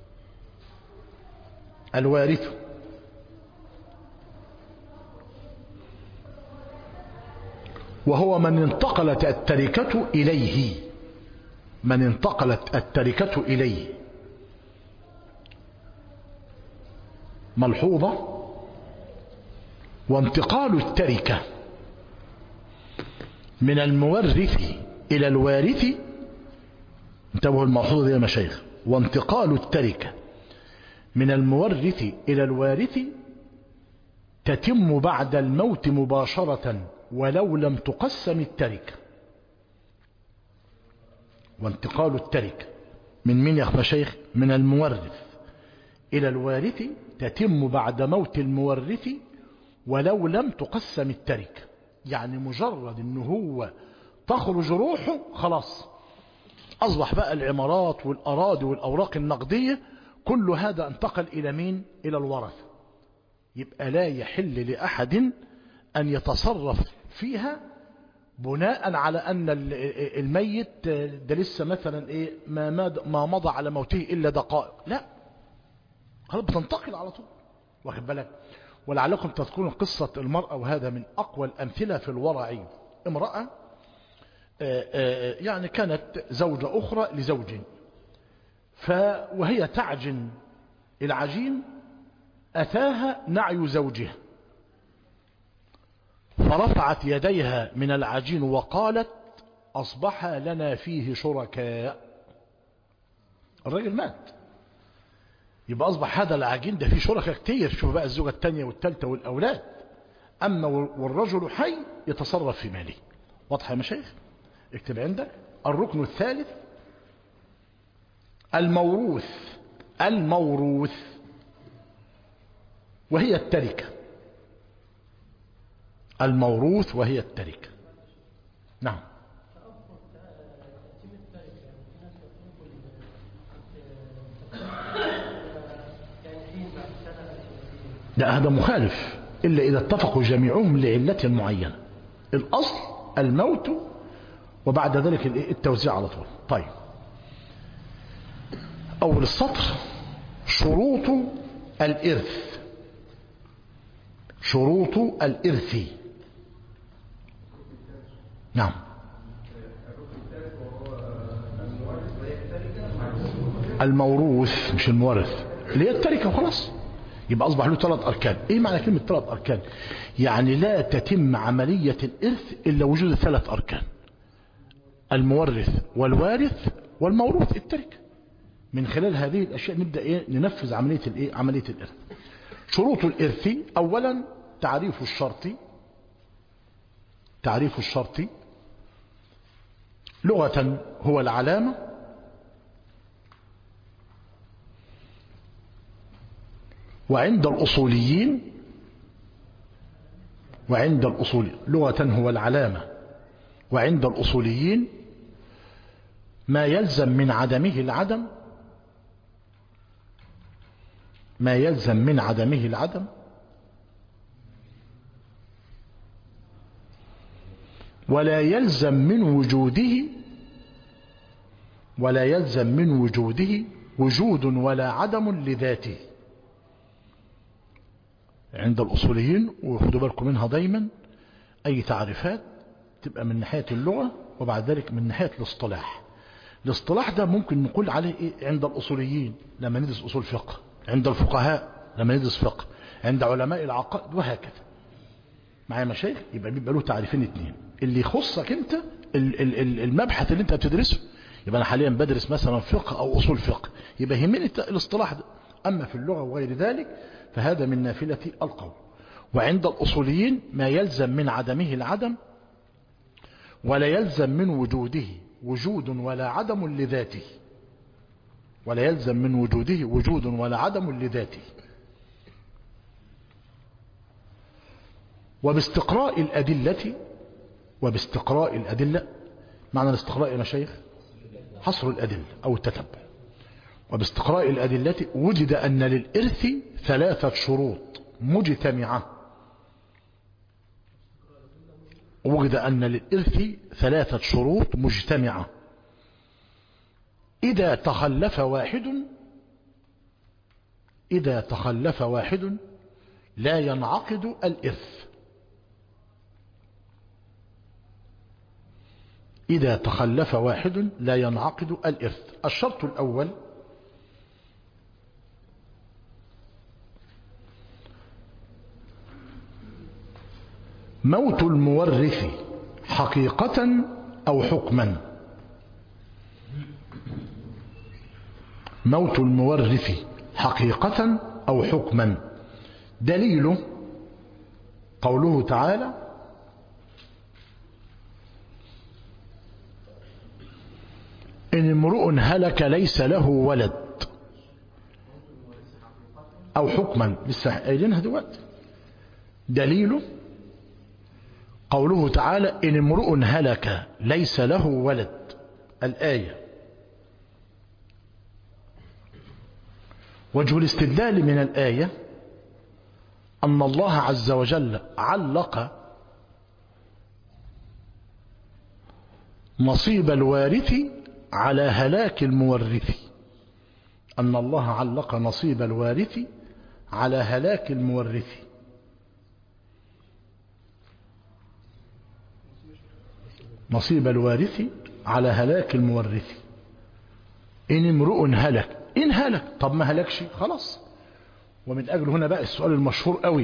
الوارث وهو من انتقلت التركة إليه من انتقلت التركة إليه ملحوظة وانتقال التركة من المورث إلى الوارث انتبهوا الملحوظة دي يا مشايخ وانتقال التركة من المورث إلى الوارث تتم بعد الموت مباشرة ولو لم تقسم التركة وانتقال التركة من من يا مشايخ من المورث إلى الوارث تتم بعد موت المورث ولو لم تقسم التركة يعني مجرد ان هو تخرج روحه خلاص أصبح بقى العمارات والأراضي والأوراق النقدية كل هذا انتقل إلى مين إلى الورثة يبقى لا يحل لأحد أن يتصرف فيها بناء على أن الميت ده لسه مثلا إيه ما, ما مضى على موته إلا دقائق لا خلاص بتنتقل على طول واخد بالك ولعلكم تذكرون قصة المرأة وهذا من أقوى الأمثلة في الورع امرأة يعني كانت زوجة أخرى لزوج ف وهي تعجن العجين أتاها نعي زوجها فرفعت يديها من العجين وقالت أصبح لنا فيه شركاء الرجل مات يبقى أصبح هذا العجين ده فيه شركاء كتير شوف بقى الزوجة الثانية والثالثة والأولاد أما والرجل حي يتصرف في ماله واضح يا مشايخ اكتب عندك الركن الثالث الموروث الموروث وهي التركة الموروث وهي التركة نعم لا هذا مخالف إلا إذا اتفقوا جميعهم لعلة معينة الأصل الموت وبعد ذلك التوزيع على طول طيب أول السطر شروط الإرث شروط الإرث نعم الموروث مش المورث اللي هي التركة وخلاص يبقى أصبح له ثلاث أركان إيه معنى كلمة ثلاث أركان يعني لا تتم عملية الإرث إلا وجود ثلاث أركان المورث والوارث والموروث التركة من خلال هذه الأشياء نبدأ إيه ننفذ عملية الإيه عملية الإرث شروط الإرث أولا تعريف الشرط تعريف الشرط لغة هو العلامة وعند الأصوليين وعند الأصول لغة هو العلامة وعند الأصوليين ما يلزم من عدمه العدم ما يلزم من عدمه العدم ولا يلزم من وجوده ولا يلزم من وجوده وجود ولا عدم لذاته عند الأصوليين وخدوا بالكم منها دايما أي تعريفات تبقى من ناحية اللغة وبعد ذلك من ناحية الاصطلاح الاصطلاح ده ممكن نقول عليه إيه عند الأصوليين لما ندرس أصول فقه عند الفقهاء لما ندرس فقه عند علماء العقائد وهكذا معايا مشايخ يبقى بيبقى له تعريفين اتنين اللي يخصك انت المبحث اللي انت بتدرسه يبقى انا حاليا بدرس مثلا فقه او اصول فقه يبقى يهمني الاصطلاح ده اما في اللغة وغير ذلك فهذا من نافلة القول وعند الأصوليين ما يلزم من عدمه العدم ولا يلزم من وجوده وجود ولا عدم لذاته ولا يلزم من وجوده وجود ولا عدم لذاته وباستقراء الأدلة وباستقراء الأدلة معنى الاستقراء يا مشايخ حصر الأدلة أو التتبع وباستقراء الأدلة وجد أن للإرث ثلاثة شروط مجتمعة وجد أن للإرث ثلاثة شروط مجتمعة إذا تخلف واحد إذا تخلف واحد لا ينعقد الإرث إذا تخلف واحد لا ينعقد الإرث الشرط الأول موت المورث حقيقة أو حكما موت المورث حقيقة أو حكما دليله قوله تعالى إن امرؤ هلك ليس له ولد أو حكما لسه قايلينها دلوقتي دليله قوله تعالى إن امرؤ هلك ليس له ولد الآية وجه الاستدلال من الآية أن الله عز وجل علق نصيب الوارث على هلاك المورث أن الله علق نصيب الوارث على هلاك المورث نصيب الوارث على هلاك المورث إن امرؤ هلك إن هلك طب ما هلكش خلاص ومن أجل هنا بقى السؤال المشهور قوي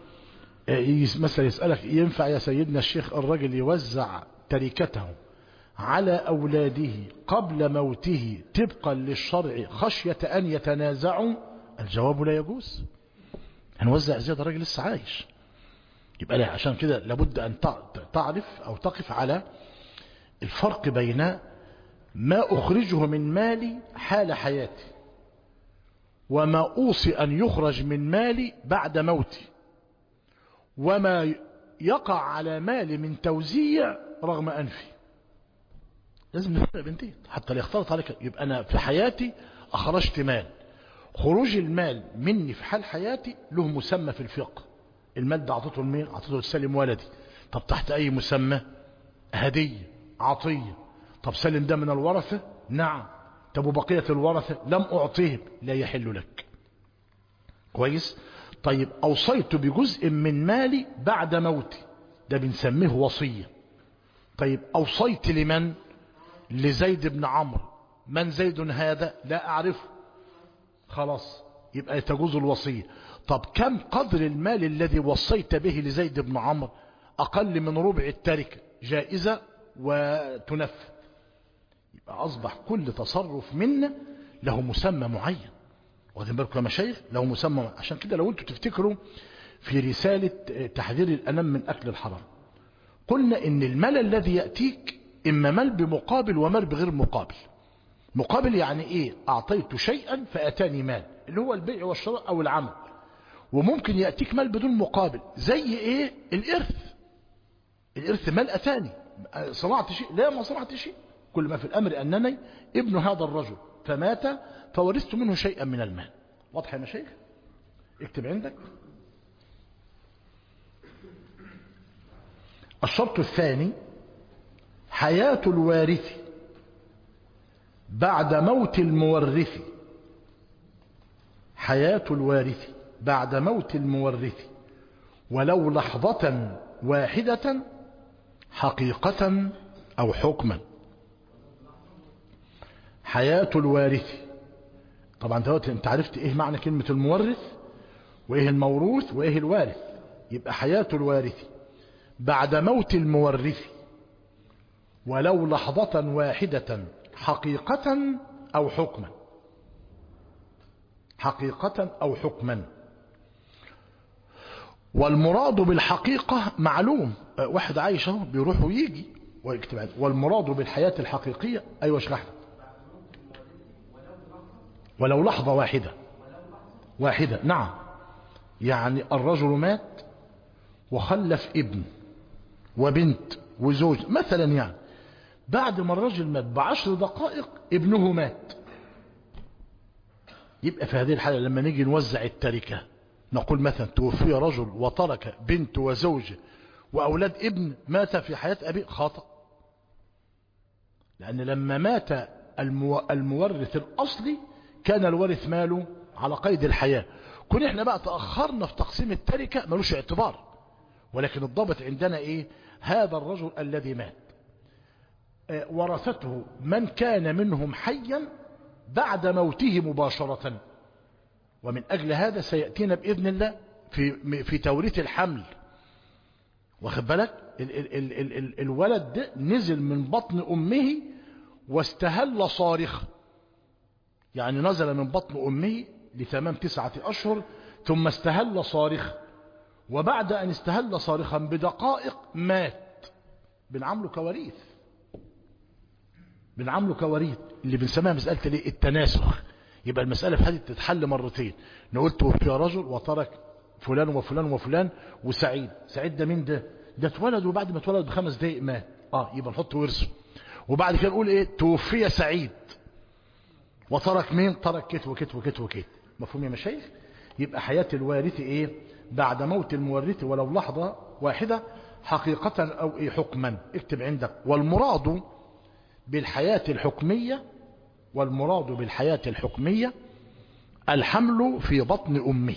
يجي مثلا يسألك ينفع يا سيدنا الشيخ الرجل يوزع تركته على أولاده قبل موته طبقا للشرع خشية أن يتنازعوا الجواب لا يجوز هنوزع زيادة الراجل لسه عايش يبقى لا عشان كده لابد أن تعرف أو تقف على الفرق بين ما أخرجه من مالي حال حياتي وما أوصي أن يخرج من مالي بعد موتي وما يقع على مالي من توزيع رغم أنفي لازم نفرق بنتين حتى لا يختلط عليك يبقى أنا في حياتي أخرجت مال خروج المال مني في حال حياتي له مسمى في الفقه المال ده أعطيته لمين أعطيته لسلم ولدي طب تحت أي مسمى هدية عطية طب سلم ده من الورثة نعم طب وبقية الورثة لم أعطيهم لا يحل لك كويس طيب أوصيت بجزء من مالي بعد موتي ده بنسميه وصية طيب أوصيت لمن لزيد بن عمرو من زيد هذا لا أعرفه خلاص يبقى تجوز الوصية طب كم قدر المال الذي وصيت به لزيد بن عمرو أقل من ربع التركة جائزة وتنفذ يبقى أصبح كل تصرف منا له مسمى معين واخدين بالكم يا مشايخ له مسمى معين. عشان كده لو انتوا تفتكروا في رسالة تحذير الأنام من أكل الحرام قلنا إن المال الذي يأتيك إما مال بمقابل ومال بغير مقابل مقابل يعني إيه أعطيت شيئا فأتاني مال اللي هو البيع والشراء أو العمل وممكن يأتيك مال بدون مقابل زي إيه الإرث الإرث مال أتاني صنعت شيء لا ما صنعت شيء كل ما في الأمر أنني ابن هذا الرجل فمات فورثت منه شيئا من المال واضح يا مشايخ اكتب عندك الشرط الثاني حياة الوارث بعد موت المورث حياة الوارث بعد موت المورث ولو لحظة واحدة حقيقة أو حكما حياة الوارث طبعا دلوقتي انت عرفت ايه معنى كلمة المورث وايه الموروث وايه الوارث يبقى حياة الوارث بعد موت المورث ولو لحظة واحدة حقيقة أو حكما حقيقة أو حكما والمراد بالحقيقة معلوم واحد عايش اهو بيروح ويجي ويكتب والمراد بالحياة الحقيقية أيوة اشرح ولو لحظة واحدة واحدة نعم يعني الرجل مات وخلف ابن وبنت وزوج مثلا يعني بعد ما الرجل مات بعشر دقائق ابنه مات يبقى في هذه الحالة لما نيجي نوزع التركة نقول مثلا توفي رجل وترك بنت وزوج وأولاد ابن مات في حياة أبيه خطأ لأن لما مات المو... المورث الأصلي كان الورث ماله على قيد الحياة كن احنا بقى تأخرنا في تقسيم التركة ملوش اعتبار ولكن الضابط عندنا ايه هذا الرجل الذي مات آه، ورثته من كان منهم حيا بعد موته مباشرة ومن أجل هذا سيأتينا بإذن الله في, في توريث الحمل واخد بالك ال ال ال ال ال الولد ده نزل من بطن أمه واستهل صارخا يعني نزل من بطن أمه لتمام تسعة أشهر ثم استهل صارخا وبعد أن استهل صارخا بدقائق مات بنعمله كواريث بنعمله كواريث اللي بنسميها مسألة الايه؟ التناسخ يبقى المسألة في هذه تتحل مرتين نقول توفي رجل وترك فلان وفلان وفلان وسعيد سعيد ده مين ده ده اتولد وبعد ما اتولد بخمس دقايق مات اه يبقى نحط ورثه وبعد كده نقول ايه توفي سعيد وترك مين ترك كت وكت وكت وكت مفهوم يا مشايخ يبقى حياة الوارث ايه بعد موت المورث ولو لحظة واحدة حقيقة او ايه حكما اكتب عندك والمراد بالحياة الحكمية والمراد بالحياة الحكمية الحمل في بطن أمه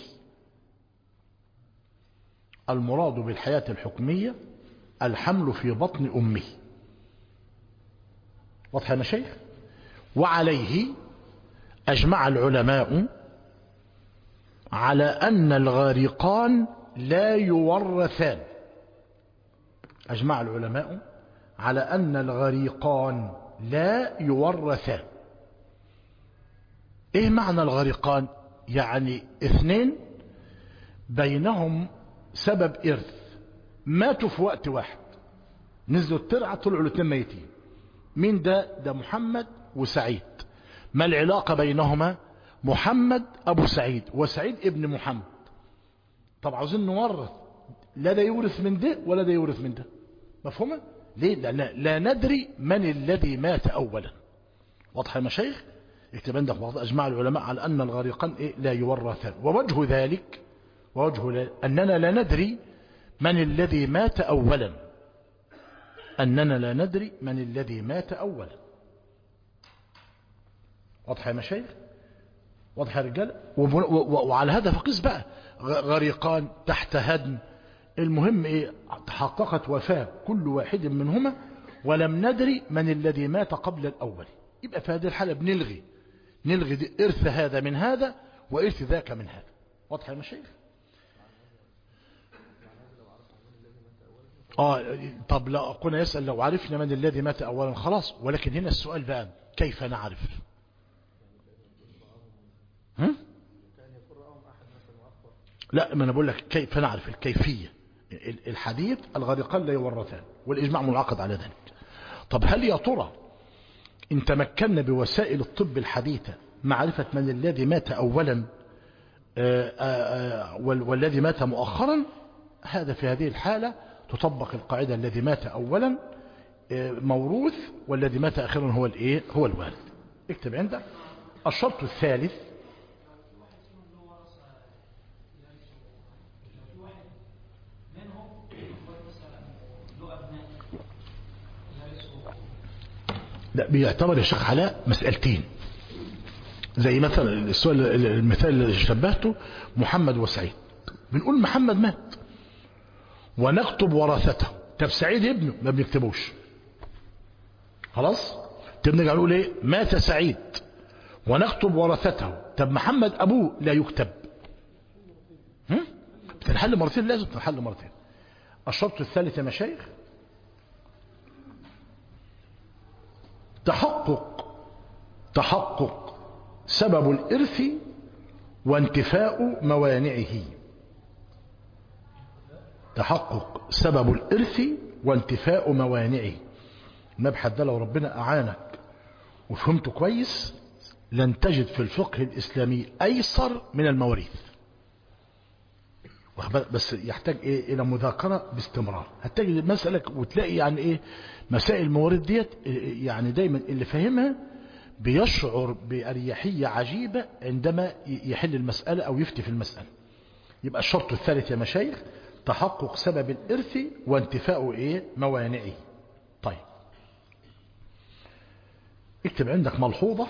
المراد بالحياة الحكمية الحمل في بطن أمه واضح يا مشايخ وعليه أجمع العلماء على أن الغارقان لا يورثان أجمع العلماء على أن الغريقان لا يورثان ايه معنى الغريقان يعني اثنين بينهم سبب ارث ماتوا في وقت واحد نزلوا الترعة طلعوا الاثنين ميتين مين ده ده محمد وسعيد ما العلاقة بينهما محمد ابو سعيد وسعيد ابن محمد طب عاوزين نورث لا ده يورث من ده ولا ده يورث من ده مفهومه ليه لا, لا, لا ندري من الذي مات اولا واضح يا مشايخ اكتب عندك بعض أجمع العلماء على أن الغريقان إيه لا يورثان ووجه ذلك ووجه ذلك أننا لا ندري من الذي مات أولا أننا لا ندري من الذي مات أولا واضح يا مشايخ واضح يا رجال وعلى هذا فقيس بقى غريقان تحت هدم المهم إيه تحققت وفاة كل واحد منهما ولم ندري من الذي مات قبل الأول يبقى في هذه الحالة بنلغي نلغي إرث هذا من هذا وإرث ذاك من هذا واضح يا مشايخ آه طب لا قلنا يسأل لو عرفنا من الذي مات أولا خلاص ولكن هنا السؤال بقى كيف نعرف هم؟ لا ما أنا بقول لك كيف نعرف الكيفية الحديث الغريقان لا يورثان والإجماع منعقد على ذلك طب هل يا ترى إن تمكنا بوسائل الطب الحديثة معرفة من الذي مات أولا آآ آآ والذي مات مؤخرا هذا في هذه الحالة تطبق القاعدة الذي مات أولا موروث والذي مات أخيرا هو الإيه هو الوالد اكتب عندك الشرط الثالث لا بيعتبر يا شيخ علاء مسألتين زي مثلا السؤال المثال اللي شبهته محمد وسعيد بنقول محمد مات ونكتب ورثته طب سعيد ابنه ما بنكتبوش خلاص طب نرجع نقول ايه مات سعيد ونكتب ورثته طب محمد ابوه لا يكتب هم؟ بتنحل مرتين لازم تنحل مرتين الشرط الثالث يا مشايخ تحقق تحقق سبب الإرث وانتفاء موانعه تحقق سبب الإرث وانتفاء موانعه المبحث ده لو ربنا أعانك وفهمته كويس لن تجد في الفقه الإسلامي أيسر من المواريث بس يحتاج إيه إلى مذاكرة باستمرار هتجد مسألة وتلاقي يعني إيه مسائل المواريث ديت يعني دايما اللي فاهمها بيشعر بأريحية عجيبة عندما يحل المسألة أو يفتي في المسألة يبقى الشرط الثالث يا مشايخ تحقق سبب الإرث وانتفاء إيه موانعه طيب اكتب عندك ملحوظة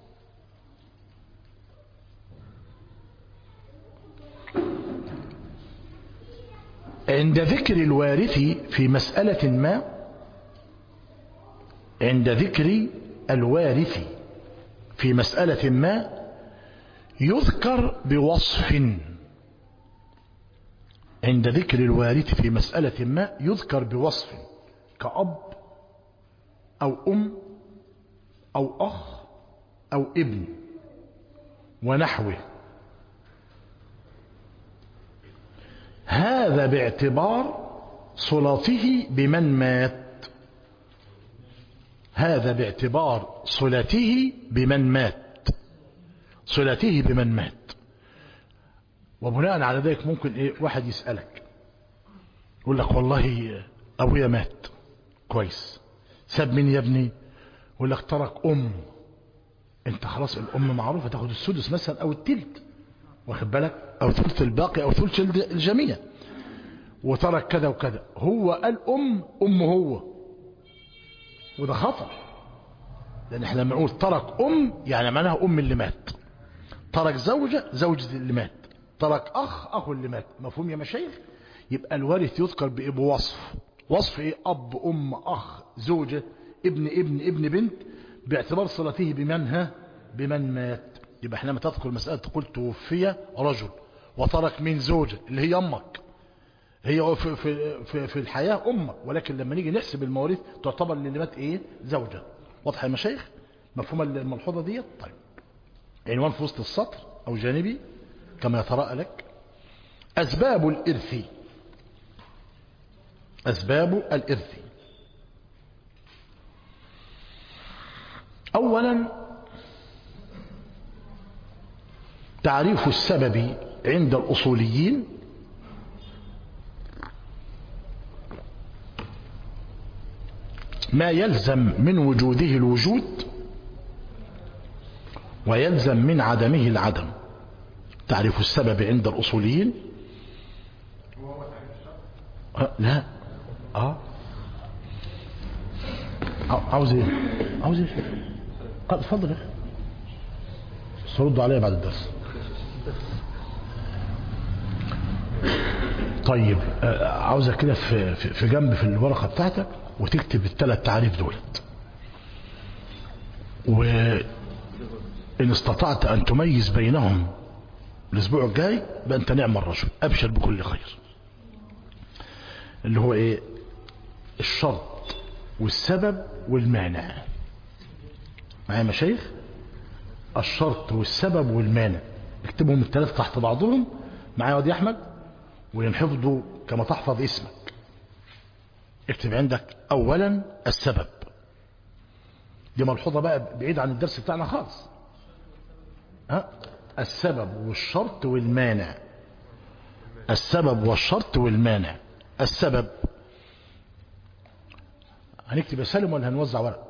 عند ذكر الوارث في مسألة ما عند ذكر الوارث في مسألة ما يذكر بوصف عند ذكر الوارث في مسألة ما يذكر بوصف كأب أو أم أو أخ أو ابن ونحوه هذا باعتبار صلته بمن مات هذا باعتبار صلته بمن مات صلته بمن مات وبناء على ذلك ممكن ايه واحد يسألك يقول لك والله ابويا مات كويس ساب مين يا ابني يقول لك ترك ام انت خلاص الام معروفه تاخد السدس مثلا او التلت واخد بالك او ثلث الباقي او ثلث الجميع وترك كذا وكذا هو قال ام ام هو وده خطأ لان احنا لما نقول ترك ام يعني معناها ام اللي مات ترك زوجة زوجة اللي مات ترك اخ اخو اللي مات مفهوم يا مشايخ يبقى الوارث يذكر بايه بوصف وصف ايه اب ام اخ زوجة ابن ابن ابن بنت باعتبار صلته بمن ها بمن مات يبقى احنا لما تذكر مسألة تقول توفي رجل وترك من زوجة اللي هي امك هي في, في, في, في الحياة امك ولكن لما نيجي نحسب المواريث تعتبر اللي مات ايه زوجة واضح يا مشايخ مفهوم الملحوظة دي طيب عنوان في وسط السطر او جانبي كما يتراءى لك اسباب الارث اسباب الارث اولا تعريف السبب عند الأصوليين ما يلزم من وجوده الوجود ويلزم من عدمه العدم تعريف السبب عند الأصوليين أه لا اه عاوز ايه عاوز ايه قال اتفضل يا اخي سردوا عليا بعد الدرس طيب عاوزك كده في, في جنب في الورقة بتاعتك وتكتب الثلاث تعريف دولت وإن استطعت أن تميز بينهم الأسبوع الجاي بقى أنت نعم الرجل أبشر بكل خير اللي هو إيه الشرط والسبب والمانع معايا مشايخ الشرط والسبب والمانع اكتبهم الثلاثة تحت بعضهم معايا وادي أحمد وينحفظوا كما تحفظ اسمك اكتب عندك أولا السبب دي ملحوظة بقى بعيد عن الدرس بتاعنا خالص ها السبب والشرط والمانع السبب والشرط والمانع السبب هنكتب يا سالم ولا هنوزع ورق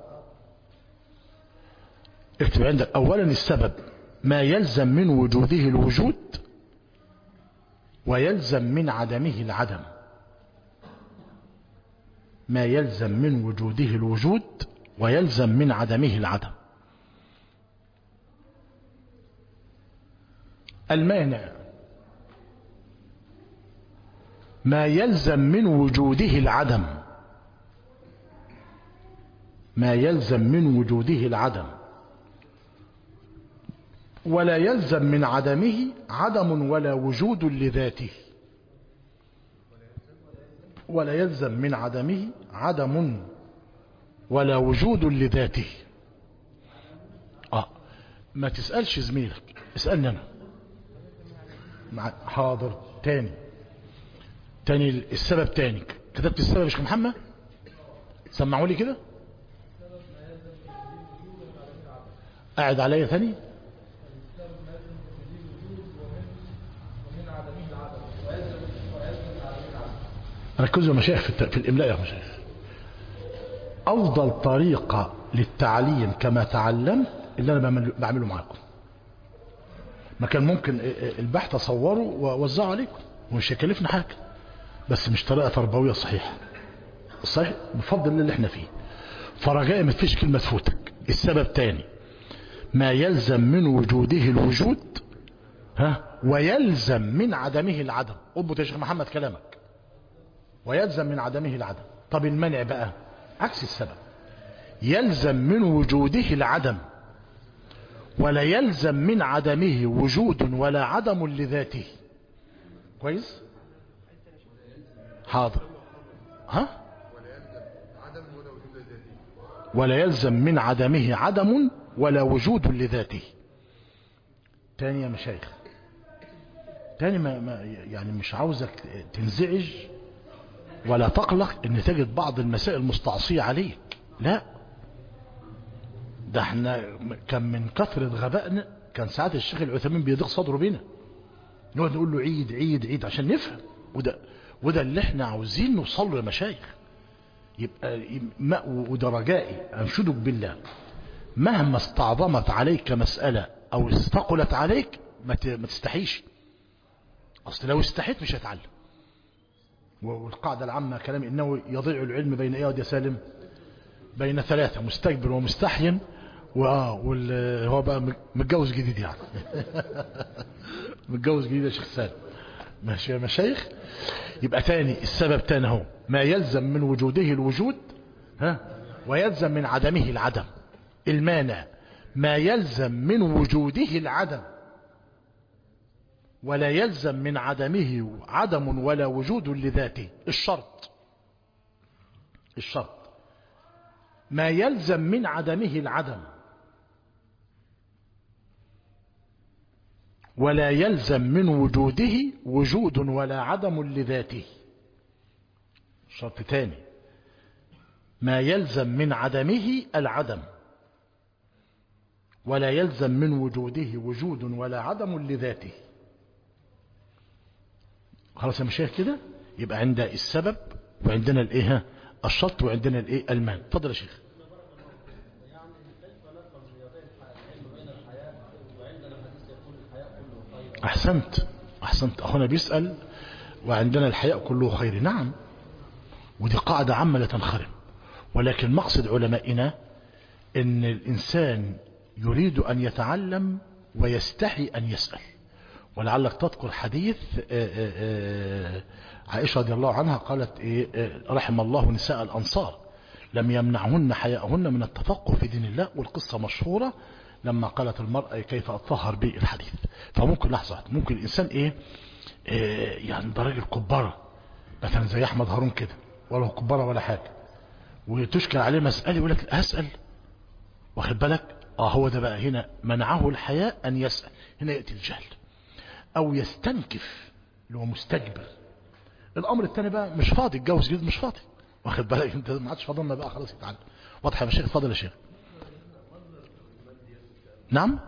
اكتب عندك اولا السبب ما يلزم من وجوده الوجود ويلزم من عدمه العدم ما يلزم من وجوده الوجود ويلزم من عدمه العدم المانع ما يلزم من وجوده العدم ما يلزم من وجوده العدم ولا يلزم من عدمه عدم ولا وجود لذاته ولا يلزم من عدمه عدم ولا وجود لذاته آه ما تسألش زميلك اسألني أنا مع حاضر تاني تاني السبب تاني كتبت السبب يا شيخ محمد سمعوا لي كده قاعد عليا ثاني ركزوا يا مشايخ في, في الإملاء يا مشايخ أفضل طريقة للتعليم كما تعلمت اللي أنا بعمله معاكم ما كان ممكن البحث اصوره واوزعه عليكم ومش هيكلفنا حاجه بس مش طريقه تربويه صحيحه صحيح بفضل الله اللي احنا فيه فرجاء ما فيش كلمه تفوتك السبب تاني ما يلزم من وجوده الوجود ها ويلزم من عدمه العدم اضبط يا شيخ محمد كلامك ويلزم من عدمه العدم طب المنع بقى عكس السبب يلزم من وجوده العدم ولا يلزم من عدمه وجود ولا عدم لذاته كويس حاضر ها ولا يلزم من عدمه عدم ولا وجود لذاته تاني يا مشايخ تاني ما ما يعني مش عاوزك تنزعج ولا تقلق ان تجد بعض المسائل مستعصية عليك لا ده احنا كان من كثرة غبائنا كان ساعات الشيخ العثيمين بيضيق صدره بينا نقعد نقول له عيد عيد عيد عشان نفهم وده وده اللي احنا عاوزين نوصل له يا مشايخ يبقى ما وده رجائي انشدك بالله مهما استعظمت عليك مسألة او استقلت عليك ما تستحيش اصل لو استحيت مش هتعلم والقاعدة العامة كلام انه يضيع العلم بين ايه يا سالم بين ثلاثة مستكبر ومستحين وهو بقى متجوز جديد يعني متجوز جديد يا شيخ سالم ماشي يا مشايخ يبقى تاني السبب تاني اهو ما يلزم من وجوده الوجود ها ويلزم من عدمه العدم المانع ما يلزم من وجوده العدم ولا يلزم من عدمه عدم ولا وجود لذاته الشرط الشرط ما يلزم من عدمه العدم ولا يلزم من وجوده وجود ولا عدم لذاته شرط تاني ما يلزم من عدمه العدم ولا يلزم من وجوده وجود ولا عدم لذاته خلاص يا مشايخ كده يبقى عند السبب وعندنا الايه الشرط وعندنا الايه المال اتفضل يا شيخ احسنت احسنت اخونا بيسأل وعندنا الحياء كله خير نعم ودي قاعدة عامة لا تنخرم ولكن مقصد علمائنا ان الانسان يريد ان يتعلم ويستحي ان يسأل ولعلك تذكر حديث عائشة رضي الله عنها قالت إيه رحم الله نساء الأنصار لم يمنعهن حياءهن من التفقه في دين الله والقصة مشهورة لما قالت المرأة كيف أطهر به الحديث فممكن لحظة ممكن الإنسان إيه, إيه يعني ده راجل كبارة مثلا زي أحمد هارون كده ولا هو كبارة ولا حاجة وتشكل عليه مسألة يقول لك أسأل واخد بالك اه هو ده بقى هنا منعه الحياء أن يسأل هنا يأتي الجهل أو يستنكف اللي هو مستكبر الأمر الثاني بقى مش فاضي الجوز جديد مش فاضي واخد بالك انت ما عادش فاضلنا بقى خلاص يتعلم واضح يا شيخ اتفضل يا شيخ نعم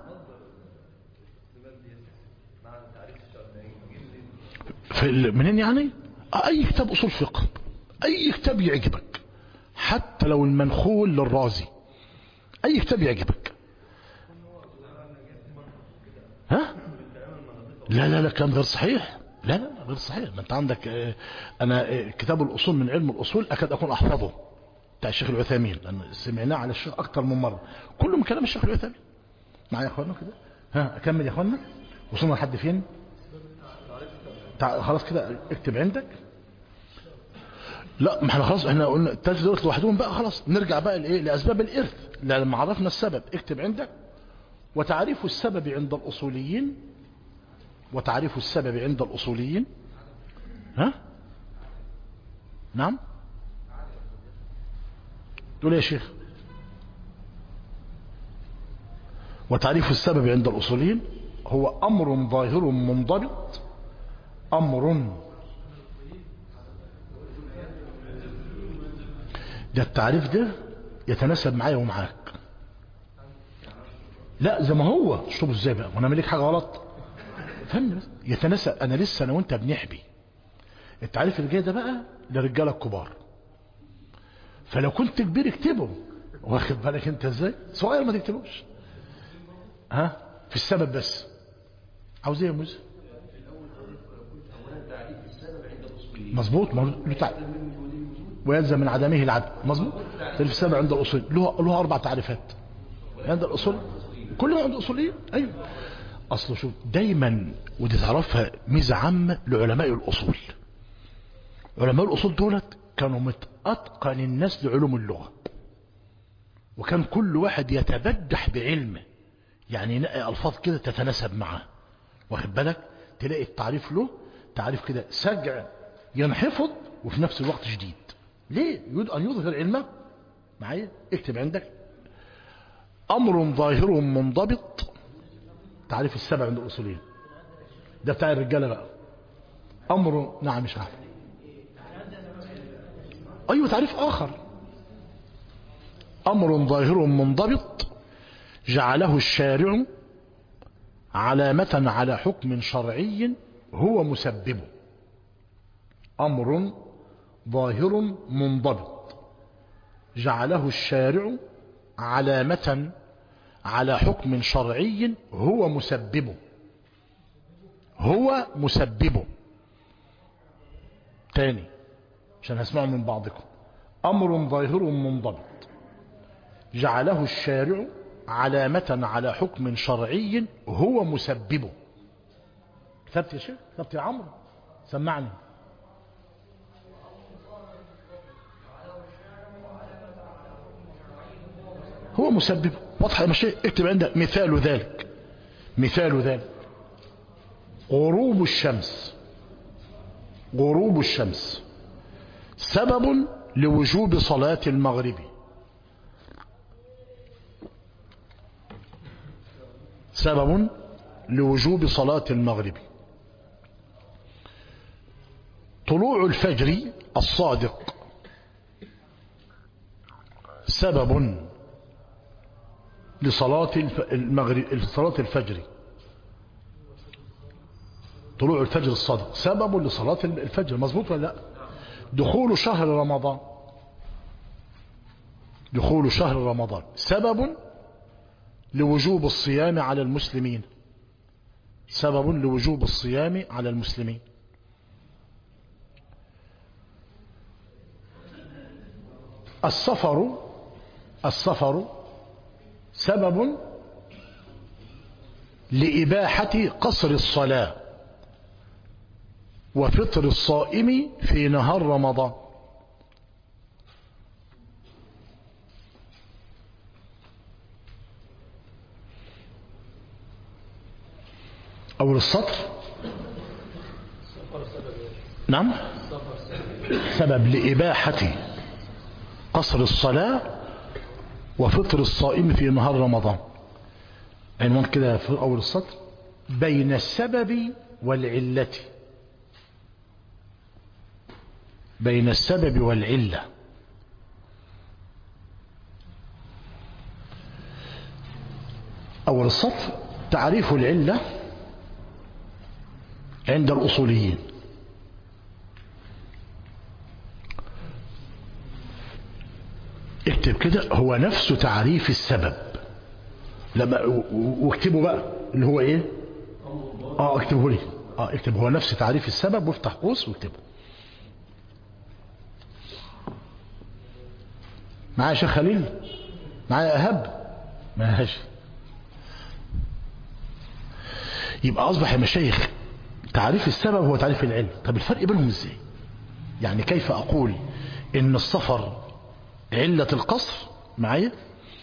في منين يعني اي كتاب اصول فقه اي كتاب يعجبك حتى لو المنخول للرازي اي كتاب يعجبك ها لا لا لا كلام غير صحيح لا لا غير صحيح ما انت عندك اه انا اه كتاب الاصول من علم الاصول اكاد اكون احفظه بتاع الشيخ العثيمين لان سمعناه على الشيخ اكتر من مره كله من كلام الشيخ العثيمين معايا يا اخوانا كده ها اكمل يا اخوانا وصلنا لحد فين خلاص كده اكتب عندك لا ما احنا خلاص احنا قلنا الثلاثه دول لوحدهم بقى خلاص نرجع بقى لايه لاسباب الارث لما عرفنا السبب اكتب عندك وتعريف السبب عند الاصوليين وتعريف السبب عند الاصوليين ها نعم تقول يا شيخ وتعريف السبب عند الأصوليين هو أمر ظاهر منضبط أمر ده التعريف ده يتناسب معايا ومعاك لا زي ما هو اشربه ازاي بقى وانا مليك حاجه غلط فهمني بس يتناسب انا لسه انا وانت بنحبي التعريف اللي جاي ده بقى للرجاله الكبار فلو كنت كبير اكتبه واخد بالك انت ازاي صغير ما تكتبوش ها في السبب بس عاوز ايه يا موسى مظبوط ما هو له تع- ويلزم من عدمه العدم مظبوط تعريف السبب عند الاصول له له اربع تعريفات عند الاصول كلهم عند الاصوليين ايوه اصل شوف دايما ودي تعرفها ميزه عامه لعلماء الاصول علماء الاصول دولت كانوا متاتقن الناس لعلوم اللغه وكان كل واحد يتبجح بعلمه يعني ينقي الفاظ كده تتناسب معاه واخد بالك تلاقي التعريف له تعريف كده سجع ينحفظ وفي نفس الوقت شديد ليه يريد ان يظهر علمه معايا اكتب عندك امر ظاهر منضبط تعريف السبع عند الاصوليين ده بتاع الرجاله بقى امر نعم مش عارف ايوه تعريف اخر امر ظاهر منضبط جعله الشارع علامة على حكم شرعي هو مسببه أمر ظاهر منضبط جعله الشارع علامة على حكم شرعي هو مسببه هو مسببه تاني عشان هسمعه من بعضكم أمر ظاهر منضبط جعله الشارع علامة على حكم شرعي هو مسببه كتبت يا شيخ كتبت يا عمرو سمعني هو مسببه واضح يا مشي اكتب عندك مثال ذلك مثال ذلك غروب الشمس غروب الشمس سبب لوجوب صلاة المغرب سبب لوجوب صلاة المغرب طلوع الفجر الصادق سبب لصلاة الف- المغرب صلاة الفجر طلوع الفجر الصادق سبب لصلاة الفجر مظبوط ولا لا دخول شهر رمضان دخول شهر رمضان سبب لوجوب الصيام على المسلمين سبب لوجوب الصيام على المسلمين السفر السفر سبب لإباحة قصر الصلاة وفطر الصائم في نهار رمضان أول السطر نعم سبب لإباحة قصر الصلاة وفطر الصائم في نهار رمضان عنوان كده في أول السطر بين السبب والعلة بين السبب والعلة أول السطر تعريف العلة عند الأصوليين اكتب كده هو نفس تعريف السبب لما و- و- واكتبه بقى اللي هو ايه اه اكتبه لي اه اكتب هو نفس تعريف السبب وافتح قوس واكتبه معايا يا شيخ خليل معايا اهب ماشي يبقى اصبح يا مشايخ تعريف السبب هو تعريف العلم طب الفرق بينهم ازاي يعني كيف اقول ان السفر علة القصر معايا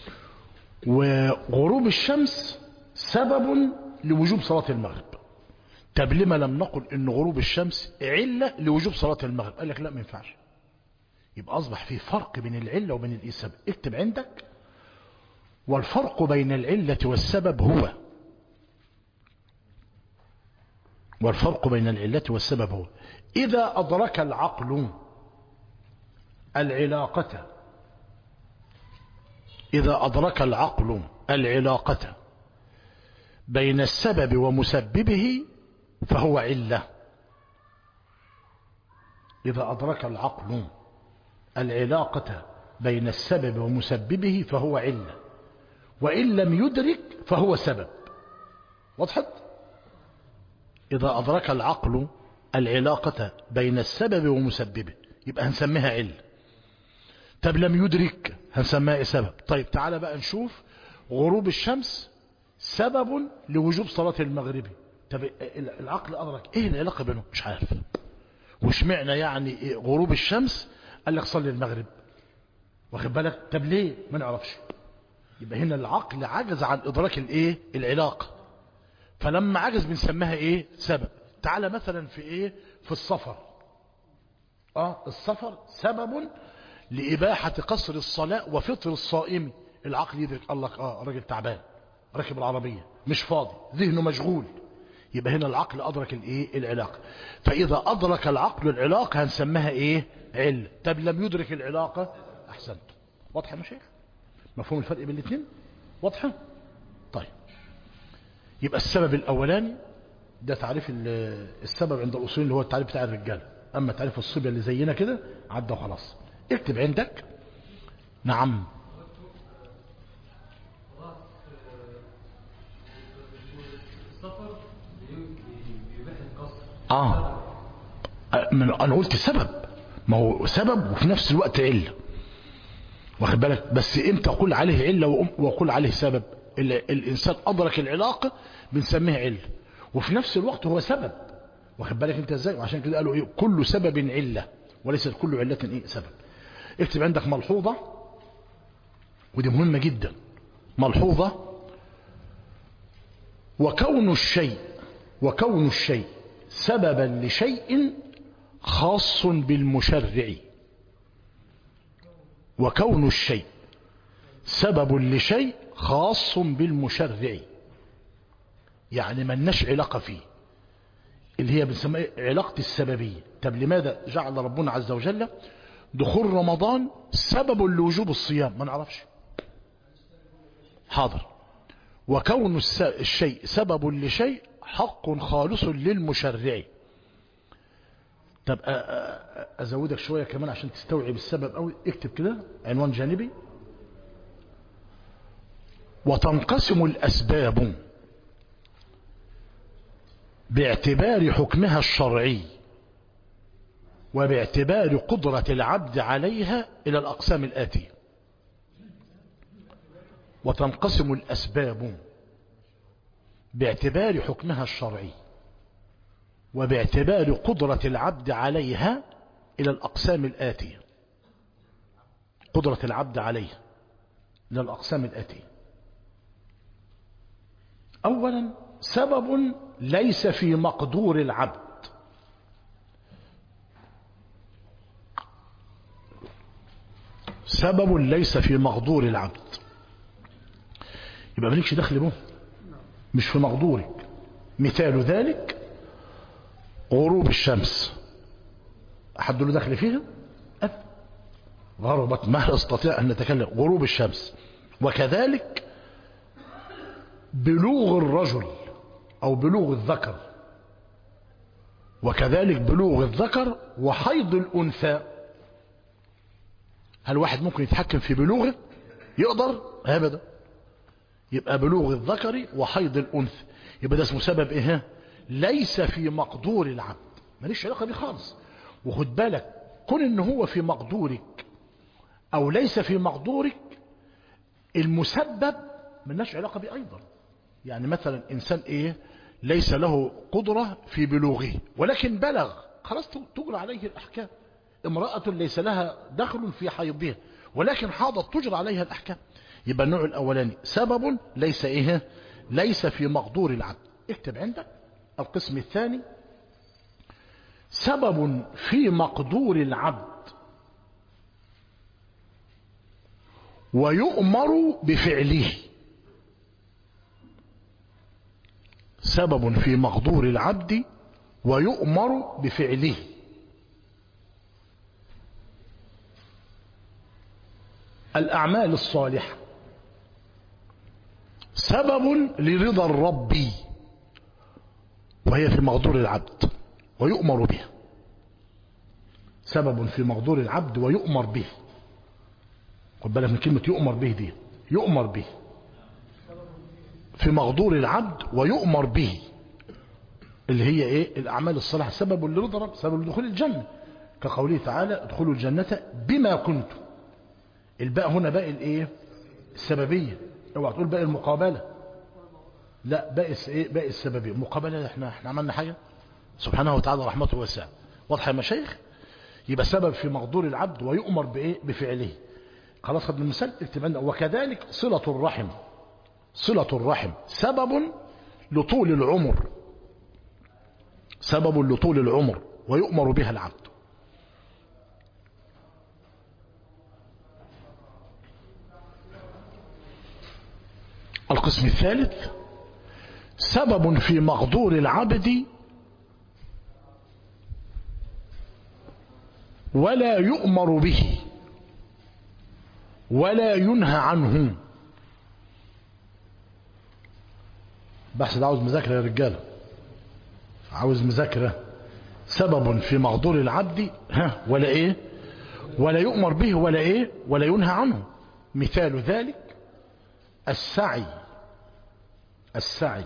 وغروب الشمس سبب لوجوب صلاة المغرب طب لما لم نقل ان غروب الشمس علة لوجوب صلاة المغرب قال لك لا ما ينفعش يبقى اصبح في فرق بين العلة وبين السبب اكتب عندك والفرق بين العلة والسبب هو والفرق بين العلة والسبب هو إذا أدرك العقل العلاقة إذا أدرك العقل العلاقة بين السبب ومسببه فهو علة إذا أدرك العقل العلاقة بين السبب ومسببه فهو علة وإن لم يدرك فهو سبب وضحت إذا أدرك العقل العلاقة بين السبب ومسببه يبقى هنسميها علة طب لم يدرك هنسميها إيه سبب طيب تعالى بقى نشوف غروب الشمس سبب لوجوب صلاة المغرب طب العقل أدرك إيه العلاقة بينهم مش عارف وش معنى يعني إيه غروب الشمس قال لك صلي المغرب واخد بالك طب ليه ما نعرفش يبقى هنا العقل عجز عن إدراك الإيه العلاقة فلما عجز بنسميها إيه سبب تعالى مثلا في إيه في السفر آه السفر سبب لإباحة قصر الصلاة وفطر الصائم العقل يدرك قال لك آه راجل تعبان راكب العربية مش فاضي ذهنه مشغول يبقى هنا العقل أدرك الإيه العلاقة فإذا أدرك العقل العلاقة هنسميها إيه علة طب لم يدرك العلاقة أحسنت واضحة يا مشايخ مفهوم الفرق بين الاثنين واضحة طيب يبقى السبب الأولاني ده تعريف السبب عند الأصولين اللي هو التعريف بتاع الرجال أما تعريف الصبية اللي زينا كده عدى وخلاص اكتب عندك نعم السفر بيبيح القصر اه من انا قلت سبب ما هو سبب وفي نفس الوقت علة واخد بالك بس امتى اقول عليه علة وأم- واقول عليه سبب ال- الانسان ادرك العلاقة بنسميها علة وفي نفس الوقت هو سبب واخد بالك انت ازاي وعشان كده قالوا ايه كل سبب علة وليست كل علة ايه سبب اكتب عندك ملحوظة ودي مهمة جدا ملحوظة وكون الشيء وكون الشيء سببا لشيء خاص بالمشرع وكون الشيء سبب لشيء خاص بالمشرع يعني ما لناش علاقة فيه اللي هي بنسميها علاقة السببية طب لماذا جعل ربنا عز وجل دخول رمضان سبب لوجوب الصيام ما نعرفش حاضر وكون الس- الشيء سبب لشيء حق خالص للمشرع طب أ- أ- أ- ازودك شوية كمان عشان تستوعب السبب قوي اكتب كده عنوان جانبي وتنقسم الاسباب باعتبار حكمها الشرعي وباعتبار قدرة العبد عليها إلى الأقسام الآتية وتنقسم الأسباب باعتبار حكمها الشرعي وباعتبار قدرة العبد عليها إلى الأقسام الآتية قدرة العبد عليها إلى الأقسام الآتية أولا سبب ليس في مقدور العبد سبب ليس في مقدور العبد يبقى مالكش دخل به مش في مقدورك مثال ذلك غروب الشمس أحد له دخل فيها أبدا غربت ما استطيع أن نتكلم غروب الشمس وكذلك بلوغ الرجل أو بلوغ الذكر وكذلك بلوغ الذكر وحيض الأنثى هل واحد ممكن يتحكم في بلوغه يقدر أبدا يبقى بلوغ الذكر وحيض الأنثى يبقى ده اسمه سبب إيه ليس في مقدور العبد ماليش علاقة بيه خالص وخد بالك كون ان هو في مقدورك او ليس في مقدورك المسبب ملناش علاقة بيه ايضا يعني مثلا انسان ايه ليس له قدرة في بلوغه ولكن بلغ خلاص تجرى عليه الاحكام امرأة ليس لها دخل في حيضها ولكن حاضت تجرى عليها الاحكام يبقى النوع الاولاني سبب ليس ايه ليس في مقدور العبد اكتب عندك القسم الثاني سبب في مقدور العبد ويؤمر بفعله سبب في مقدور العبد ويؤمر بفعله الأعمال الصالحة سبب لرضا الرب وهي في مقدور العبد ويؤمر به سبب في مقدور العبد ويؤمر به خد بالك من كلمة يؤمر به دي يؤمر به في مقدور العبد ويؤمر به اللي هي ايه الاعمال الصالحه سبب لرضا رب سبب لدخول الجنه كقوله تعالى ادخلوا الجنه بما كنتم الباء هنا باء الايه السببيه اوعى تقول باء المقابله لا باء الس- ايه باء السببيه مقابله احنا احنا عملنا حاجه سبحانه وتعالى رحمته واسعه واضحه يا مشايخ يبقى سبب في مقدور العبد ويؤمر بايه بفعله خلاص خدنا المثال اكتب عندنا وكذلك صله الرحم صله الرحم سبب لطول العمر سبب لطول العمر ويؤمر بها العبد القسم الثالث سبب في مقدور العبد ولا يؤمر به ولا ينهى عنه بحث ده عاوز مذاكرة يا رجالة عاوز مذاكرة سبب في مقدور العبد ها ولا ايه ولا يؤمر به ولا ايه ولا ينهى عنه مثال ذلك السعي السعي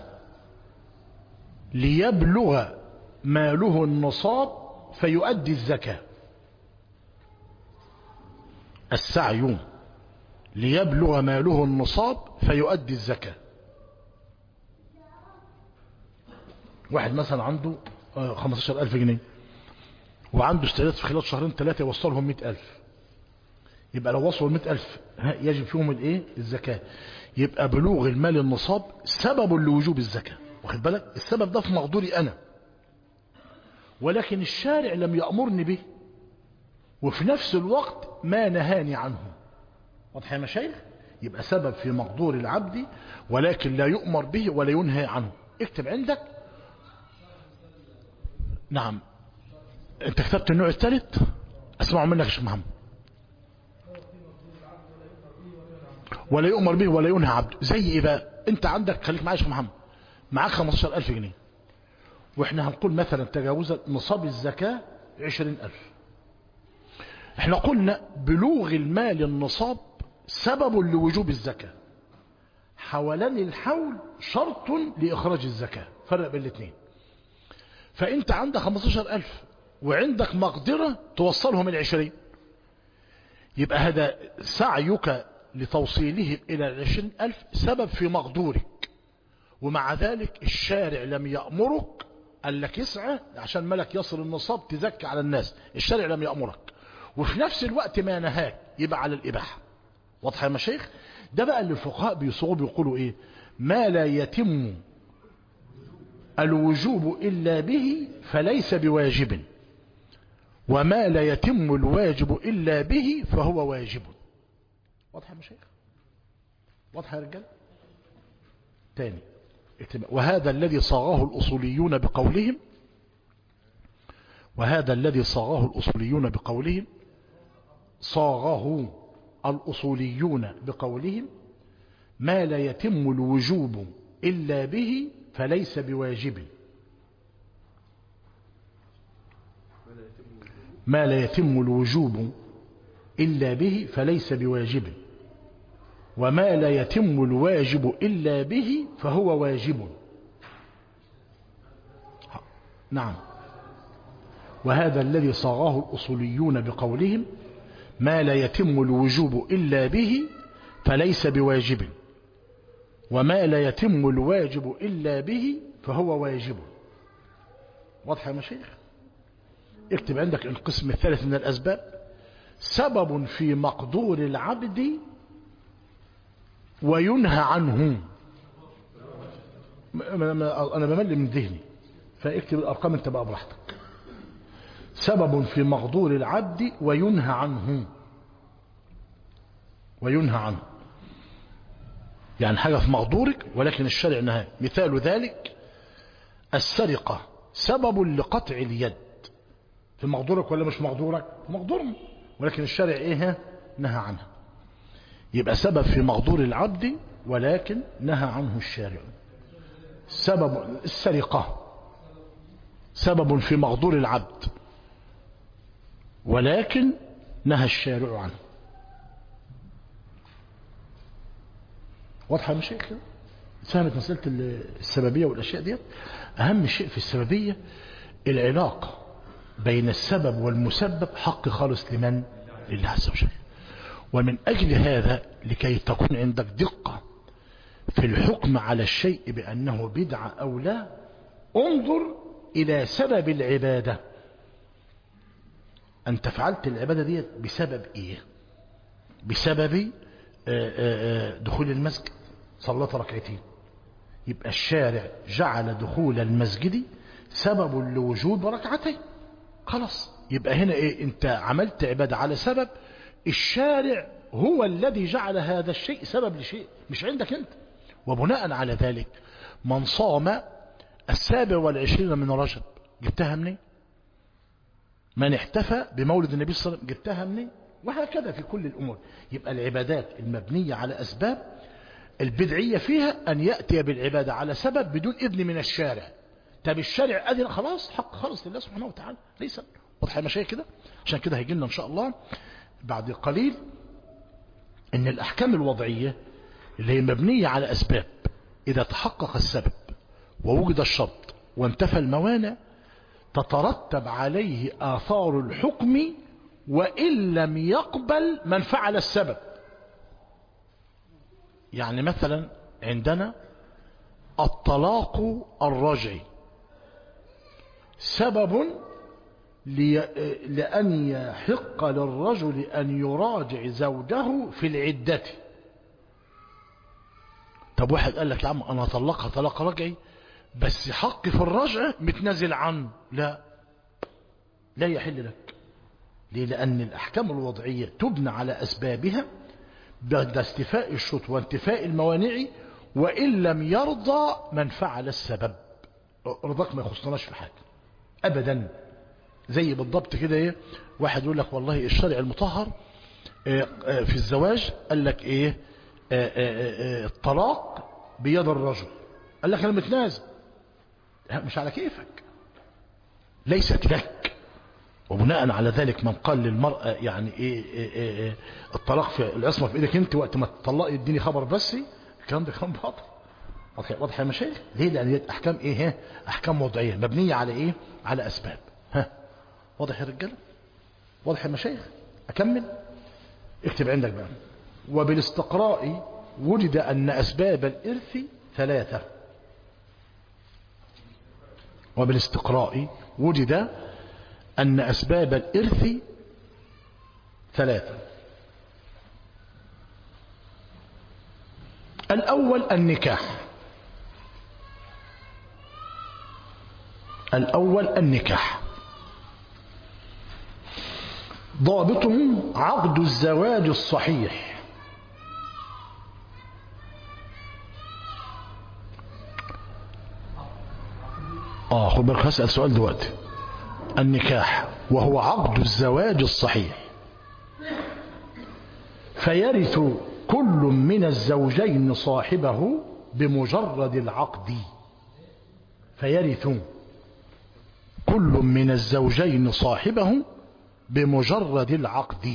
ليبلغ ماله النصاب فيؤدي الزكاة السعي ليبلغ ماله النصاب فيؤدي الزكاة واحد مثلا عنده آه، 15000 جنيه وعنده استعداد في خلال شهرين ثلاثة يوصلهم 100000 يبقى لو وصلوا 100000 ها، يجب فيهم الايه الزكاة يبقى بلوغ المال النصاب سبب لوجوب الزكاة واخد بالك السبب ده في مقدوري انا ولكن الشارع لم يأمرني به وفي نفس الوقت ما نهاني عنه واضح يا مشايخ يبقى سبب في مقدور العبد ولكن لا يؤمر به ولا ينهى عنه اكتب عندك نعم انت كتبت النوع الثالث اسمعوا منك يا شيخ محمد ولا يؤمر به ولا ينهى عبده زي ايه بقى انت عندك خليك معايا يا شيخ محمد معاك 15000 جنيه واحنا هنقول مثلا تجاوز نصاب الزكاة 20000 احنا قلنا بلوغ المال النصاب سبب لوجوب الزكاة حولان الحول شرط لإخراج الزكاة فرق بين الاثنين فانت عندك 15000 وعندك مقدرة توصلهم العشرين يبقى هذا سعيك لتوصيلهم إلى العشرين ألف سبب في مقدورك ومع ذلك الشارع لم يأمرك قال لك اسعى عشان ملك يصل النصاب تزكي على الناس الشارع لم يأمرك وفي نفس الوقت ما نهاك يبقى على الإباحة واضح يا مشايخ ده بقى اللي الفقهاء بيصغوا بيقولوا ايه ما لا يتم الوجوب إلا به فليس بواجب وما لا يتم الواجب إلا به فهو واجب واضح يا مشايخ واضح يا رجال تاني اكتب. وهذا الذي صاغه الأصوليون بقولهم وهذا الذي صاغه الأصوليون بقولهم صاغه الأصوليون بقولهم ما لا يتم الوجوب إلا به فليس بواجب ما لا يتم الوجوب إلا به فليس بواجب وما لا يتم الواجب إلا به فهو واجب نعم وهذا الذي صاغه الأصوليون بقولهم ما لا يتم الوجوب إلا به فليس بواجب وما لا يتم الواجب إلا به فهو واجب واضح يا مشايخ اكتب عندك القسم الثالث من الأسباب سبب في مقدور العبد وينهى عنه أنا بمل من ذهني فاكتب الأرقام انت بقى براحتك سبب في مقدور العبد وينهى عنه وينهى عنه يعني حاجة في مقدورك ولكن الشرع نهى مثال ذلك السرقة سبب لقطع اليد في مقدورك ولا مش مقدورك مقدور ولكن الشرع ايه نهى عنها يبقى سبب في مقدور العبد ولكن نهى عنه الشارع سبب السرقة سبب في مقدور العبد ولكن نهى الشارع عنه واضحة يا مشايخ فهمت مسألة السببية والأشياء ديت أهم شيء في السببية العلاقة بين السبب والمسبب حق خالص لمن لله عز وجل ومن أجل هذا لكي تكون عندك دقة في الحكم على الشيء بأنه بدعة أو لا انظر إلى سبب العبادة أنت فعلت العبادة دي بسبب إيه بسبب دخول المسجد صلت ركعتين يبقى الشارع جعل دخول المسجد سبب لوجود ركعتين خلاص يبقى هنا ايه انت عملت عبادة على سبب الشارع هو الذي جعل هذا الشيء سبب لشيء مش عندك انت وبناء على ذلك من صام السابع والعشرين من رجب جبتها منين من احتفى بمولد النبي صلى الله عليه وسلم جبتها منين وهكذا في كل الأمور يبقى العبادات المبنية على أسباب البدعية فيها أن يأتي بالعبادة على سبب بدون إذن من الشارع طب الشارع أذن خلاص حق خالص لله سبحانه وتعالى ليس واضح المشاية كده عشان كده هيجي لنا إن شاء الله بعد قليل إن الأحكام الوضعية اللي هي مبنية على أسباب إذا تحقق السبب ووجد الشرط وانتفى الموانع تترتب عليه آثار الحكم وإن لم يقبل من فعل السبب يعني مثلا عندنا الطلاق الرجعي سبب لي... لأن يحق للرجل أن يراجع زوجه في العدة طب واحد قال لك يا عم أنا طلقها طلاق رجعي بس حقي في الرجع متنازل عنه لا لا يحل لك ليه لأن الأحكام الوضعية تبنى على أسبابها بعد استفاء الشروط وانتفاء الموانع وإن لم يرضى من فعل السبب رضاك ما يخصناش في حاجة أبدا زي بالضبط كده ايه واحد يقول لك والله الشرع المطهر في الزواج قال لك ايه الطلاق بيد الرجل قال لك انا متنازل مش على كيفك ليست لك وبناء على ذلك من قال للمرأة يعني إيه, إيه, إيه, إيه الطلاق في العصمة في ايدك انت وقت ما تطلقي اديني خبر بس الكلام ده كلام باطل واضح يا مشايخ ليه لان دي احكام ايه ها احكام وضعيه مبنيه على ايه على اسباب ها واضح يا رجاله واضح يا مشايخ اكمل اكتب عندك بقى وبالاستقراء وجد ان اسباب الارث ثلاثه وبالاستقراء وجد أن أسباب الإرث ثلاثة الأول النكاح الأول النكاح ضابطه عقد الزواج الصحيح اه خد بالك هسأل سؤال دلوقتي النكاح وهو عقد الزواج الصحيح فيرث كل من الزوجين صاحبه بمجرد العقد فيرث كل من الزوجين صاحبه بمجرد العقد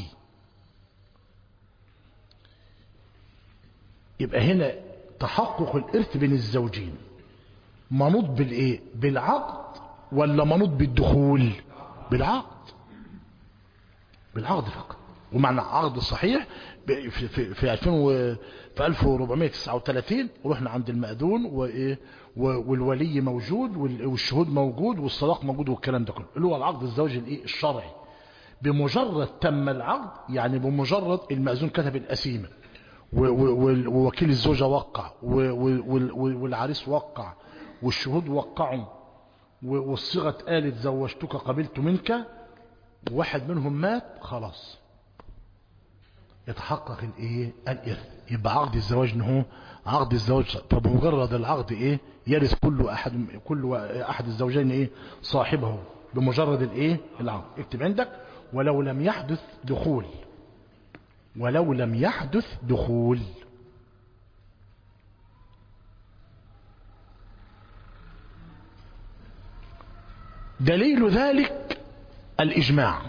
يبقى هنا تحقق الإرث بين الزوجين منوط بالإيه بالعقد ولا منوط بالدخول بالعقد بالعقد فقط ومعنى عقد صحيح في في في 2000 و في 1439 رحنا عند المأذون وايه والولي موجود والشهود موجود والصداق موجود والكلام ده كله اللي هو العقد الزواج الايه الشرعي بمجرد تم العقد يعني بمجرد المأذون كتب القسيمه ووكيل الزوجه وقع والعريس وقع والشهود وقعوا والصيغه اتقالت زوجتك قبلت منك واحد منهم مات خلاص يتحقق الايه الارث يبقى عقد الزواج ان هو عقد الزواج فبمجرد العقد ايه يرث كل احد كل احد الزوجين ايه صاحبه بمجرد الايه العقد اكتب عندك ولو لم يحدث دخول ولو لم يحدث دخول دليل ذلك الإجماع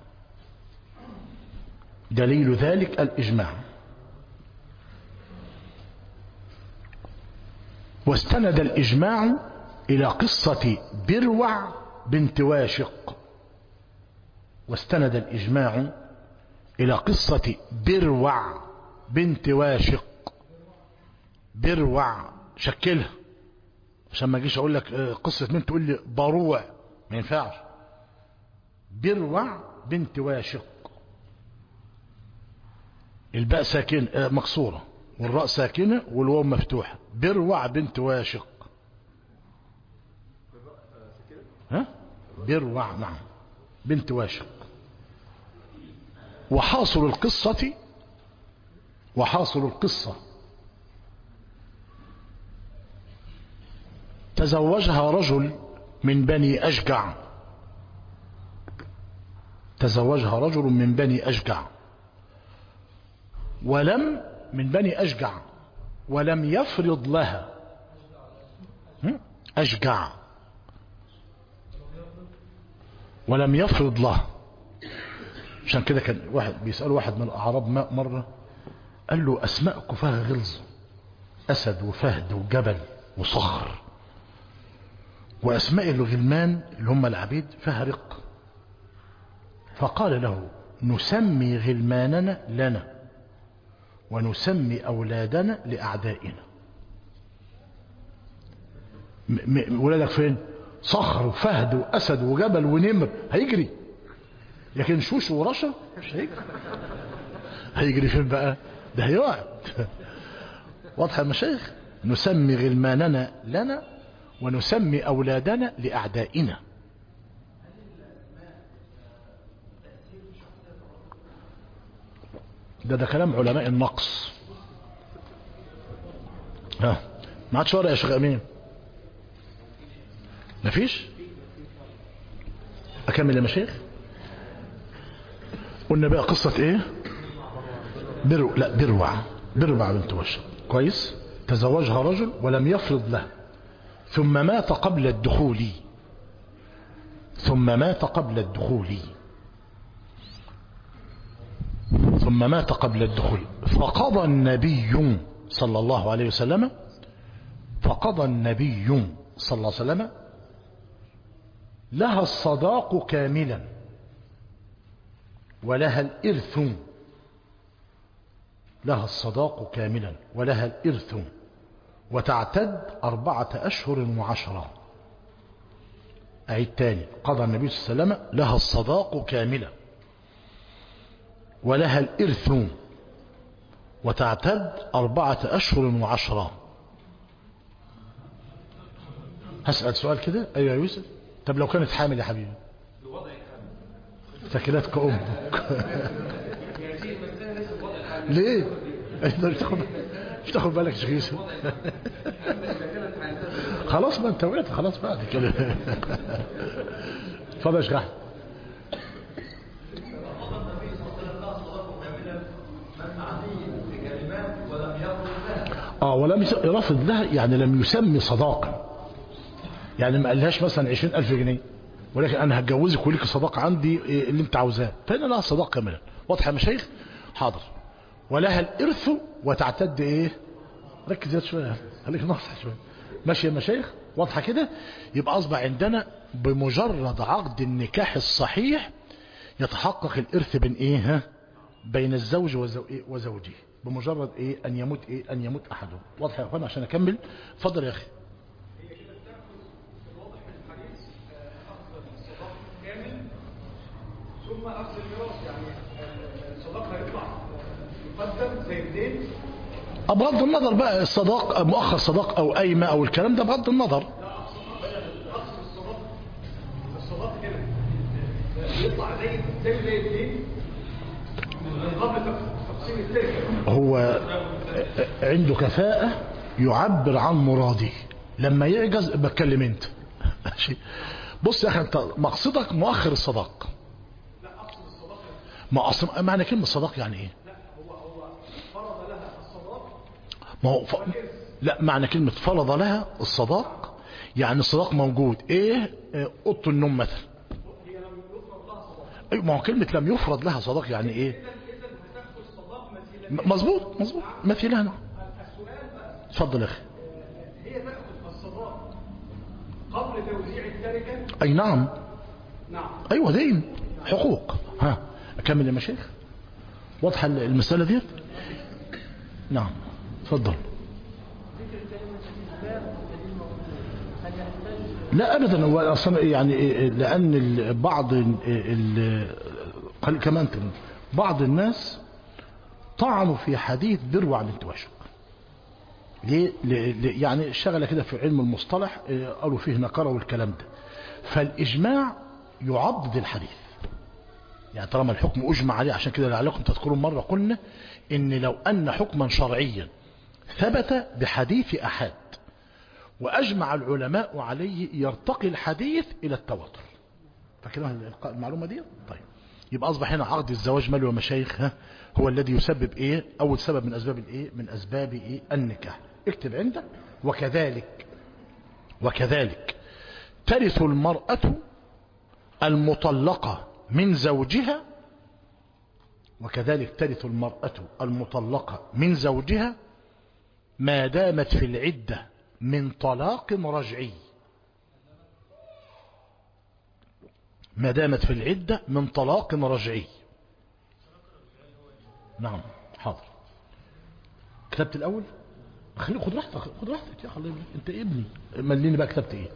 دليل ذلك الإجماع واستند الإجماع إلى قصة بروع بنت واشق واستند الإجماع إلى قصة بروع بنت واشق بروع شكلها عشان ما اجيش اقول لك آه، قصة مين تقول لي بروع ما ينفعش بروع بنت واشق الباء ساكن آه، مكسورة والراء ساكنة والواو مفتوحة بروع بنت واشق ها بروع نعم بنت واشق وحاصل القصة وحاصل القصة تزوجها رجل من بني أشجع تزوجها رجل من بني أشجع ولم من بني أشجع ولم يفرض لها هم؟ أشجع ولم يفرض لها عشان كده كان واحد بيسأل واحد من الأعراب ما- مرة قال له أسماءكم فيها غلظ أسد وفهد وجبل وصخر وأسماء الغلمان اللي هم العبيد فيها رق فقال له نسمي غلماننا لنا ونسمي أولادنا لأعدائنا م- م- ولادك فين صخر وفهد وأسد وجبل ونمر هيجري لكن شوش ورشا مش هيجري هيجري فين بقى ده هيقعد واضح يا مشايخ نسمي غلماننا لنا ونسمي أولادنا لأعدائنا ده ده كلام علماء النقص ها ما عادش ورق يا شيخ امين مفيش اكمل يا مشايخ قلنا بقى قصة ايه برو لا بروع بروع بنت وشق كويس تزوجها رجل ولم يفرض له ثم مات قبل الدخول ثم مات قبل الدخول ثم مات قبل الدخول فقضى النبي صلى الله عليه وسلم فقضى النبي صلى الله عليه وسلم لها الصداق كاملا ولها الإرث لها الصداق كاملا ولها الإرث وتعتد أربعة أشهر وعشرة أعيد تاني قضى النبي صلى الله عليه وسلم لها الصداق كاملا ولها الإرث وتعتد أربعة أشهر وعشرة هسأل سؤال كده أيوة يا يوسف طب لو كانت حامل يا حبيبي ثكلتك أمك ليه؟ أنت مش تاخد مش تاخد بالك يا شيخ يوسف خلاص ما انت وقعت خلاص بعد كده اتفضل يا شيخ أحمد. اه ولم يس- يرفض لها يعني لم يسمي صداقة يعني ما قالهاش مثلا عشرين ألف جنيه ولكن أنا هتجوزك وليك صداقة عندي إيه اللي أنت عاوزاه فهنا لها صداقة كاملة واضحة يا مشايخ حاضر ولها الإرث وتعتد إيه ركز يا شوية خليك ناصح شوية ماشي يا مشايخ واضحة كده يبقى أصبح عندنا بمجرد عقد النكاح الصحيح يتحقق الإرث بين إيه ها بين الزوج وزو إيه وزوجه بمجرد إيه أن يموت إيه أن يموت أحدهم واضح يا أخوان عشان أكمل اتفضل يا أخي ثم اخذ الميراث يعني الصداق هيطلع يقدم زي الدين بغض النظر بقى الصداق مؤخر صداق أو قايمة أو الكلام ده بغض النظر اقصد الصداق الصداق كده يطلع زي زي زي الدين من قبل تقسيم التركه هو عنده كفاءة يعبر عن مراده لما يعجز بتكلم انت ماشي بص يا اخي انت مقصدك مؤخر الصداق ما اصلا معنى كلمة صداق يعني ايه ما هو ف... لا معنى كلمة فرض لها الصداق يعني الصداق موجود ايه اه، اوضه النوم مثلا أيوة، ما هو كلمة لم يفرض لها صداق يعني ايه م- مظبوط مظبوط مثلها نعم اتفضل يا اخي هي تاخد توزيع التركة أي نعم نعم أيوة دين حقوق ها أكمل يا مشايخ واضحة المسألة دي نعم تفضل لا ابدا هو اصلا يعني لان ال- بعض ال- ال- قال كمان كمان بعض الناس طعنوا في حديث بروع بنت وشق ليه ل- ل- يعني شغله كده في علم المصطلح اه، قالوا فيه نكره والكلام ده فالاجماع يعضد الحديث يعني طالما الحكم اجمع عليه عشان كده لعلكم تذكرون مره قلنا ان لو ان حكما شرعيا ثبت بحديث احاد وأجمع العلماء عليه يرتقي الحديث إلى التواتر فاكرين المعلومة دي طيب يبقى أصبح هنا عقد الزواج مال ومشايخ ها هو الذي يسبب إيه أول سبب من أسباب الإيه من أسباب إيه النكاح اكتب عندك وكذلك وكذلك ترث المرأة المطلقة من زوجها وكذلك ترث المرأة المطلقة من زوجها ما دامت في العدة من طلاق رجعي ما دامت في العدة من طلاق رجعي نعم حاضر كتبت الأول خلي خد راحتك خد راحتك يا خلي انت ابني مليني بقى كتبت ايه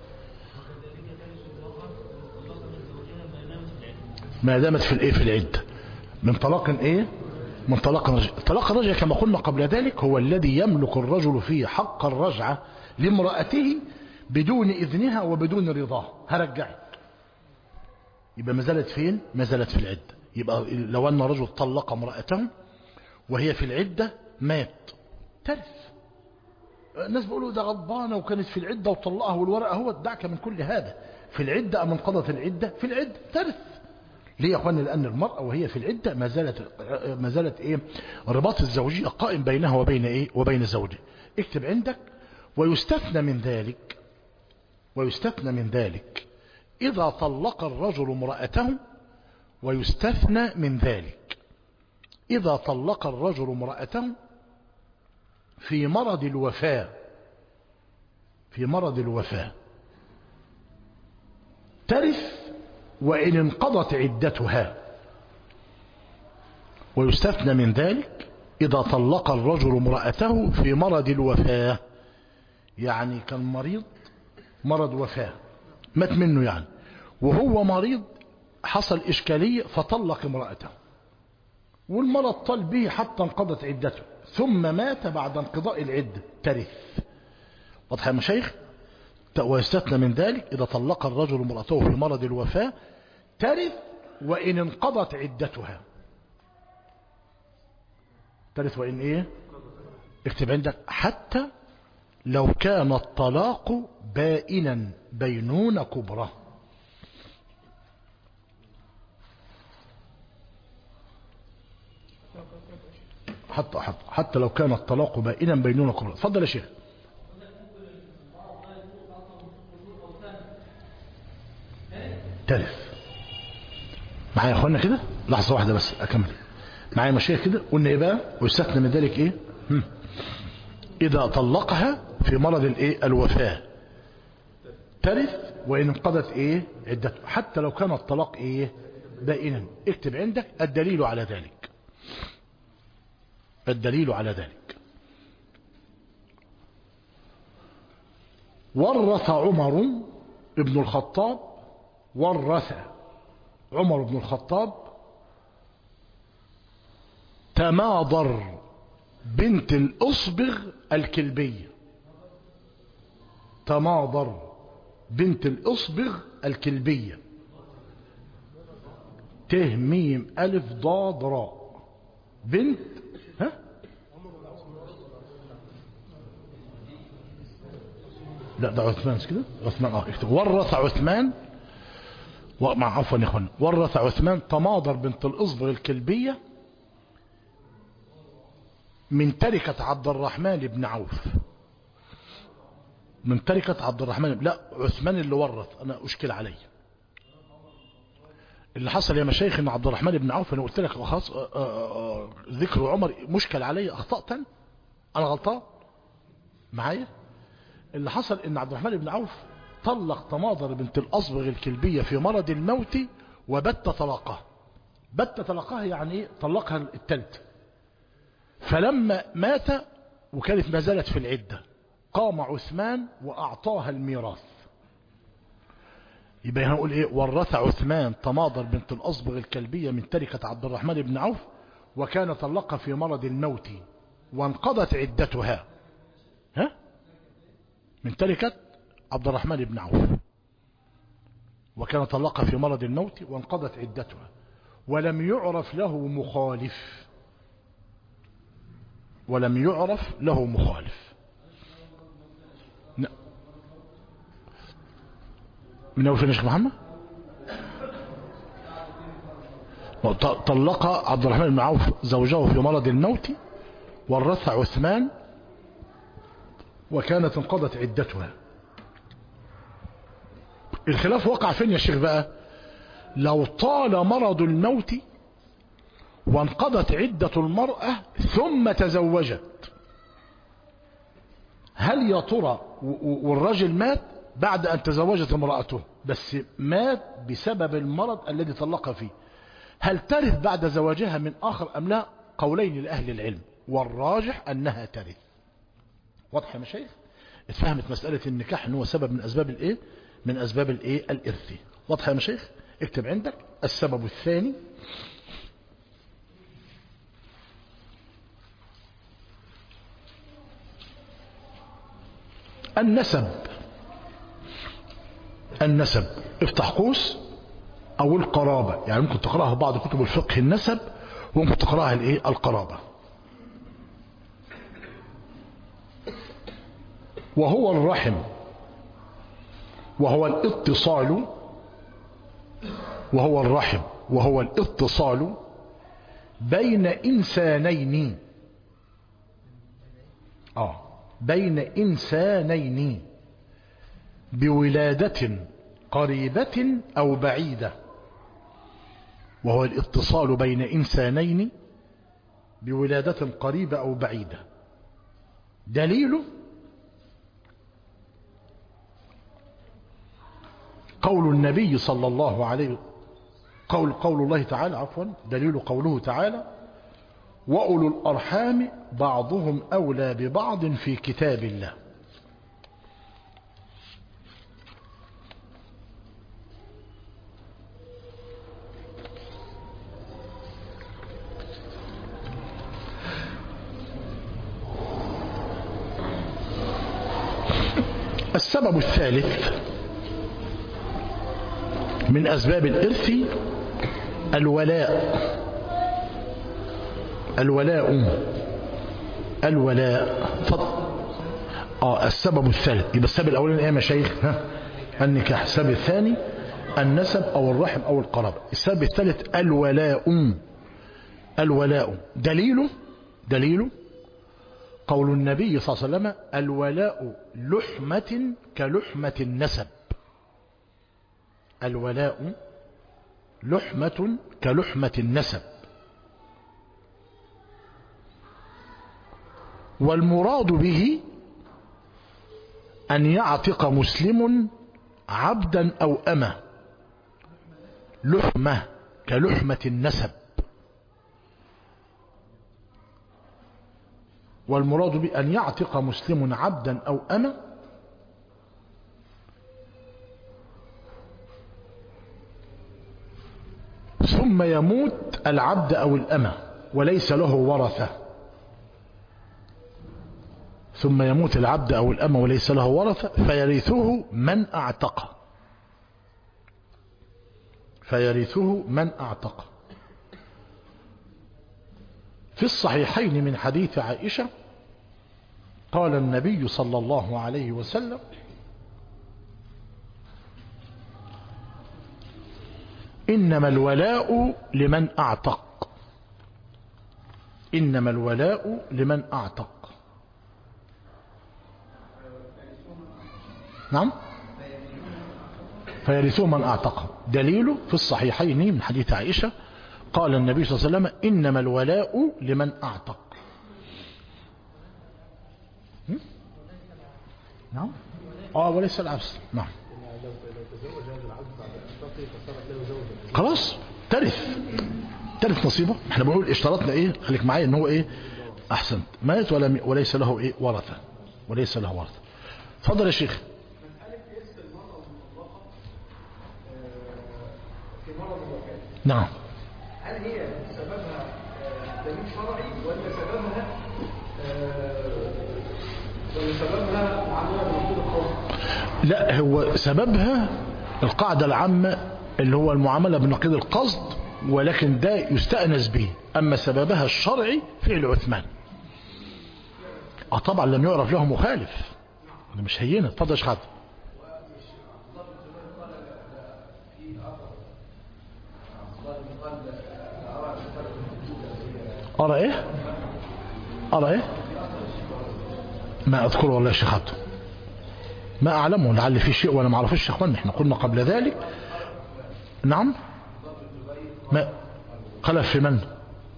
ما دامت في الايه في العدة من طلاق ايه من طلاق رجع طلاق الرجع كما قلنا قبل ذلك هو الذي يملك الرجل فيه حق الرجعة لامرأته بدون إذنها وبدون رضاه هرجعك يبقى ما زالت فين ما زالت في العدة يبقى لو أن رجل طلق امرأته وهي في العدة مات ترث الناس بيقولوا ده غضبانة وكانت في العدة وطلقها والورقة هو دعك من كل هذا في العدة أم انقضت العدة في العدة ترث ليه يا اخواني لان المرأة وهي في العدة ما زالت ما زالت ايه الرباط الزوجية قائم بينها وبين ايه وبين زوجها اكتب عندك ويستثنى من ذلك ويستثنى من ذلك اذا طلق الرجل امرأته ويستثنى من ذلك اذا طلق الرجل امرأته في مرض الوفاة في مرض الوفاة ترث وإن انقضت عدتها ويستثنى من ذلك إذا طلق الرجل امرأته في مرض الوفاة يعني كان مريض مرض وفاة مات منه يعني وهو مريض حصل إشكالية فطلق امرأته والمرض طال به حتى انقضت عدته ثم مات بعد انقضاء العدة ترث واضح يا مشايخ ويستثنى من ذلك إذا طلق الرجل امرأته في مرض الوفاة ترث وإن انقضت عدتها ترث وإن إيه اكتب عندك حتى لو كان الطلاق بائنا بينون كبرى حتى, حتى, حتى لو كان الطلاق بائنا بينون كبرى تفضل يا شيخ ترث معايا يا اخوانا كده لحظه واحده بس اكمل معايا مشايخ كده قلنا ايه بقى ويستثنى من ذلك ايه هم. اذا طلقها في مرض الايه الوفاه ترث وان انقضت ايه عدته حتى لو كان الطلاق ايه بائنا اكتب عندك الدليل على ذلك الدليل على ذلك ورث عمر ابن الخطاب ورث عمر بن الخطاب تماضر بنت الأصبغ الكلبية تماضر بنت الأصبغ الكلبية تهميم ألف ضاد راء بنت ها لا ده عثمان كده عثمان اه اكتب ورث عثمان مع عفوا يا اخوان ورث عثمان تماضر بنت الأصبغ الكلبية من تركة عبد الرحمن بن عوف من تركة عبد الرحمن لا عثمان اللي ورث أنا أشكل علي اللي حصل يا مشايخ ان عبد الرحمن بن عوف انا قلت لك خلاص ذكر عمر مشكل علي اخطأت انا غلطان معايا اللي حصل ان عبد الرحمن بن عوف طلق تماضر بنت الأصبغ الكلبية في مرض الموت وبت طلقها بت طلقها يعني ايه طلقها التالت فلما مات وكانت ما زالت في العدة قام عثمان وأعطاها الميراث يبقى هنقول ايه ورث عثمان تماضر بنت الأصبغ الكلبية من تركة عبد الرحمن بن عوف وكان طلقها في مرض الموت وانقضت عدتها ها من تركة عبد الرحمن بن عوف وكان طلقها في مرض الموت وانقضت عدتها ولم يعرف له مخالف ولم يعرف له مخالف ن- من أول فين يا شيخ محمد ط- طلق عبد الرحمن بن عوف زوجه في مرض الموت ورث عثمان وكانت انقضت عدتها الخلاف وقع فين يا شيخ بقى لو طال مرض الموت وانقضت عدة المرأة ثم تزوجت هل يا ترى و- و- والرجل مات بعد أن تزوجت امرأته بس مات بسبب المرض الذي طلق فيه هل ترث بعد زواجها من آخر أم لا قولين لأهل العلم والراجح أنها ترث واضح يا مشايخ اتفهمت مسألة النكاح ان هو سبب من أسباب الإيه من أسباب الإيه الإرث واضح يا مشايخ اكتب عندك السبب الثاني النسب النسب افتح قوس او القرابة يعني ممكن تقرأها في بعض كتب الفقه النسب وممكن تقرأها الايه القرابة وهو الرحم وهو الاتصال وهو الرحم وهو الاتصال بين إنسانين آه بين إنسانين بولادة قريبة أو بعيدة وهو الاتصال بين إنسانين بولادة قريبة أو بعيدة دليله قول النبي صلى الله عليه قول قول الله تعالى عفوا دليل قوله تعالى وأولو الأرحام بعضهم أولى ببعض في كتاب الله السبب الثالث من أسباب الإرث الولاء الولاء الولاء فضل آه السبب الثالث يبقى السبب الأولاني إيه يا مشايخ ها النكاح السبب الثاني النسب أو الرحم أو القرابة السبب الثالث الولاء الولاء دليله دليله قول النبي صلى الله عليه وسلم الولاء لحمة كلحمة النسب الولاء لحمة كلحمة النسب والمراد به أن يعتق مسلم عبدا أو أمة لحمة كلحمة النسب والمراد بأن يعتق مسلم عبدا أو أمة ثم يموت العبد أو الأمة وليس له ورثة ثم يموت العبد أو الأمة وليس له ورثة فيرثه من أعتقه فيرثه من أعتقه في الصحيحين من حديث عائشة قال النبي صلى الله عليه وسلم إنما الولاء لمن أعتق إنما الولاء لمن أعتق نعم فيرثه من أعتقه دليله في الصحيحين من حديث عائشة قال النبي صلى الله عليه وسلم إنما الولاء لمن أعتق هم؟ نعم آه وليس العبس نعم خلاص ترث ترث نصيبه احنا بنقول اشترطنا ايه خليك معايا ان هو ايه احسنت مات ولم وليس له ايه ورثه وليس له ورثه اتفضل يا شيخ مسألة إرث المرأة المطلقة آه، في مرض الوفاة نعم هل هي سببها آه، دليل شرعي ولا سببها آه، ولا سببها معاملة بمفهوم القول؟ لا هو سببها القاعدة العامة اللي هو المعاملة بنقيض القصد ولكن ده يستأنس به أما سببها الشرعي فعل عثمان اه طبعا لم يعرف له مخالف أنا مش هينة اتفضل يا شيخ عبد. أرى إيه أرى إيه ما أذكره والله يا شيخ عبد ما أعلمه لعل في شيء ولا ما أعرفش يا إخوان احنا قلنا قبل ذلك نعم ما خلف في من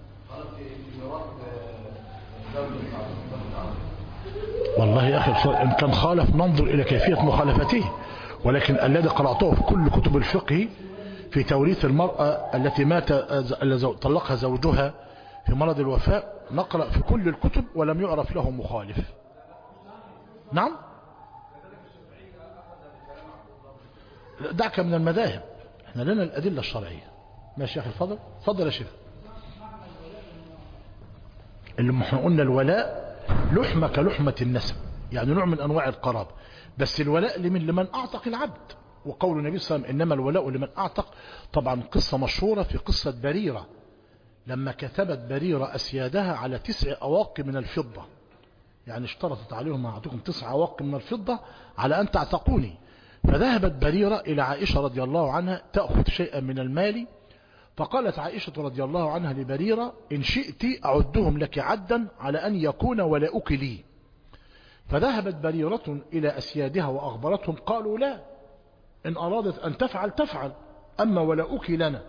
والله يا أخي الفضل، إن كان خالف ننظر إلى كيفية مخالفته ولكن الذي قرأته في كل كتب الفقه في توريث المرأة التي مات الذي طلقها زوجها في مرض الوفاة نقرأ في كل الكتب ولم يعرف له مخالف نعم دعك من المذاهب احنا لنا الأدلة الشرعية ماشي يا أخي الفضل فضل يا شيخ اللي ما احنا قلنا الولاء لحمة كلحمة النسب يعني نوع من أنواع القرابة بس الولاء لمن لمن أعتق العبد وقول النبي صلى الله عليه وسلم إنما الولاء لمن أعتق طبعا قصة مشهورة في قصة بريرة لما كتبت بريرة أسيادها على تسع أواق من الفضة يعني اشترطت عليهم أعطيكم تسع أواق من الفضة على أن تعتقوني فذهبت بريرة إلى عائشة رضي الله عنها تأخذ شيئا من المال فقالت عائشة رضي الله عنها لبريرة إن شئت أعدهم لك عدا على أن يكون ولاؤك لي فذهبت بريرة إلى أسيادها وأخبرتهم قالوا لا إن أرادت أن تفعل تفعل أما ولاؤك لنا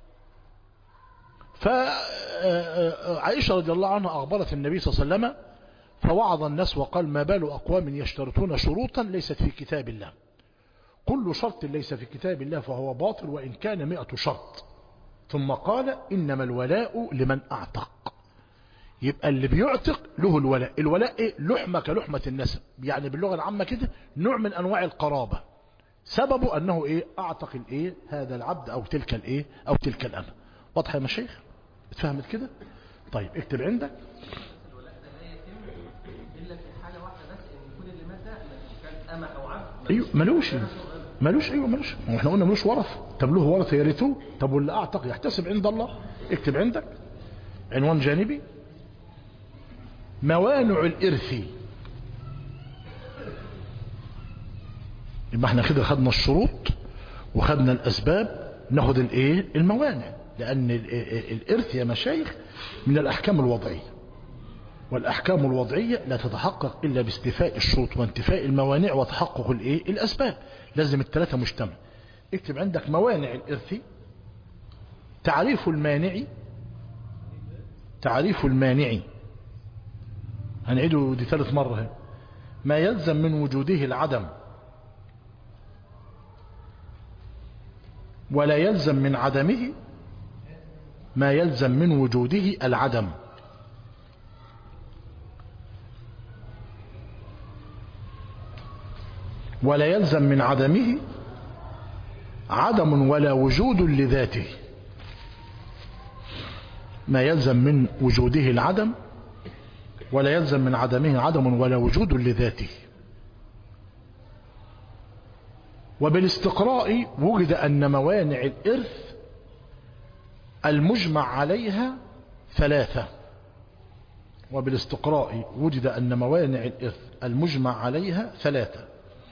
فعائشة رضي الله عنها أخبرت النبي صلى الله عليه وسلم فوعظ الناس وقال ما بال أقوام يشترطون شروطا ليست في كتاب الله كل شرط ليس في كتاب الله فهو باطل وإن كان مئة شرط ثم قال إنما الولاء لمن أعتق يبقى اللي بيعتق له الولاء الولاء إيه؟ لحمة كلحمة النسب يعني باللغة العامة كده نوع من أنواع القرابة سببه أنه إيه أعتق الإيه هذا العبد أو تلك الإيه أو تلك الأمة واضح يا مشايخ اتفهمت كده طيب اكتب عندك الولاء ده لا يتم الا في حاله واحده بس ان يكون اللي مات ده كان اما او عبد ايوه ملوش ملوش ايوه ملوش ما احنا قلنا ملوش ورث طب له ورث يرثوه طب واللي اعتق يحتسب عند الله اكتب عندك عنوان جانبي موانع الارث يبقى احنا كده خدنا الشروط وخدنا الاسباب ناخد الايه الموانع لان ال- ال- الارث يا مشايخ من الاحكام الوضعيه والأحكام الوضعية لا تتحقق إلا باستيفاء الشروط وانتفاء الموانع وتحقق الإيه؟ الأسباب لازم الثلاثة مجتمع اكتب عندك موانع الإرث تعريف المانع تعريف المانع هنعيده دي ثالث مرة هي. ما يلزم من وجوده العدم ولا يلزم من عدمه ما يلزم من وجوده العدم ولا يلزم من عدمه عدم ولا وجود لذاته ما يلزم من وجوده العدم ولا يلزم من عدمه عدم ولا وجود لذاته وبالاستقراء وجد أن موانع الإرث المجمع عليها ثلاثة وبالاستقراء وجد أن موانع الإرث المجمع عليها ثلاثة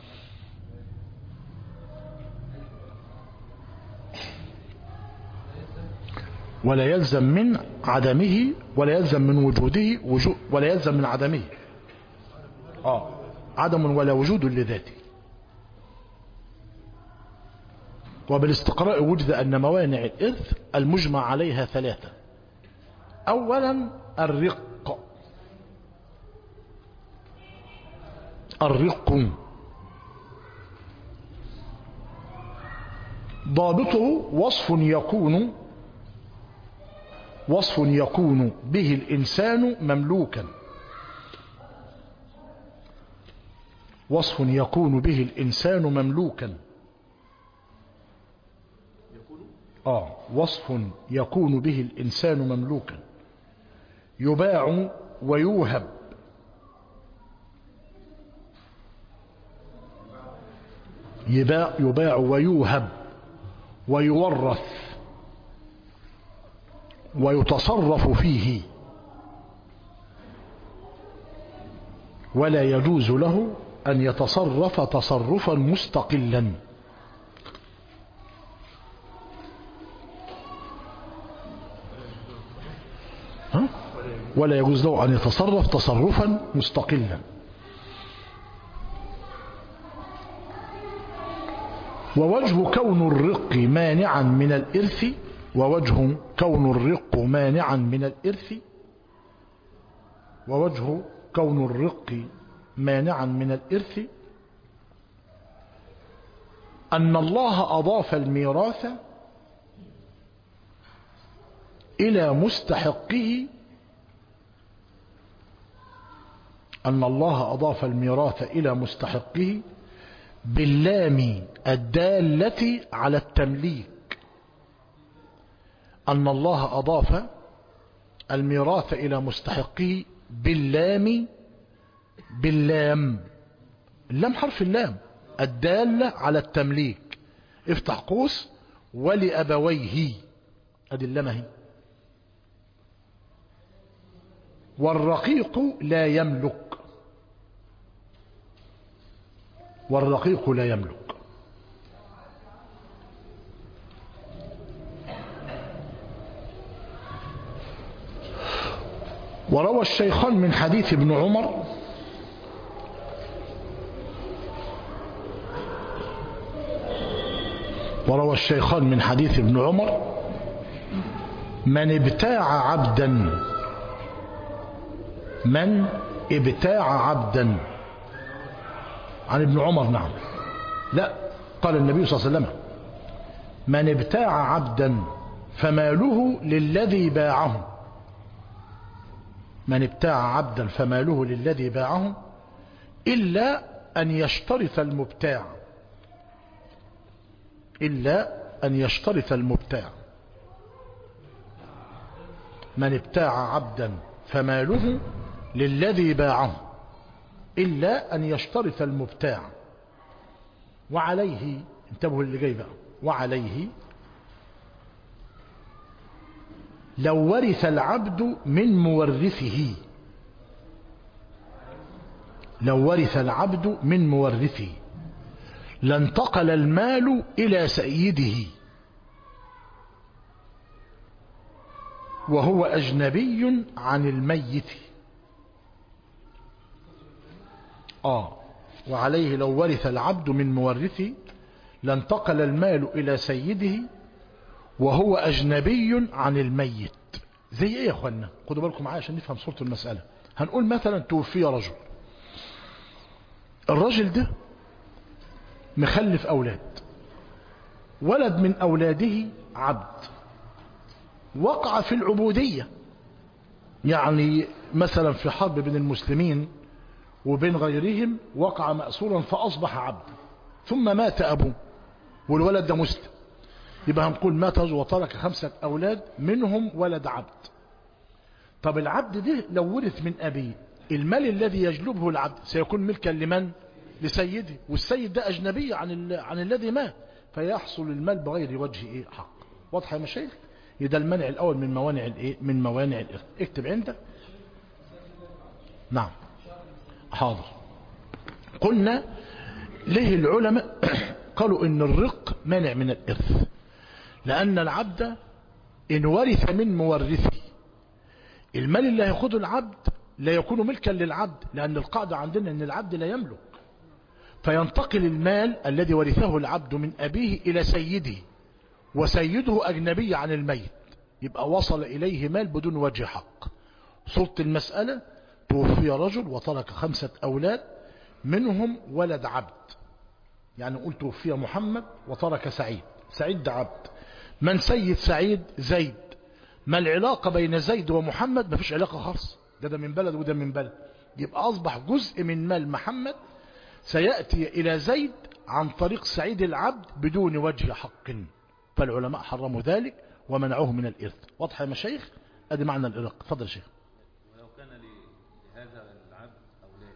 ولا يلزم من عدمه ولا يلزم من وجوده وجود ولا يلزم من عدمه آه عدم ولا وجود لذاته وبالاستقراء وجد أن موانع الإرث المجمع عليها ثلاثة أولا الرق الرق ضابطه وصف يكون وصف يكون به الإنسان مملوكا وصف يكون به الإنسان مملوكا آه وصف يكون به الإنسان مملوكا يباع ويوهب يباع, يباع ويوهب ويورث ويتصرف فيه ولا يجوز له أن يتصرف تصرفا مستقلا ها؟ ولا يجوز له أن يتصرف تصرفا مستقلا ووجه كون الرق مانعا من الإرث ووجه كون الرق مانعا من الإرث ووجه كون الرق مانعا من الإرث أن الله أضاف الميراث إلى مستحقه أن الله أضاف الميراث إلى مستحقه باللام الدالة على التمليك أن الله أضاف الميراث إلى مستحقه باللام باللام اللام حرف اللام الدالة على التمليك افتح قوس ولأبويه ادي اللام اهي والرقيق لا يملك والرقيق لا يملك وروى الشيخان من حديث ابن عمر وروى الشيخان من حديث ابن عمر من ابتاع عبدا من ابتاع عبدا عن ابن عمر نعم لا قال النبي صلى الله عليه وسلم من ابتاع عبدا فماله للذي باعه من ابتاع عبدا فماله للذي باعه إلا أن يشترط المبتاع إلا أن يشترط المبتاع من ابتاع عبدا فماله للذي باعه إلا أن يشترط المبتاع وعليه انتبهوا اللي جاي بقى وعليه لو ورث العبد من مورثه لو ورث العبد من مورثه لانتقل المال إلى سيده وهو أجنبي عن الميت آه وعليه لو ورث العبد من مورثه لانتقل المال إلى سيده وهو أجنبي عن الميت زي ايه يا اخوانا خدوا بالكم معايا عشان نفهم صورة المسألة هنقول مثلا توفي رجل الرجل ده مخلف أولاد ولد من أولاده عبد وقع في العبودية يعني مثلا في حرب بين المسلمين وبين غيرهم وقع مأسورا فأصبح عبد ثم مات أبوه والولد ده مسلم يبقى هنقول مات رجل وترك خمسة أولاد منهم ولد عبد طب العبد ده لو ورث من أبيه المال الذي يجلبه العبد سيكون ملكا لمن لسيده والسيد ده أجنبي عن, عن الذي مات فيحصل المال بغير وجه إيه حق واضح يا مشايخ ده المنع الأول من موانع الإيه من موانع الإرث اكتب عندك نعم حاضر قلنا ليه العلماء قالوا ان الرق مانع من الإرث لأن العبد إن ورث من مورثه المال اللي هياخده العبد لا يكون ملكا للعبد لأن القاعدة عندنا أن العبد لا يملك فينتقل المال الذي ورثه العبد من أبيه إلى سيده وسيده أجنبي عن الميت يبقى وصل إليه مال بدون وجه حق صورة المسألة توفي رجل وترك خمسة أولاد منهم ولد عبد يعني نقول توفي محمد وترك سعيد سعيد ده عبد من سيد سعيد زيد ما العلاقة بين زيد ومحمد ما فيش علاقة خالص ده ده من بلد وده من بلد يبقى أصبح جزء من مال محمد سيأتي إلى زيد عن طريق سعيد العبد بدون وجه حق فالعلماء حرموا ذلك ومنعوه من الإرث واضح يا مشايخ أدي معنى الإرق تفضل يا شيخ ولو كان لهذا العبد أولاد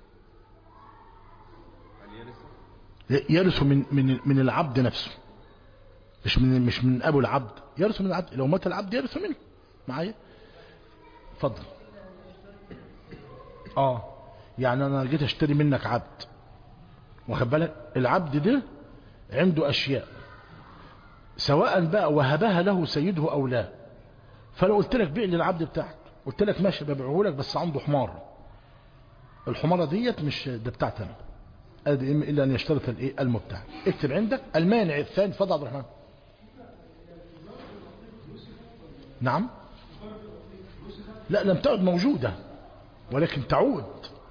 هل يرثه؟ يرث من من من العبد نفسه مش من مش من ابو العبد يرث من العبد لو مات العبد يرث منه معايا اتفضل اه يعني انا جيت اشتري منك عبد واخد بالك العبد ده عنده اشياء سواء بقى وهبها له سيده او لا فلو قلت لك بيع لي العبد بتاعك قلت لك ماشي ببيعه لك بس عنده حمار الحماره ديت مش ده بتاعتي انا ادي الا ان يشترط الايه المبتاع اكتب عندك المانع الثاني اتفضل عبد الرحمن نعم لا لم تعد موجودة ولكن تعود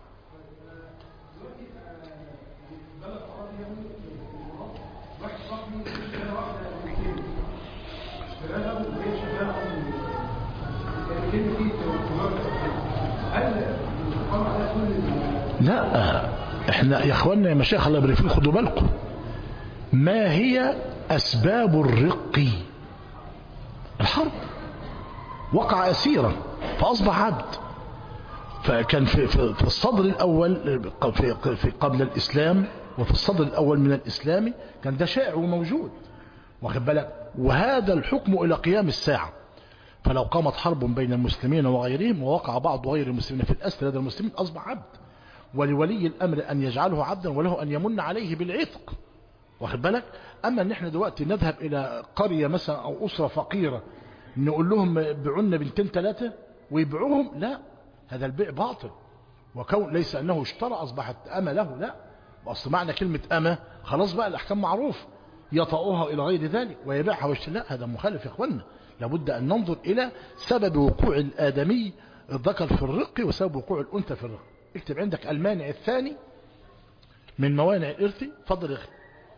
لا احنا يا اخوانا يا مشايخ الله يبارك فيكم خدوا بالكم ما هي اسباب الرق الحرب وقع اسيرا فاصبح عبد فكان في, في, في الصدر الاول في, في قبل الاسلام وفي الصدر الاول من الاسلام كان ده شائع وموجود واخد بالك وهذا الحكم الى قيام الساعه فلو قامت حرب بين المسلمين وغيرهم ووقع بعض غير المسلمين في الاسر لدى المسلمين اصبح عبد ولولي الامر ان يجعله عبدا وله ان يمن عليه بالعتق واخد بالك اما ان احنا دلوقتي نذهب الى قريه مثلا او اسره فقيره نقول لهم بيعونا بنتين ثلاثه ويبيعوهم لا هذا البيع باطل وكون ليس انه اشترى اصبحت اما له لا اصل معنى كلمه اما خلاص بقى الاحكام معروف يطأها الى غير ذلك ويبيعها ويشتري لا هذا مخالف يا اخوانا لابد ان ننظر الى سبب وقوع الادمي الذكر في الرق وسبب وقوع الانثى في الرق اكتب عندك المانع الثاني من موانع الارث فضل يا اخي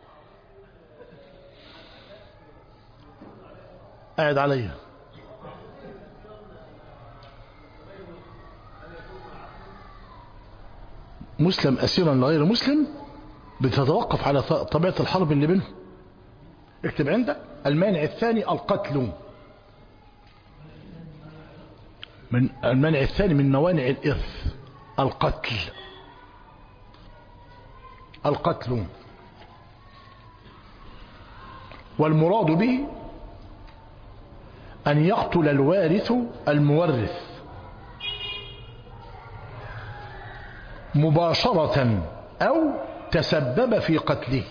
قاعد عليا مسلم أسيرا لغير مسلم بتتوقف على طبيعة الحرب اللي بينهم اكتب عندك المانع الثاني القتل من المانع الثاني من موانع الإرث القتل القتل والمراد به أن يقتل الوارث المورث مباشرة أو تسبب في قتله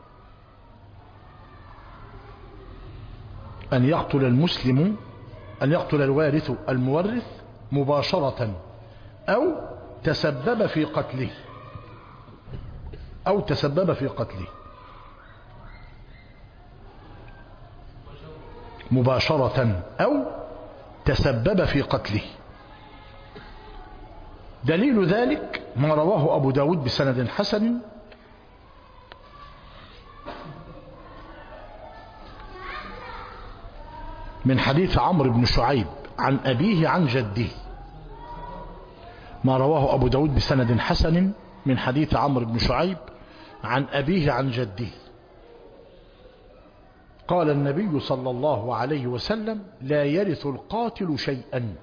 أن يقتل المسلم أن يقتل الوارث المورث مباشرة أو تسبب في قتله أو تسبب في قتله مباشرة أو تسبب في قتله دليل ذلك ما رواه أبو داود بسند حسن من حديث عمرو بن شعيب عن أبيه عن جده ما رواه أبو داود بسند حسن من حديث عمرو بن شعيب عن أبيه عن جده قال النبي صلى الله عليه وسلم لا يرث القاتل شيئا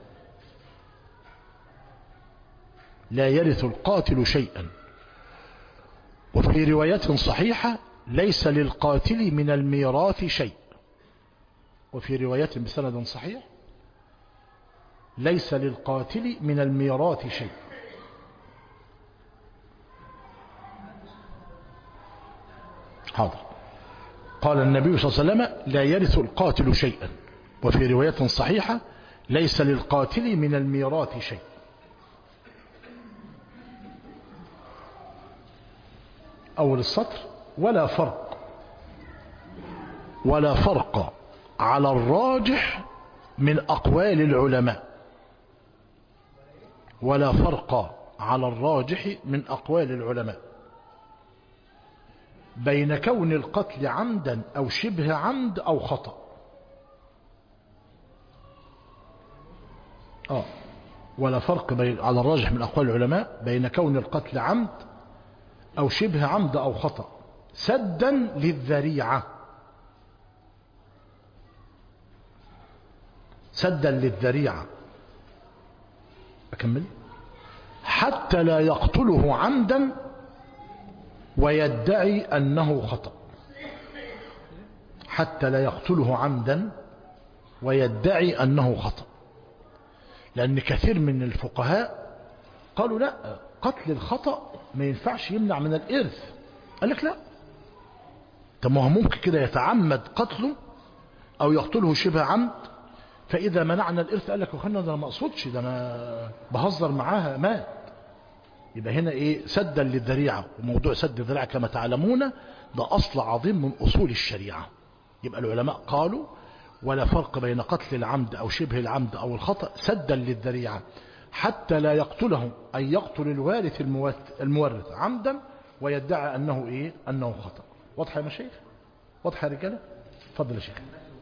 لا يرث القاتل شيئا وفي رواية صحيحة ليس للقاتل من الميراث شيء وفي رواية بسند صحيح ليس للقاتل من الميراث شيء حاضر قال النبي صلى الله عليه وسلم لا يرث القاتل شيئا وفي رواية صحيحة ليس للقاتل من الميراث شيء أول السطر ولا فرق ولا فرق على الراجح من أقوال العلماء ولا فرق على الراجح من أقوال العلماء بين كون القتل عمدا أو شبه عمد أو خطأ آه ولا فرق بين على الراجح من أقوال العلماء بين كون القتل عمد أو شبه عمد أو خطأ سدا للذريعة سدا للذريعة أكمل حتى لا يقتله عمدا ويدعي أنه خطأ حتى لا يقتله عمدا ويدعي أنه خطأ لأن كثير من الفقهاء قالوا لا قتل الخطأ ما ينفعش يمنع من الإرث قال لك لا طب ما هو ممكن كده يتعمد قتله أو يقتله شبه عمد فإذا منعنا الإرث قال لك وخلنا ده أنا ما أقصدش ده أنا بهزر معاها مات يبقى هنا إيه سدا للذريعة وموضوع سد الذريعة كما تعلمون ده أصل عظيم من أصول الشريعة يبقى العلماء قالوا ولا فرق بين قتل العمد أو شبه العمد أو الخطأ سدا للذريعة حتى لا يقتله أي يقتل الوارث المورث عمدا ويدعي أنه إيه أنه خطأ واضح يا مشايخ واضح يا رجالة فضل يا شيخ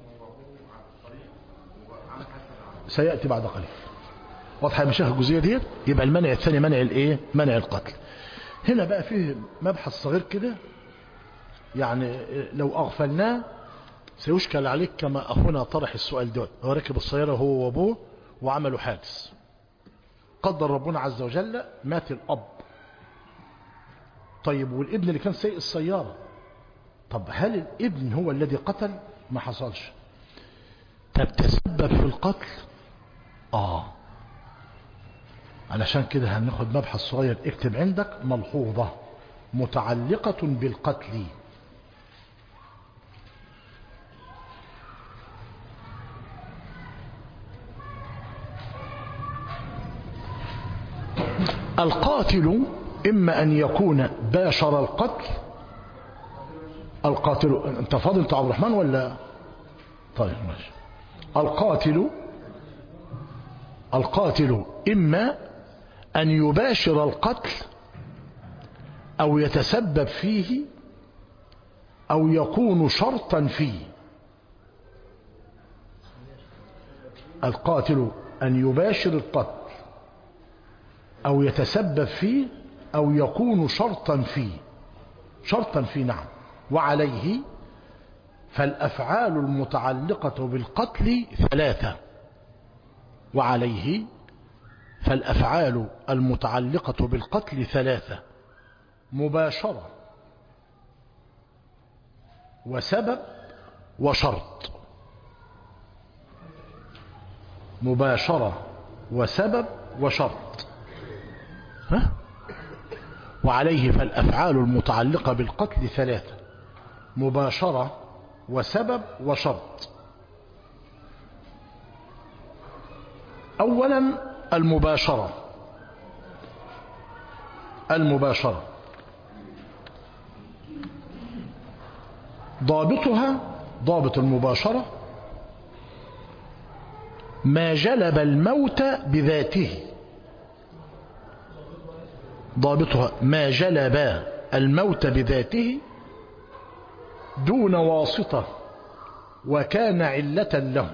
سيأتي بعد قليل واضح يا مشايخ الجزئية دي يبقى المنع الثاني منع الايه منع القتل هنا بقى فيه مبحث صغير كده يعني لو أغفلناه سيشكل عليك كما أخونا طرح السؤال ده هو ركب السيارة هو وابوه وعملوا حادث قدر ربنا عز وجل مات الأب طيب والابن اللي كان سيء السيارة طب هل الابن هو الذي قتل ما حصلش طب تسبب في القتل آه علشان كده هناخد مبحث صغير اكتب عندك ملحوظة متعلقة بالقتل القاتل إما أن يكون باشر القتل القاتل أنت فاضل أنت عبد الرحمن ولا طيب ماشي القاتل القاتل إما أن يباشر القتل أو يتسبب فيه أو يكون شرطا فيه القاتل أن يباشر القتل أو يتسبب فيه أو يكون شرطا فيه شرطا فيه نعم وعليه فالأفعال المتعلقة بالقتل ثلاثة وعليه فالأفعال المتعلقة بالقتل ثلاثة مباشرة وسبب وشرط مباشرة وسبب وشرط ها؟ وعليه فالأفعال المتعلقة بالقتل ثلاثة مباشرة وسبب وشرط أولا المباشرة المباشرة ضابطها ضابط المباشرة ما جلب الموت بذاته ضابطها ما جلب الموت بذاته دون واسطة وكان علة له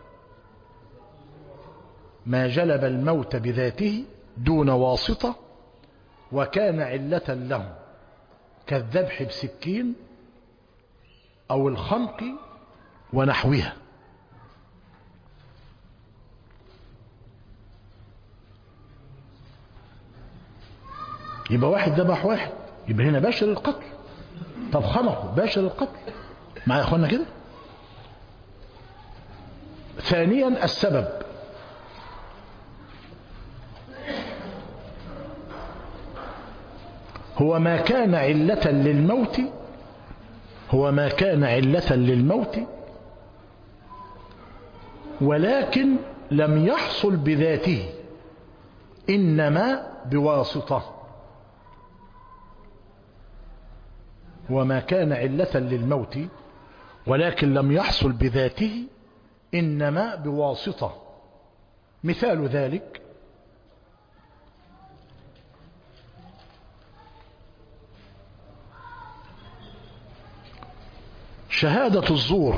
ما جلب الموت بذاته دون واسطة وكان علة له كالذبح بسكين أو الخنق ونحوها يبقى واحد ذبح واحد يبقى هنا باشر القتل طب خنقه باشر القتل مع اخوانا كده ثانيا السبب هو ما كان علة للموت هو ما كان علة للموت ولكن لم يحصل بذاته إنما بواسطة وما كان علة للموت ولكن لم يحصل بذاته إنما بواسطة مثال ذلك شهادة الزور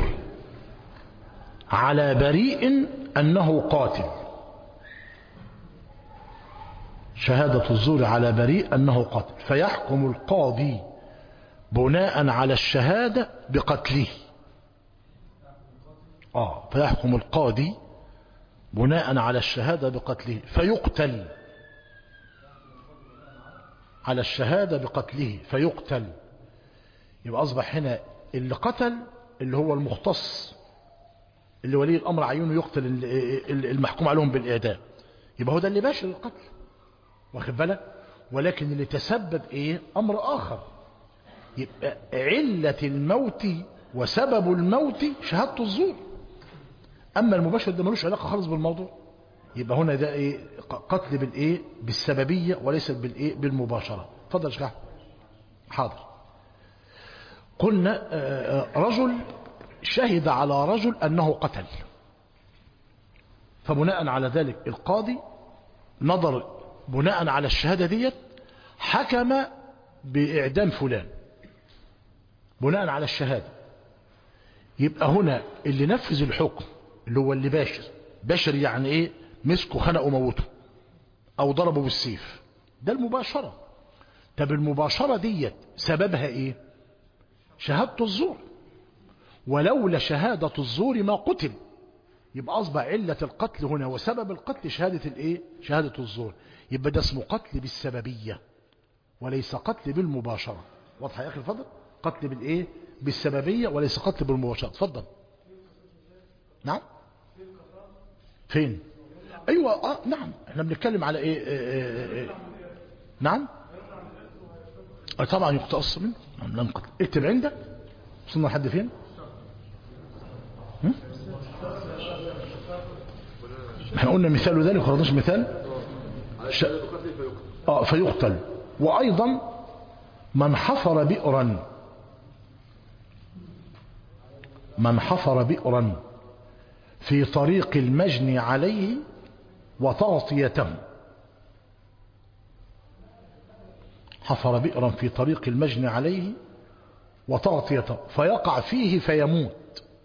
على بريء أنه قاتل شهادة الزور على بريء أنه قاتل فيحكم القاضي بناء على الشهادة بقتله آه فيحكم القاضي بناء على الشهادة بقتله فيقتل على الشهادة بقتله فيقتل يبقى أصبح هنا اللي قتل اللي هو المختص اللي ولي الأمر عيونه يقتل المحكوم عليهم بالإعدام يبقى هو ده اللي باشر القتل واخد بالك ولكن اللي تسبب ايه امر اخر يبقى علة الموت وسبب الموت شهادة الزور اما المباشر ده ملوش علاقة خالص بالموضوع يبقى هنا ده ايه قتل بالايه بالسببية وليست بالايه بالمباشرة اتفضل يا حاضر قلنا رجل شهد على رجل انه قتل فبناء على ذلك القاضي نظر بناء على الشهادة ديت حكم بإعدام فلان بناء على الشهادة يبقى هنا اللي نفذ الحكم اللي هو اللي باشر باشر يعني ايه مسكه خنقه موته او ضربه بالسيف ده المباشرة طب المباشرة ديت سببها ايه شهادة الزور ولولا شهادة الزور ما قتل يبقى أصبح علة القتل هنا وسبب القتل شهادة الايه شهادة الزور يبقى ده اسمه قتل بالسببية وليس قتل بالمباشرة واضح يا أخي الفضل قتل بالإيه بالسببية وليس قتل بالمباشرة اتفضل نعم فين أيوة آه نعم احنا بنتكلم على إيه, إيه, إيه, إيه نعم آه طبعا يقتص منه نعم لن قتل اكتب عندك وصلنا لحد فين احنا قلنا مثال ذلك خرجناش مثال ش... آه فيقتل وأيضا من حفر بئرا من حفر بئرا في طريق المجني عليه وتغطيته حفر بئرا في طريق المجني عليه وتغطيته فيقع فيه فيموت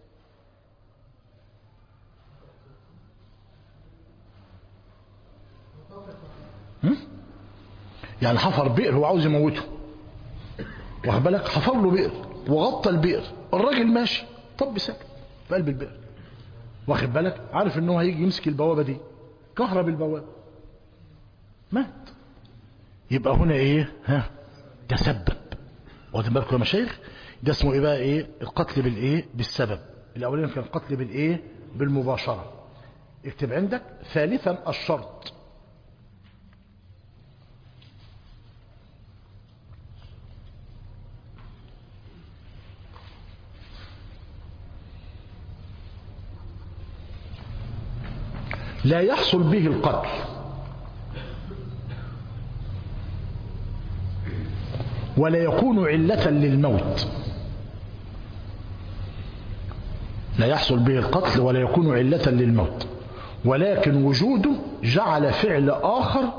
يعني حفر بئر هو عاوز يموته واخد بالك حفر له بئر وغطى البئر الراجل ماشي طب ساكت في قلب البئر واخد بالك عارف ان هو هيجي يمسك البوابه دي كهرب البوابه مات يبقى هنا ايه ها تسبب واخد بالكم يا مشايخ ده اسمه ايه بقى ايه القتل بالايه بالسبب الاولاني كان القتل بالايه بالمباشره اكتب عندك ثالثا الشرط لا يحصل به القتل ولا يكون علة للموت لا يحصل به القتل ولا يكون علة للموت ولكن وجوده جعل فعل آخر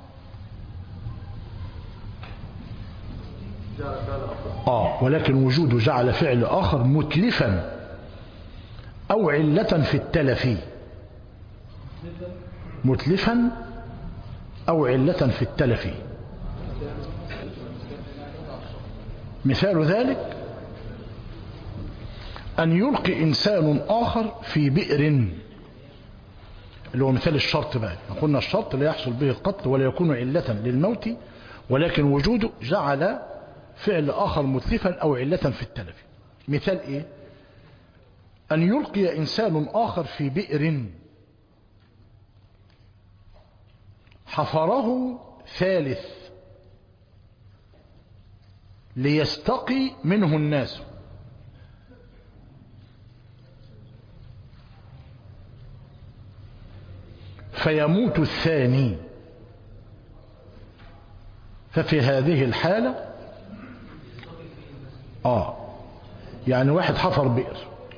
آه ولكن وجوده جعل فعل آخر متلفا أو علة في التلف متلفا أو علة في التلف مثال ذلك أن يلقي إنسان آخر في بئر اللي هو مثال الشرط بقى قلنا الشرط لا يحصل به القتل ولا يكون علة للموت ولكن وجوده جعل فعل آخر متلفا أو علة في التلف مثال إيه أن يلقي إنسان آخر في بئر حفره ثالث ليستقي منه الناس فيموت الثاني ففي هذه الحالة آه يعني واحد حفر بئر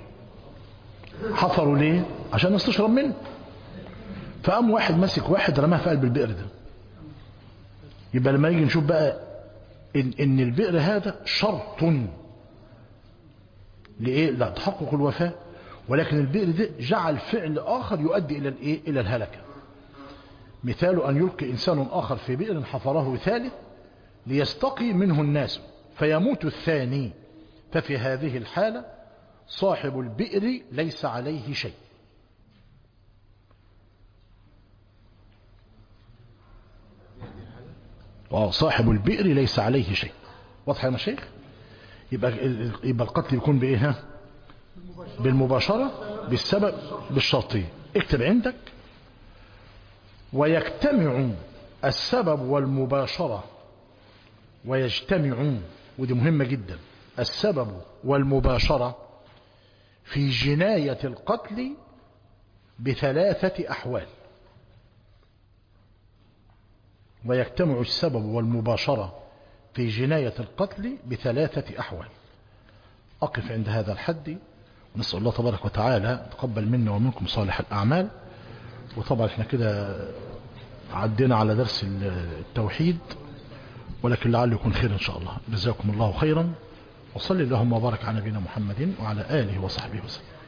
حفروا ليه عشان الناس تشرب منه فقام واحد ماسك واحد رماه في قلب البئر ده يبقى لما نيجي نشوف بقى إن, إن البئر هذا شرط لإيه لا تحقق الوفاة ولكن البئر ده جعل فعل آخر يؤدي إلى الإيه إلى الهلكة مثال أن يلقي إنسان آخر في بئر حفره ثالث ليستقي منه الناس فيموت الثاني ففي هذه الحالة صاحب البئر ليس عليه شيء وصاحب البئر ليس عليه شيء واضح يا مشايخ يبقى يبقى القتل يكون بايه ها بالمباشرة بالسبب بالشرطية اكتب عندك ويجتمع السبب والمباشرة ويجتمع ودي مهمة جدا السبب والمباشرة في جناية القتل بثلاثة أحوال ويجتمع السبب والمباشرة في جناية القتل بثلاثة أحوال أقف عند هذا الحد ونسأل الله تبارك وتعالى تقبل منا ومنكم صالح الأعمال وطبعا احنا كده عدينا على درس التوحيد ولكن لعله يكون خير إن شاء الله جزاكم الله خيرا وصلي اللهم وبارك على نبينا محمد وعلى آله وصحبه وسلم